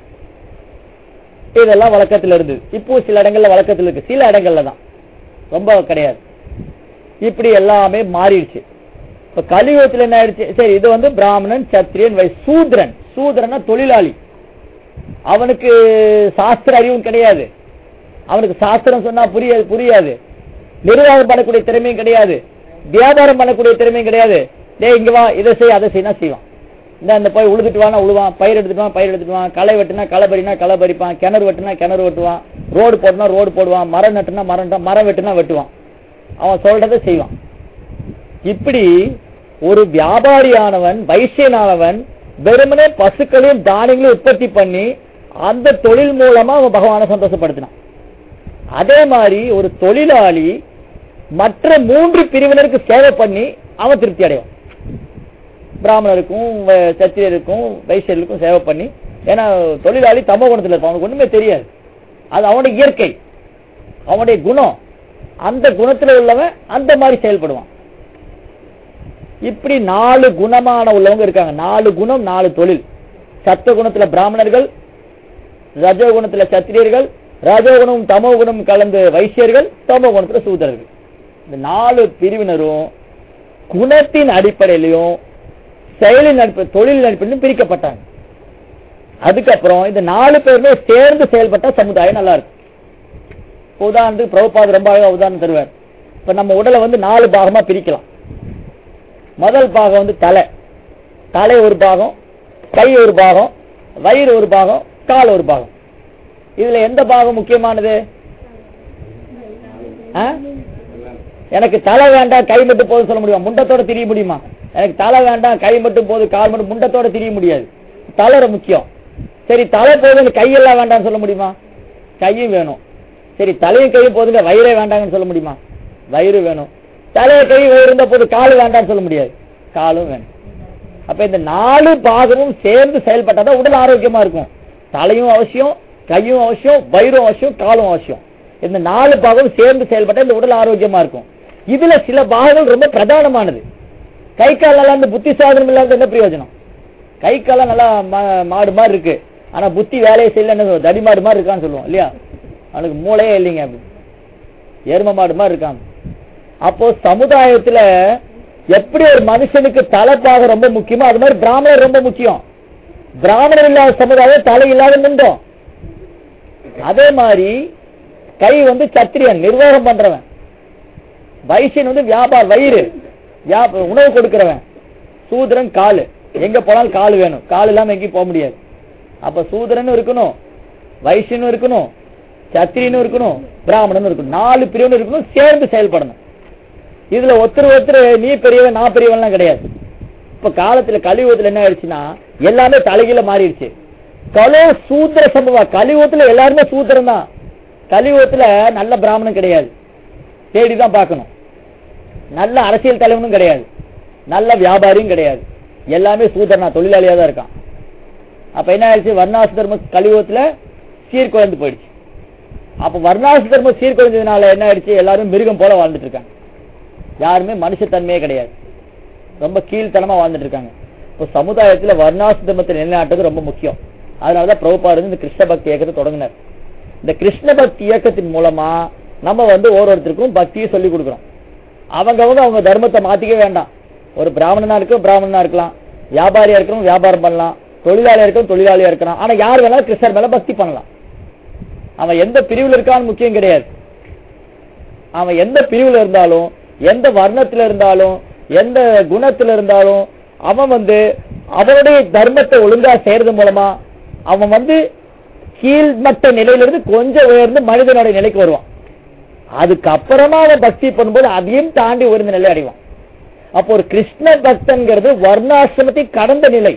Speaker 1: இதெல்லாம் வழக்கத்துல இருந்தது இப்போ சில இடங்கள்ல வழக்கத்துல இருக்கு சில இடங்கள்ல தான் ரொம்ப கிடையாது இப்படி எல்லாமே மாறிடுச்சு இப்ப கலியுகத்துல என்ன ஆயிடுச்சு சரி இது வந்து பிராமணன் சத்திரியன் வை சூத்ரன் சூத்ரன்னா தொழிலாளி அவனுக்கு சாஸ்திர அறிவும் கிடையாது அவனுக்கு சாஸ்திரம் சொன்னா புரியாது புரியாது நிர்வாகம் பண்ணக்கூடிய திறமையும் கிடையாது வியாபாரம் பண்ணக்கூடிய திறமையும் கிடையாது டேய் இங்க வா இதை செய் அதை செய்யினா செய்வான் இந்த இந்த போய் உழுதுட்டு வானா உழுவான் பயிர் எடுத்துட்டு வான் பயிர் எடுத்துட்டு வான் களை வெட்டினா களை பறினா களை பறிப்பான் கிணறு வெட்டினா கிணறு வெட்டுவான் ரோடு போட்டுனா ரோடு போடுவான் மரம் நட்டுனா மரம் நட்டா- மரம் வெட்டினா வெட்டுவான் அவன் சொல்றதை செய்வான் இப்படி ஒரு வியாபாரியானவன் வைசியனானவன் வெறுமனே பசுக்களையும் தானியங்களையும் உற்பத்தி பண்ணி அந்த தொழில் மூலமா அவன் பகவானை சந்தோஷப்படுத்தினான் அதே மாதிரி ஒரு தொழிலாளி மற்ற மூன்று பிரிவினருக்கு சேவை பண்ணி அவன் திருப்தி அடைவான் பிராமணருக்கும் வ- சத்திரியருக்கும் வைசியருக்கும் சேவை பண்ணி ஏன்னா தொழிலாளி தமோ குணத்துல இருப்பான் அவனுக்கு ஒண்ணுமே தெரியாது அது அவனுடைய இயற்கை அவனுடைய குணம் அந்த குணத்துல உள்ளவன் அந்த மாதிரி செயல்படுவான் இப்படி நாலு குணமான உள்ளவங்க இருக்காங்க நாலு குணம் நாலு தொழில் சத்த குணத்துல பிராமணர்கள் ரஜோ குணத்துல சத்திரியர்கள் ரஜோகுணம் தமோ குணம் கலந்து வைசியர்கள் தமோ குணத்துல சூதரர்கள் இந்த நாலு பிரிவினரும் குணத்தின் அடிப்படையிலையும் செயலின் அடிப்படை தொழில் அடிப்படையிலும் பிரிக்கப்பட்டாங்க அதுக்கப்புறம் இந்த நாலு பேருமே சேர்ந்து செயல்பட்டா சமுதாயம் நல்லா இருக்கும் இப்ப உதாரணத்துக்கு பிரபுபாத் ரொம்ப அழகா உதாரணம் தருவார் இப்ப நம்ம உடலை வந்து நாலு பாகமா பிரிக்கலாம் முதல் பாகம் வந்து தலை தலை ஒரு பாகம் கை ஒரு பாகம் வயிறு ஒரு பாகம் கால் ஒரு பாகம் இதுல எந்த பாகம் முக்கியமானது ஆ? எனக்கு தலை வேண்டாம் கை மட்டும் போதும் சொல்ல முடியுமா முண்டத்தோட திரிய முடியுமா எனக்கு தலை வேண்டாம் கை மட்டும் போதும் கால் மட்டும் முண்டத்தோட திரிய முடியாது தலை முக்கியம் சரி தலை போதும் எனக்கு கையெல்லாம் வேண்டாம்னு சொல்ல முடியுமா கையும் வேணும் சரி தலையும் கையும் போதுங்க வயிறே வேண்டாங்கன்னு சொல்ல முடியுமா வயிறு வேணும் தலையை கை வயிறு இருந்தா போது கால் வேண்டாம்னு சொல்ல முடியாது காலும் வேணும் அப்ப இந்த நாலு பாகமும் சேர்ந்து செயல்பட்டாதான் உடல் ஆரோக்கியமா இருக்கும் தலையும் அவசியம் கையும் அவசியம் வயிறும் அவசியம் காலும் அவசியம் இந்த நாலு பாகம் சேர்ந்து செயல்பட்டா இந்த உடல் ஆரோக்கியமா இருக்கும் இதுல சில பாகங்கள் ரொம்ப பிரதானமானது கை கால் நல்லா இருந்து புத்தி சாதனம் இல்லாத என்ன பிரயோஜனம் கை காலம் நல்லா மா- மாடு மாதிரி இருக்கு ஆனா புத்தி வேலையை செய்யல என்ன சொல்லுவோம் தடி மாடு மாதிரி இருக்கான்னு சொல்லுவோம் இல்லையா அவனுக்கு மூளையே இல்லைங்க அப்படி எரும மாடு மாதிரி இருக்காங்க அப்போ சமுதாயத்துல எப்படி ஒரு மனுஷனுக்கு தலைப்பாக ரொம்ப முக்கியமோ அது மாதிரி பிராமணர் ரொம்ப முக்கியம் பிராமணர் இல்லாத சமுதாயம் தலை இல்லாத முண்டம் அதே மாதிரி கை வந்து சத்திரியன் நிர்வாகம் பண்றவன் வைசியன் வந்து வியாபார வயிறு வியாப- உணவு கொடுக்கிறவன் சூத்திரன் காலு எங்க போனாலும் கால் வேணும் கால் இல்லாம எங்கேயும் போக முடியாது அப்ப சூத்திரனும் இருக்கணும் வைசியனும் இருக்கணும் சத்திரியனும் இருக்கணும் பிராமணனும் இருக்கணும் நாலு பிரிவனும் இருக்கணும் சேர்ந்து செயல்படணும் இதுல ஒருத்தர் ஒருத்தர் நீ பெரியவன் நான் பெரியவன்லாம் கிடையாது இப்ப காலத்துல கலியுகத்துல என்ன ஆயிடுச்சுன்னா எல்லாமே தலைகீழ மாறிடுச்சு கலோ சூத்திர சம்பவம் கலியுகத்துல எல்லாருமே சூத்திரம் தான் கலியுகத்துல நல்ல பிராமணன் கிடையாது தேடிதான் பார்க்கணும் நல்ல அரசியல் தலைவனும் கிடையாது நல்ல வியாபாரியும் கிடையாது எல்லாமே சூத்திரனா தொழிலாளியா தான் இருக்கான் அப்ப என்ன ஆயிடுச்சு வர்ணாச தர்ம கலியுகத்துல சீர்குலைந்து போயிடுச்சு அப்ப வர்ணாச தர்மம் சீர்குலைஞ்சதுனால என்ன ஆயிடுச்சு எல்லாரும் மிருகம் போல வாழ்ந்துட்டு இருக்காங்க யாருமே மனுஷத்தன்மையே கிடையாது ரொம்ப கீழ்த்தனமா வாழ்ந்துட்டு இருக்காங்க இப்போ சமுதாயத்துல வர்ணாச தர்மத்தை நிலைநாட்டுறது ரொம்ப முக்கியம் அதனாலதான் பிரபுபாடு வந்து இந்த கிருஷ்ண பக்தி இயக்கத்தை தொடங்கினார் இந்த கிருஷ்ண பக்தி இயக்கத்தின் மூலமா நம்ம வந்து ஒவ்வொருத்தருக்கும் பக்தியை சொல்லி கொடுக்குறோம் அவங்கவங்க அவங்க தர்மத்தை மாத்திக்க வேண்டாம் ஒரு பிராமணனா இருக்க பிராமணனா இருக்கலாம் வியாபாரியா இருக்கணும் வியாபாரம் பண்ணலாம் தொழிலாளியா இருக்கணும் தொழிலாளியா இருக்கலாம் ஆனா யார் வேணாலும் கிருஷ்ணர் மேல பக்தி பண்ணலாம் அவன் எந்த பிரிவுல இருக்கான்னு முக்கியம் கிடையாது அவன் எந்த பிரிவுல இருந்தாலும் எந்த வர்ணத்துல இருந்தாலும் எந்த குணத்துல இருந்தாலும் அவன் வந்து அவனுடைய தர்மத்தை ஒழுங்கா செய்யறது மூலமா அவன் வந்து கீழ்மட்ட நிலையிலிருந்து கொஞ்சம் உயர்ந்து மனிதனுடைய நிலைக்கு வருவான் அதுக்கப்புறமா அவன் பக்தி பண்ணும்போது அதையும் தாண்டி உயர்ந்த நிலை அடைவான் அப்போ ஒரு கிருஷ்ண பக்தன்கிறது வர்ணாசிரமத்தை கடந்த நிலை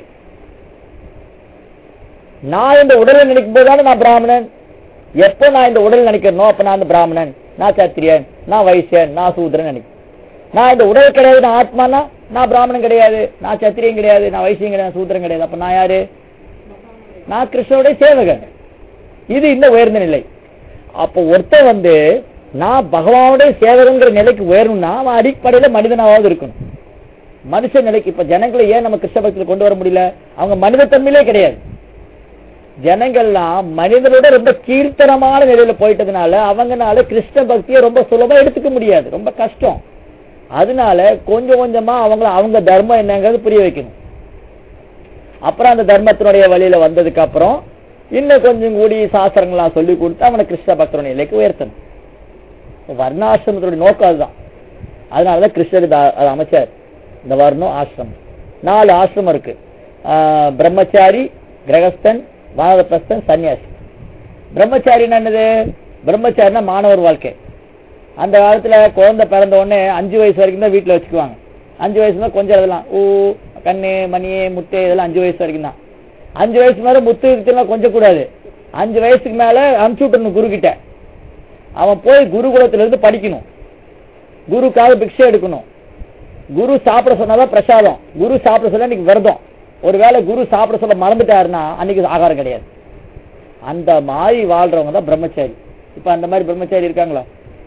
Speaker 1: நான் இந்த உடலை நினைக்கும் போதுதானே நான் பிராமணன் எப்ப நான் இந்த உடல் நினைக்கிறனோ அப்ப நான் இந்த பிராமணன் நான் சத்திரியன் நான் வைசியன் நான் சூத்திரன் நினைக்கிறேன் நான் இந்த உடல் கிடையாது நான் ஆத்மானா நான் பிராமணன் கிடையாது நான் சத்திரியன் கிடையாது நான் வைசியம் கிடையாது நான் சூத்திரன் கிடையாது அப்ப நான் யாரு நான் கிருஷ்ணனுடைய சேவகன் இது இந்த உயர்ந்த நிலை அப்போ ஒருத்தன் வந்து நான் பகவானுடைய சேவகங்கிற நிலைக்கு உயரணும்னா அவன் அடிப்படையில மனிதனாவது இருக்கணும் மனுஷ நிலைக்கு இப்ப ஜனங்களை ஏன் நம்ம கிருஷ்ண பக்தியில கொண்டு வர முடியல அவங்க மனித தன்மையிலே கிடையாது ஜனங்கள்லாம் மனிதனோட ரொம்ப கீர்த்தனமான நிலையில போயிட்டதுனால அவங்கனால கிருஷ்ண பக்தியை ரொம்ப சுலபமா எடுத்துக்க முடியாது ரொம்ப கஷ்டம் அதனால கொஞ்சம் கொஞ்சமா அவங்கள அவங்க தர்மம் என்னங்கிறது புரிய வைக்கணும் அப்புறம் அந்த தர்மத்தினுடைய வழியில வந்ததுக்கு அப்புறம் இன்னும் கொஞ்சம் கூடி சாஸ்திரங்கள்லாம் சொல்லி கொடுத்து அவனை கிருஷ்ண பக்தனுடைய நிலைக்கு உயர்த்தணும் வர்ணாசிரமத்துடைய நோக்கம் அதுதான் அதனாலதான் கிருஷ்ணர் இதை அதை அமைச்சார் இந்த வர்ணம் ஆசிரமம் நாலு ஆசிரமம் இருக்கு ஆஹ் பிரம்மச்சாரி கிரகஸ்தன் வானதப்பிரஸ்தன் சன்னியாசி பிரம்மச்சாரின்னா என்னது பிரம்மச்சாரினா மாணவர் வாழ்க்கை அந்த காலத்துல குழந்தை பிறந்த உடனே அஞ்சு வயசு வரைக்கும் தான் வீட்டுல வச்சுக்குவாங்க அஞ்சு வயசு தான் கொஞ்சம் எழுதலாம் ஊ கண்ணு மணி முட்டை இதெல்லாம் அஞ்சு வயசு வரைக்கும் தான் அஞ்சு வயசு மேல முத்து கிட்டலாம் கொஞ்சம் கூடாது அஞ்சு வயசுக்கு மேல அனுப்பிச்சு விட்டுறணும் குரு கிட்ட அவன் போய் குருகுலத்துல இருந்து படிக்கணும் குருக்காக பிக்ஷை எடுக்கணும் குரு சாப்பிட சொன்னாதான் பிரசாதம் குரு சாப்பிட சொன்னா இன்னைக்கு விரதம் ஒருவேளை குரு சாப்பிட சொல்ல மறந்துட்டாருன்னா அன்னைக்கு ஆகாரம் கிடையாது அந்த மாதிரி வாழ்றவங்க தான் பிரம்மச்சாரி இப்ப அந்த மாதிரி பிரம்மச்சாரி இருக்காங்களா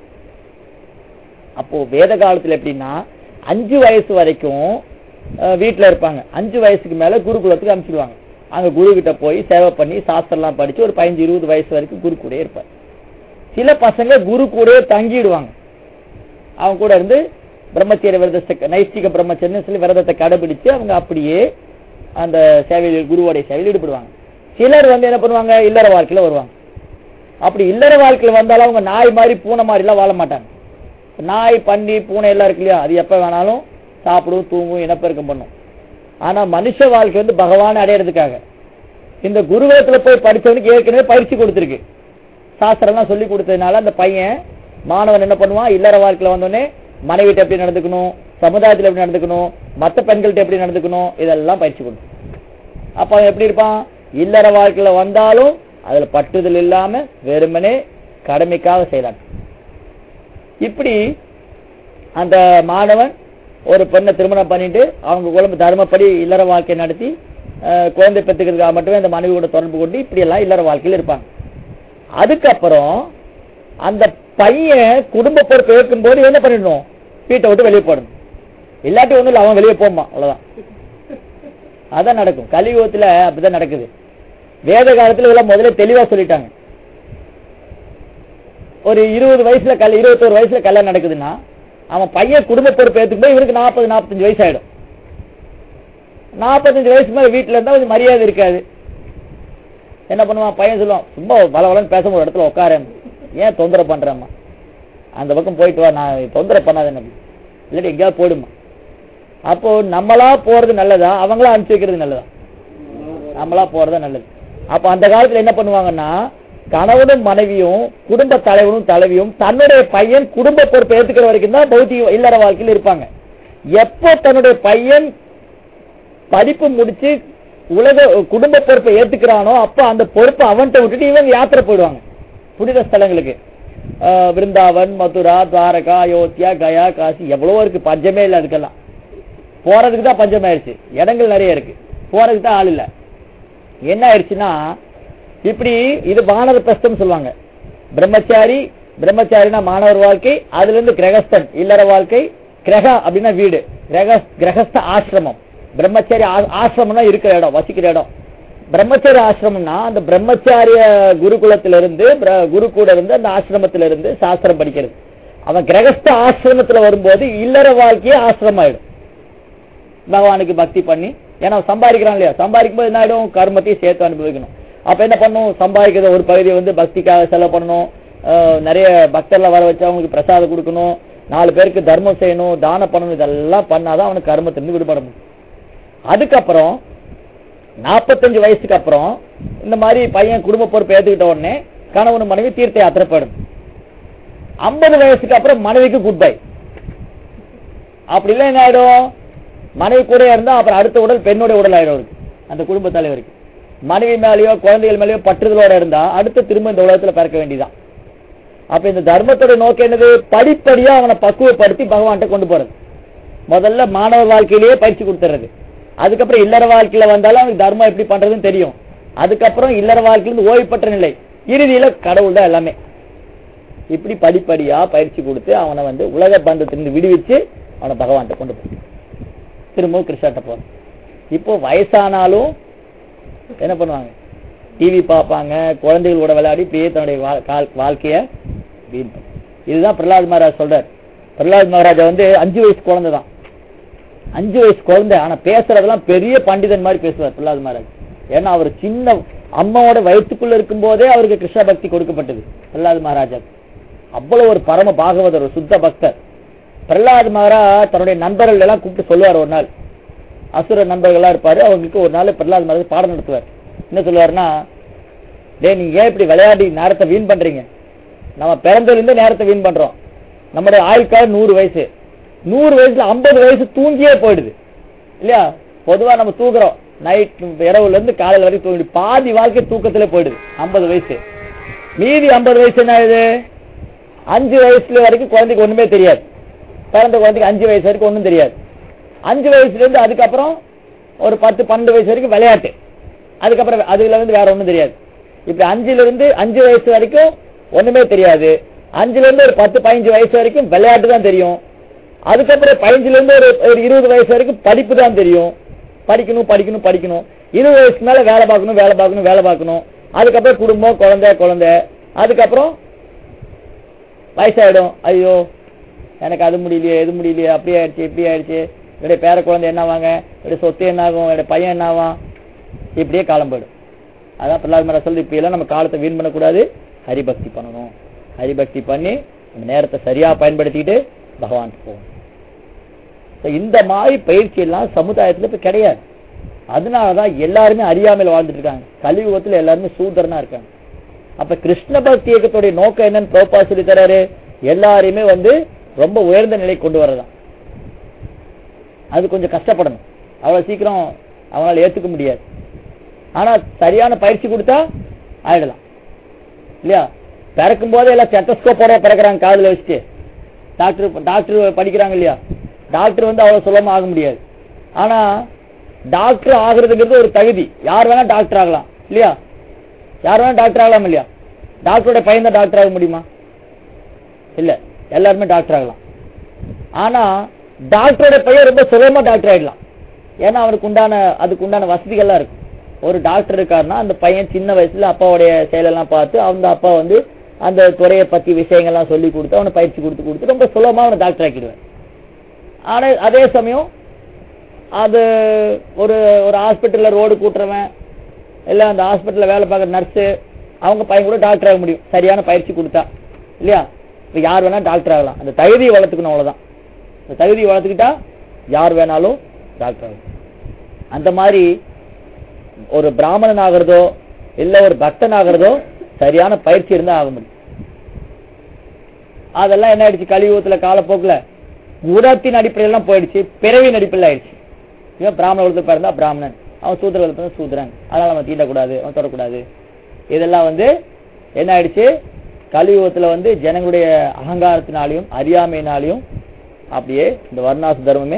Speaker 1: அப்போ வேத காலத்துல எப்படின்னா அஞ்சு வயசு வரைக்கும் அஹ், வீட்டுல இருப்பாங்க அஞ்சு வயசுக்கு மேல குருகுலத்துக்கு அனுப்பிச்சிடுவாங்க அங்க குரு கிட்ட போய் சேவை பண்ணி சாஸ்திரம்லாம் படிச்சு ஒரு பதினஞ்சு இருபது வயசு வரைக்கும் குரு கூடயே இருப்பார் சில பசங்க குரு கூடயே தங்கிடுவாங்க அவங்க கூட இருந்து பிரம்மச்சரிய விரதத்தை நைஷ்டிக பிரம்மச்சரியம் சொல்லி விரதத்தை கடைபிடிச்சு அவங்க அப்படியே அந்த சேவையில் குருவோடைய சேவையில் ஈடுபடுவாங்க சிலர் வந்து என்ன பண்ணுவாங்க இல்லற வாழ்க்கையில வருவாங்க அப்படி இல்லற வாழ்க்கையில வந்தாலும் அவங்க நாய் மாதிரி பூனை மாதிரி எல்லாம் வாழ மாட்டாங்க நாய் பன்னி பூனை எல்லாம் இருக்கு இல்லையா அது எப்ப வேணாலும் சாப்பிடும் தூங்கும் இனப்பெருக்கம் பண்ணும் ஆனா மனுஷ வாழ்க்கை வந்து பகவான் அடையிறதுக்காக இந்த குருகுலத்துல போய் படிச்சவனுக்கு ஏற்கனவே பயிற்சி கொடுத்திருக்கு சாஸ்திரம்லாம் சொல்லி கொடுத்ததுனால அந்த பையன் மாணவன் என்ன பண்ணுவான் இல்லற வாழ்க்கையில வந்தோடனே மனைவிட்ட எப்படி நடந்துக்கணும் சமுதாயத்துல எப்படி நடந்துக்கணும் மத்த பெண்கள்ட்ட எப்படி நடந்துக்கணும் இதெல்லாம் பயிற்சி கொடுத்து அப்ப அவன் எப்படி இருப்பான் இல்லற வாழ்க்கையில வந்தாலும் அதுல பட்டுதல் இல்லாம வெறுமனே கடமைக்காக செய்யலாம் இப்படி அந்த மாணவன் ஒரு பெண்ணை திருமணம் பண்ணிட்டு அவங்க குழம்பு தர்மப்படி இல்லற வாழ்க்கை நடத்தி அஹ், குழந்தை பெற்றுக்கிறதுக்காக மட்டுமே அந்த மனைவி கூட தொடர்பு கொண்டு இப்படி எல்லாம் இல்லற வாழ்க்கையில இருப்பாங்க அதுக்கப்புறம் அந்த பையன் குடும்ப பொறுப்பு ஏற்கும் போது என்ன பண்ணிடணும் வீட்டை விட்டு வெளியே போடணும் இல்லாட்டி ஒண்ணும் இல்ல அவன் வெளியே போமா அவ்வளவுதான் அதான் நடக்கும் கலியுகத்துல அப்படிதான் நடக்குது வேத காலத்துல இதெல்லாம் முதல்ல தெளிவா சொல்லிட்டாங்க ஒரு இருபது வயசுல கல் இருபத்தோரு வயசுல கல்யாணம் நடக்குதுன்னா அவன் பையன் குடும்ப பொறுப்பு ஏத்துக்கும் போது இவருக்கு நாற்பது நாற்பத்தஞ்சு வயசு ஆயிடும் நாற்பத்தஞ்சு வயசு மேல வீட்டுல இருந்தா கொஞ்சம் மரியாதை இருக்காது என்ன பண்ணுவான் பையன் சொல்லுவான் சும்மா வளவளன்னு பேச ஒரு இடத்துல உட்காரேன் ஏன் தொந்தரவு பண்றேம்மா அந்த பக்கம் போயிட்டு வா நான் தொந்தரவு பண்ணாத என்ன இல்லாட்டி எங்கேயாவது போடுமா அப்போ நம்மளா போறது நல்லதா அவங்களா அனுப்பிச்சு வைக்கிறது நல்லதா நம்மளா போறது நல்லது அப்ப அந்த காலத்துல என்ன பண்ணுவாங்கன்னா கணவனும் மனைவியும் குடும்ப தலைவனும் தலைவியும் தன்னுடைய பையன் குடும்ப பொறுப்பை ஏத்துக்கிற வரைக்கும் தான் பௌத்திக இல்லற வாழ்க்கையில் இருப்பாங்க எப்போ தன்னுடைய பையன் படிப்பு முடிச்சு உலக குடும்ப பொறுப்பை ஏத்துக்கிறானோ அப்ப அந்த பொறுப்பை அவன்கிட்ட விட்டுட்டு இவங்க யாத்திரை போயிடுவாங்க புனித ஸ்தலங்களுக்கு ஆஹ் விருந்தாவன் மதுரா துவாரகா அயோத்தியா கயா காசி எவ்வளவோ இருக்கு பஞ்சமே இல்லை அதுக்கெல்லாம் போறதுக்கு தான் பஞ்சம் ஆயிடுச்சு இடங்கள் நிறைய இருக்கு போறதுக்கு தான் ஆள் இல்ல என்ன ஆயிடுச்சுன்னா இப்படி இது வானர பிரஸ்தம் சொல்லுவாங்க பிரம்மச்சாரி பிரம்மச்சாரினா மாணவர் வாழ்க்கை அதுல இருந்து கிரகஸ்தன் இல்லற வாழ்க்கை கிரக அப்படின்னா வீடு கிரக கிரகஸ்த ஆசிரமம் பிரம்மச்சாரி ஆ- ஆசிரமம்னா இருக்கிற இடம் வசிக்கிற இடம் பிரம்மச்சாரி ஆசிரமம்னா அந்த பிரம்மச்சாரிய குருகுலத்தில இருந்து பிர- குரு கூட இருந்து அந்த ஆசிரமத்தில இருந்து சாஸ்திரம் படிக்கிறது அவன் கிரகஸ்த ஆசிரமத்துல வரும்போது இல்லற வாழ்க்கையே ஆசிரமம் ஆயிடும் பகவானுக்கு பக்தி பண்ணி ஏன்னா அவன் சம்பாதிக்கிறான் இல்லையா சம்பாதிக்கும் போது என்ன ஆயிடும் கர்மத்தையும் சேர்த்து அனுபவிக்கணும் அப்ப என்ன பண்ணும் சம்பாதிக்கிற ஒரு பகுதியை வந்து பக்திக்காக செலவு பண்ணணும் ஆஹ் நிறைய பக்தர்ல வர வச்சு அவங்களுக்கு பிரசாதம் கொடுக்கணும் நாலு பேருக்கு தர்மம் செய்யணும் தானம் பண்ணணும் இதெல்லாம் பண்ணாதான் அவனுக்கு கர்மத்திலிருந்து விடுபட முடியும் அதுக்கப்புறம் நாற்பத்தஞ்சு வயசுக்கு அப்புறம் இந்த மாதிரி பையன் குடும்ப பொறுப்பு ஏத்துக்கிட்ட உடனே கணவன் மனைவி தீர்த்த யாத்திரை போயிடும் ஐம்பது வயசுக்கு அப்புறம் மனைவிக்கு குட் பை அப்படி இல்லை என்ன ஆயிடும் மனைவி கூட இருந்தா அப்புறம் அடுத்த உடல் பெண்ணுடைய உடல் ஆயிடும் அவருக்கு அந்த குடும்ப தலைவருக்கு மனைவி மேலேயோ குழந்தைகள் மேலேயோ பற்றுதலோட இருந்தா அடுத்து திரும்ப இந்த உலகத்துல பிறக்க வேண்டியதான் அப்ப இந்த தர்மத்தோட நோக்கம் என்னது படிப்படியா அவனை பக்குவப்படுத்தி பகவான்கிட்ட கொண்டு போறது முதல்ல மாணவ வாழ்க்கையிலேயே பயிற்சி கொடுத்துறது அதுக்கப்புறம் இல்லற வாழ்க்கையில வந்தாலும் அவனுக்கு தர்மம் எப்படி பண்றதுன்னு தெரியும் அதுக்கப்புறம் இல்லற வாழ்க்கையிலிருந்து ஓய்வு பெற்ற நிலை இறுதியில கடவுள் தான் எல்லாமே இப்படி படிப்படியா பயிற்சி கொடுத்து அவனை வந்து உலக பந்தத்திலிருந்து விடுவிச்சு அவனை பகவான்கிட்ட கொண்டு போய் திரும்பவும் கிருஷ்ணாட்ட போறான் இப்போ வயசானாலும் என்ன பண்ணுவாங்க டிவி பார்ப்பாங்க குழந்தைகளோட விளையாடி இப்படியே தன்னுடைய வா- கால்- வாழ்க்கைய வீண் பண்ணு. இதுதான் பிரகலாத் மகாராஜ் சொல்றார் பிரகலாத் மகாராஜா வந்து அஞ்சு வயசு குழந்தை தான் அஞ்சு வயசு குழந்தை ஆனா பேசுறதெல்லாம் பெரிய பண்டிதன் மாதிரி பேசுவார் பிரகலாத் மகாராஜ் ஏன்னா அவர் சின்ன அம்மாவோட வயிற்றுக்குள்ள இருக்கும் போதே அவருக்கு கிருஷ்ண பக்தி கொடுக்கப்பட்டது பிரகலாத் மகாராஜா அவ்வளவு ஒரு பரம பாகவதர் ஒரு சுத்த பக்தர் பிரகலாத் மகாராஜ் தன்னுடைய நண்பர்கள் எல்லாம் கூப்பிட்டு சொல்லுவார் ஒரு நாள் அசுர நண்பர்களா இருப்பாரு அவங்களுக்கு ஒரு நாள் பிரகலாத் மகாராஜ் பாடம் நடத்துவார் என்ன சொல்லுவாருன்னா டேய் நீங்க ஏன் இப்படி விளையாடி நேரத்தை வீண் பண்றீங்க நம்ம பிறந்ததுல இருந்து நேரத்தை வீண் பண்றோம் நம்முடைய ஆயுட்காலம் நூறு வயசு நூறு வயசுல ஐம்பது வயசு தூங்கியே போயிடுது இல்லையா பொதுவா நம்ம தூங்குறோம் நைட் இரவுல இருந்து காலையில வரைக்கும் தூங்கி பாதி வாழ்க்கை தூக்கத்துல போயிடுது ஐம்பது வயசு மீதி ஐம்பது வயசு என்ன ஆகுது அஞ்சு வயசுல வரைக்கும் குழந்தைக்கு ஒண்ணுமே தெரியாது பிறந்த குழந்தைக்கு அஞ்சு வயசு வரைக்கும் ஒண்ணும் தெரியாது அஞ்சு வயசுல இருந்து அதுக்கப்புறம் ஒரு பத்து பன்னெண்டு வயசு வரைக்கும் விளையாட்டு அதுக்கப்புறம் அதுல இருந்து வேற ஒண்ணும் தெரியாது இப்படி அஞ்சுல இருந்து அஞ்சு வயசு வரைக்கும் ஒண்ணுமே தெரியாது அஞ்சுல இருந்து ஒரு பத்து பதினஞ்சு வயசு வரைக்கும் விளையாட்டு தான் தெரியும் அதுக்கப்புறம் பதினஞ்சுல இருந்து ஒரு ஒரு இருபது வயசு வரைக்கும் படிப்பு தான் தெரியும் படிக்கணும் படிக்கணும் படிக்கணும் இருபது வயசுக்கு மேல வேலை பார்க்கணும் வேலை பார்க்கணும் வேலை பார்க்கணும் அதுக்கப்புறம் குடும்பம் குழந்தை குழந்தை அதுக்கப்புறம் வயசாயிடும் ஐயோ எனக்கு அது முடியலையே எது முடியலையே அப்படி ஆயிடுச்சு இப்படி ஆயிடுச்சு என்னுடைய பேர குழந்தை என்ன ஆவாங்க என்னுடைய சொத்து என்ன ஆகும் என்னுடைய பையன் என்ன ஆவான் இப்படியே காலம் போயிடும் அதான் பிரகலாத் மகாராஜ் சொல்லி இப்ப எல்லாம் நம்ம காலத்தை வீண் பண்ணக்கூடாது ஹரிபக்தி பண்ணணும் ஹரிபக்தி பண்ணி நம்ம நேரத்தை சரியா பயன்படுத்திக்கிட்டு பகவான் போகணும் So, இந்த மாதிரி பயிற்சி எல்லாம் சமுதாயத்துல இப்ப கிடையாது அதனாலதான் எல்லாருமே அறியாமையில் வாழ்ந்துட்டு இருக்காங்க கலியுகத்துல எல்லாருமே சூதரனா இருக்காங்க அப்ப கிருஷ்ண பக்தி இயக்கத்துடைய நோக்கம் என்னன்னு பிரபா சொல்லி தராரு எல்லாரையுமே வந்து ரொம்ப உயர்ந்த நிலை கொண்டு வரதான் அது கொஞ்சம் கஷ்டப்படணும் அவ்வளவு சீக்கிரம் அவங்களால ஏத்துக்க முடியாது ஆனா சரியான பயிற்சி கொடுத்தா ஆயிடலாம் இல்லையா பிறக்கும் போதே எல்லாம் செட்டஸ்கோப்போட பிறக்கிறாங்க காதுல வச்சுட்டு டாக்டர் டாக்டர் படிக்கிறாங்க இல்லையா டாக்டர் வந்து அவ்வளவு சுலபமா ஆக முடியாது ஆனா டாக்டர் ஆகுறதுங்கிறது ஒரு தகுதி யார் வேணா டாக்டர் ஆகலாம் இல்லையா யார் வேணா டாக்டர் ஆகலாம் இல்லையா டாக்டரோட பையன் தான் டாக்டர் ஆக முடியுமா இல்ல எல்லாருமே டாக்டர் ஆகலாம் ஆனா டாக்டரோட பையன் ரொம்ப சுலபமா டாக்டர் ஆயிடலாம் ஏன்னா அவனுக்கு உண்டான அதுக்கு உண்டான வசதிகள்லாம் இருக்கும் ஒரு டாக்டர் இருக்காருன்னா அந்த பையன் சின்ன வயசுல அப்பாவுடைய செயலெல்லாம் பார்த்து அந்த அப்பா வந்து அந்த துறையை பத்தி விஷயங்கள்லாம் சொல்லி கொடுத்து அவனை பயிற்சி கொடுத்து கொடுத்து ரொம்ப சுலபமா அவனை டாக்டர் ஆக்கிடுவேன் ஆனா அதே சமயம் அது ஒரு ஒரு ஹாஸ்பிட்டல்ல ரோடு கூட்டுறவன் இல்ல அந்த ஹாஸ்பிட்டல்ல வேலை பார்க்குற நர்ஸு அவங்க பையன் கூட டாக்டர் ஆக முடியும் சரியான பயிற்சி கொடுத்தா இல்லையா இப்ப யார் வேணா டாக்டர் ஆகலாம் அந்த தகுதியை வளர்த்துக்கணும் அவ்வளவுதான் அந்த தகுதியை வளர்த்துக்கிட்டா யார் வேணாலும் டாக்டர் ஆகலாம் அந்த மாதிரி ஒரு பிராமணன் ஆகிறதோ இல்ல ஒரு பக்தன் ஆகிறதோ சரியான பயிற்சி இருந்தா ஆக முடியும் அதெல்லாம் என்ன ஆயிடுச்சு கலியுகத்துல காலப்போக்குல குணத்தின் அடிப்படையெல்லாம் போயிடுச்சு பிறவின் அடிப்படையில் ஆயிடுச்சு இவன் பிராமண குலத்துல பிறந்தா பிராமணன் அவன் சூத்திர குலத்துல பிறந்தா சூத்திரன் அதனால அவன் தீண்டக்கூடாது அவன் தொடக்கூடாது இதெல்லாம் வந்து என்ன ஆயிடுச்சு கலியுகத்துல வந்து ஜனங்களுடைய அகங்காரத்தினாலையும் அறியாமையினாலையும் அப்படியே இந்த வர்ணாச தர்மமே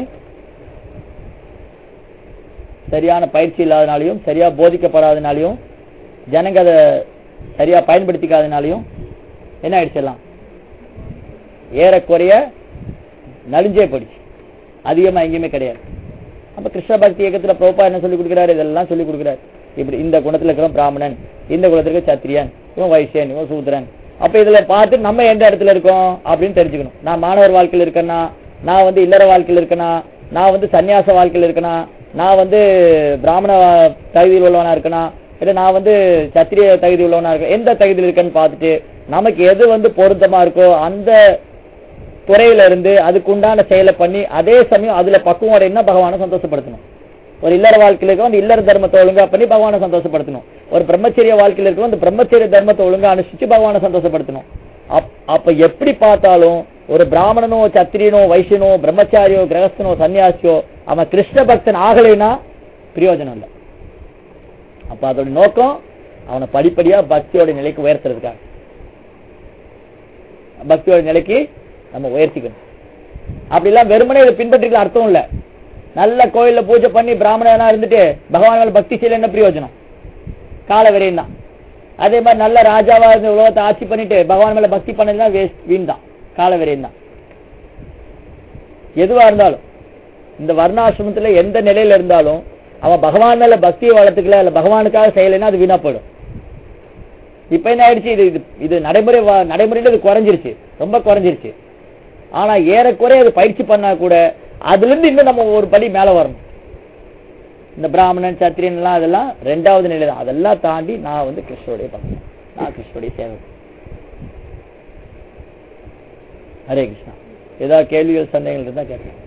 Speaker 1: சரியான பயிற்சி இல்லாதனாலையும் சரியா போதிக்கப்படாதனாலையும் ஜனங்க அதை சரியா பயன்படுத்திக்காதனாலையும் என்ன ஆயிடுச்சு எல்லாம் ஏறக்குறைய நலிஞ்சே போயிடுச்சு அதிகமா எங்கேயுமே கிடையாது அப்ப கிருஷ்ண பக்தி இயக்கத்துல பிரபா என்ன சொல்லி கொடுக்கிறாரு இதெல்லாம் சொல்லி கொடுக்கிறாரு இப்படி இந்த குணத்துல இருக்கிற பிராமணன் இந்த குலத்திற்கு சத்திரியன் இவன் வைசியன் இவன் சூத்திரன் அப்ப இதுல பார்த்து நம்ம எந்த இடத்துல இருக்கோம் அப்படின்னு தெரிஞ்சுக்கணும் நான் மாணவர் வாழ்க்கையில் இருக்கேன்னா நான் வந்து இல்லற வாழ்க்கையில் இருக்கேனா நான் வந்து சன்னியாச வாழ்க்கையில் இருக்கேனா நான் வந்து பிராமண வா- தகுதியில் உள்ளவனா இருக்கேனா இல்ல நான் வந்து சத்திரிய தகுதி உள்ளவனா இருக்கேன் எந்த தகுதியில் இருக்கேன்னு பார்த்துட்டு நமக்கு எது வந்து பொருத்தமா இருக்கோ அந்த துறையில இருந்து அதுக்கு உண்டான செயலை பண்ணி அதே சமயம் அதுல பக்குவம் அடையினா பகவானை சந்தோஷப்படுத்தணும் ஒரு இல்லற வாழ்க்கையில இருக்கவன் அந்த இல்லற தர்மத்தை ஒழுங்கா பண்ணி பகவானை சந்தோஷப்படுத்தணும் ஒரு பிரம்மச்சரிய வாழ்க்கையில இருக்கவன் அந்த பிரம்மச்சரிய தர்மத்தை ஒழுங்கா அனுஷ்டிச்சு பகவானை சந்தோஷப்படுத்தணும் அப்- அப்ப எப்படி பார்த்தாலும் ஒரு பிராமணனோ சத்திரியனோ வைசியனோ பிரம்மச்சாரியோ கிரகஸ்தனோ சன்னியாசியோ அவன் கிருஷ்ண பக்தன் ஆகலைன்னா பிரயோஜனம் இல்லை அப்ப அதோட நோக்கம் அவனை படிப்படியா பக்தியோட நிலைக்கு உயர்த்துறதுக்காக பக்தியோட நிலைக்கு நம்ம உயர்த்திக்கணும் அப்படிலாம் வெறுமனே இதை பின்பற்றிக்கலாம் அர்த்தம் இல்ல நல்ல கோயில்ல பூஜை பண்ணி பிராமணனா இருந்துட்டு பகவான் மேல பக்தி செய்யல என்ன பிரயோஜனம் கால விரையும் தான் அதே மாதிரி நல்ல ராஜாவா இருந்து உலகத்தை ஆட்சி பண்ணிட்டு பகவான் மேல பக்தி பண்ணதுதான் வேஸ்ட் வீண் தான் கால விரையும் தான் எதுவா இருந்தாலும் இந்த வர்ணாசிரமத்துல எந்த நிலையில இருந்தாலும் அவன் பகவான் மேல பக்தியை வளர்த்துக்கல இல்ல பகவானுக்காக செய்யலைன்னா அது வீணா போயிடும் இப்ப என்ன ஆயிடுச்சு இது இது இது நடைமுறை வா- நடைமுறையில இது குறைஞ்சிருச்சு ரொம்ப குறைஞ்சிருச்சு ஆனா ஏறக்குறைய அது பயிற்சி பண்ணா கூட அதுல இருந்து இன்னும் நம்ம ஒரு படி மேல வரணும் இந்த பிராமணன் சத்திரியன் எல்லாம் அதெல்லாம் ரெண்டாவது நிலை தான் அதெல்லாம் தாண்டி நான் வந்து கிருஷ்ணருடைய பக்தன் நான் கிருஷ்ணருடைய சேவை ஹரே கிருஷ்ணா ஏதாவது கேள்விகள் சந்தேகங்கள் இருந்தா கேட்கலாம்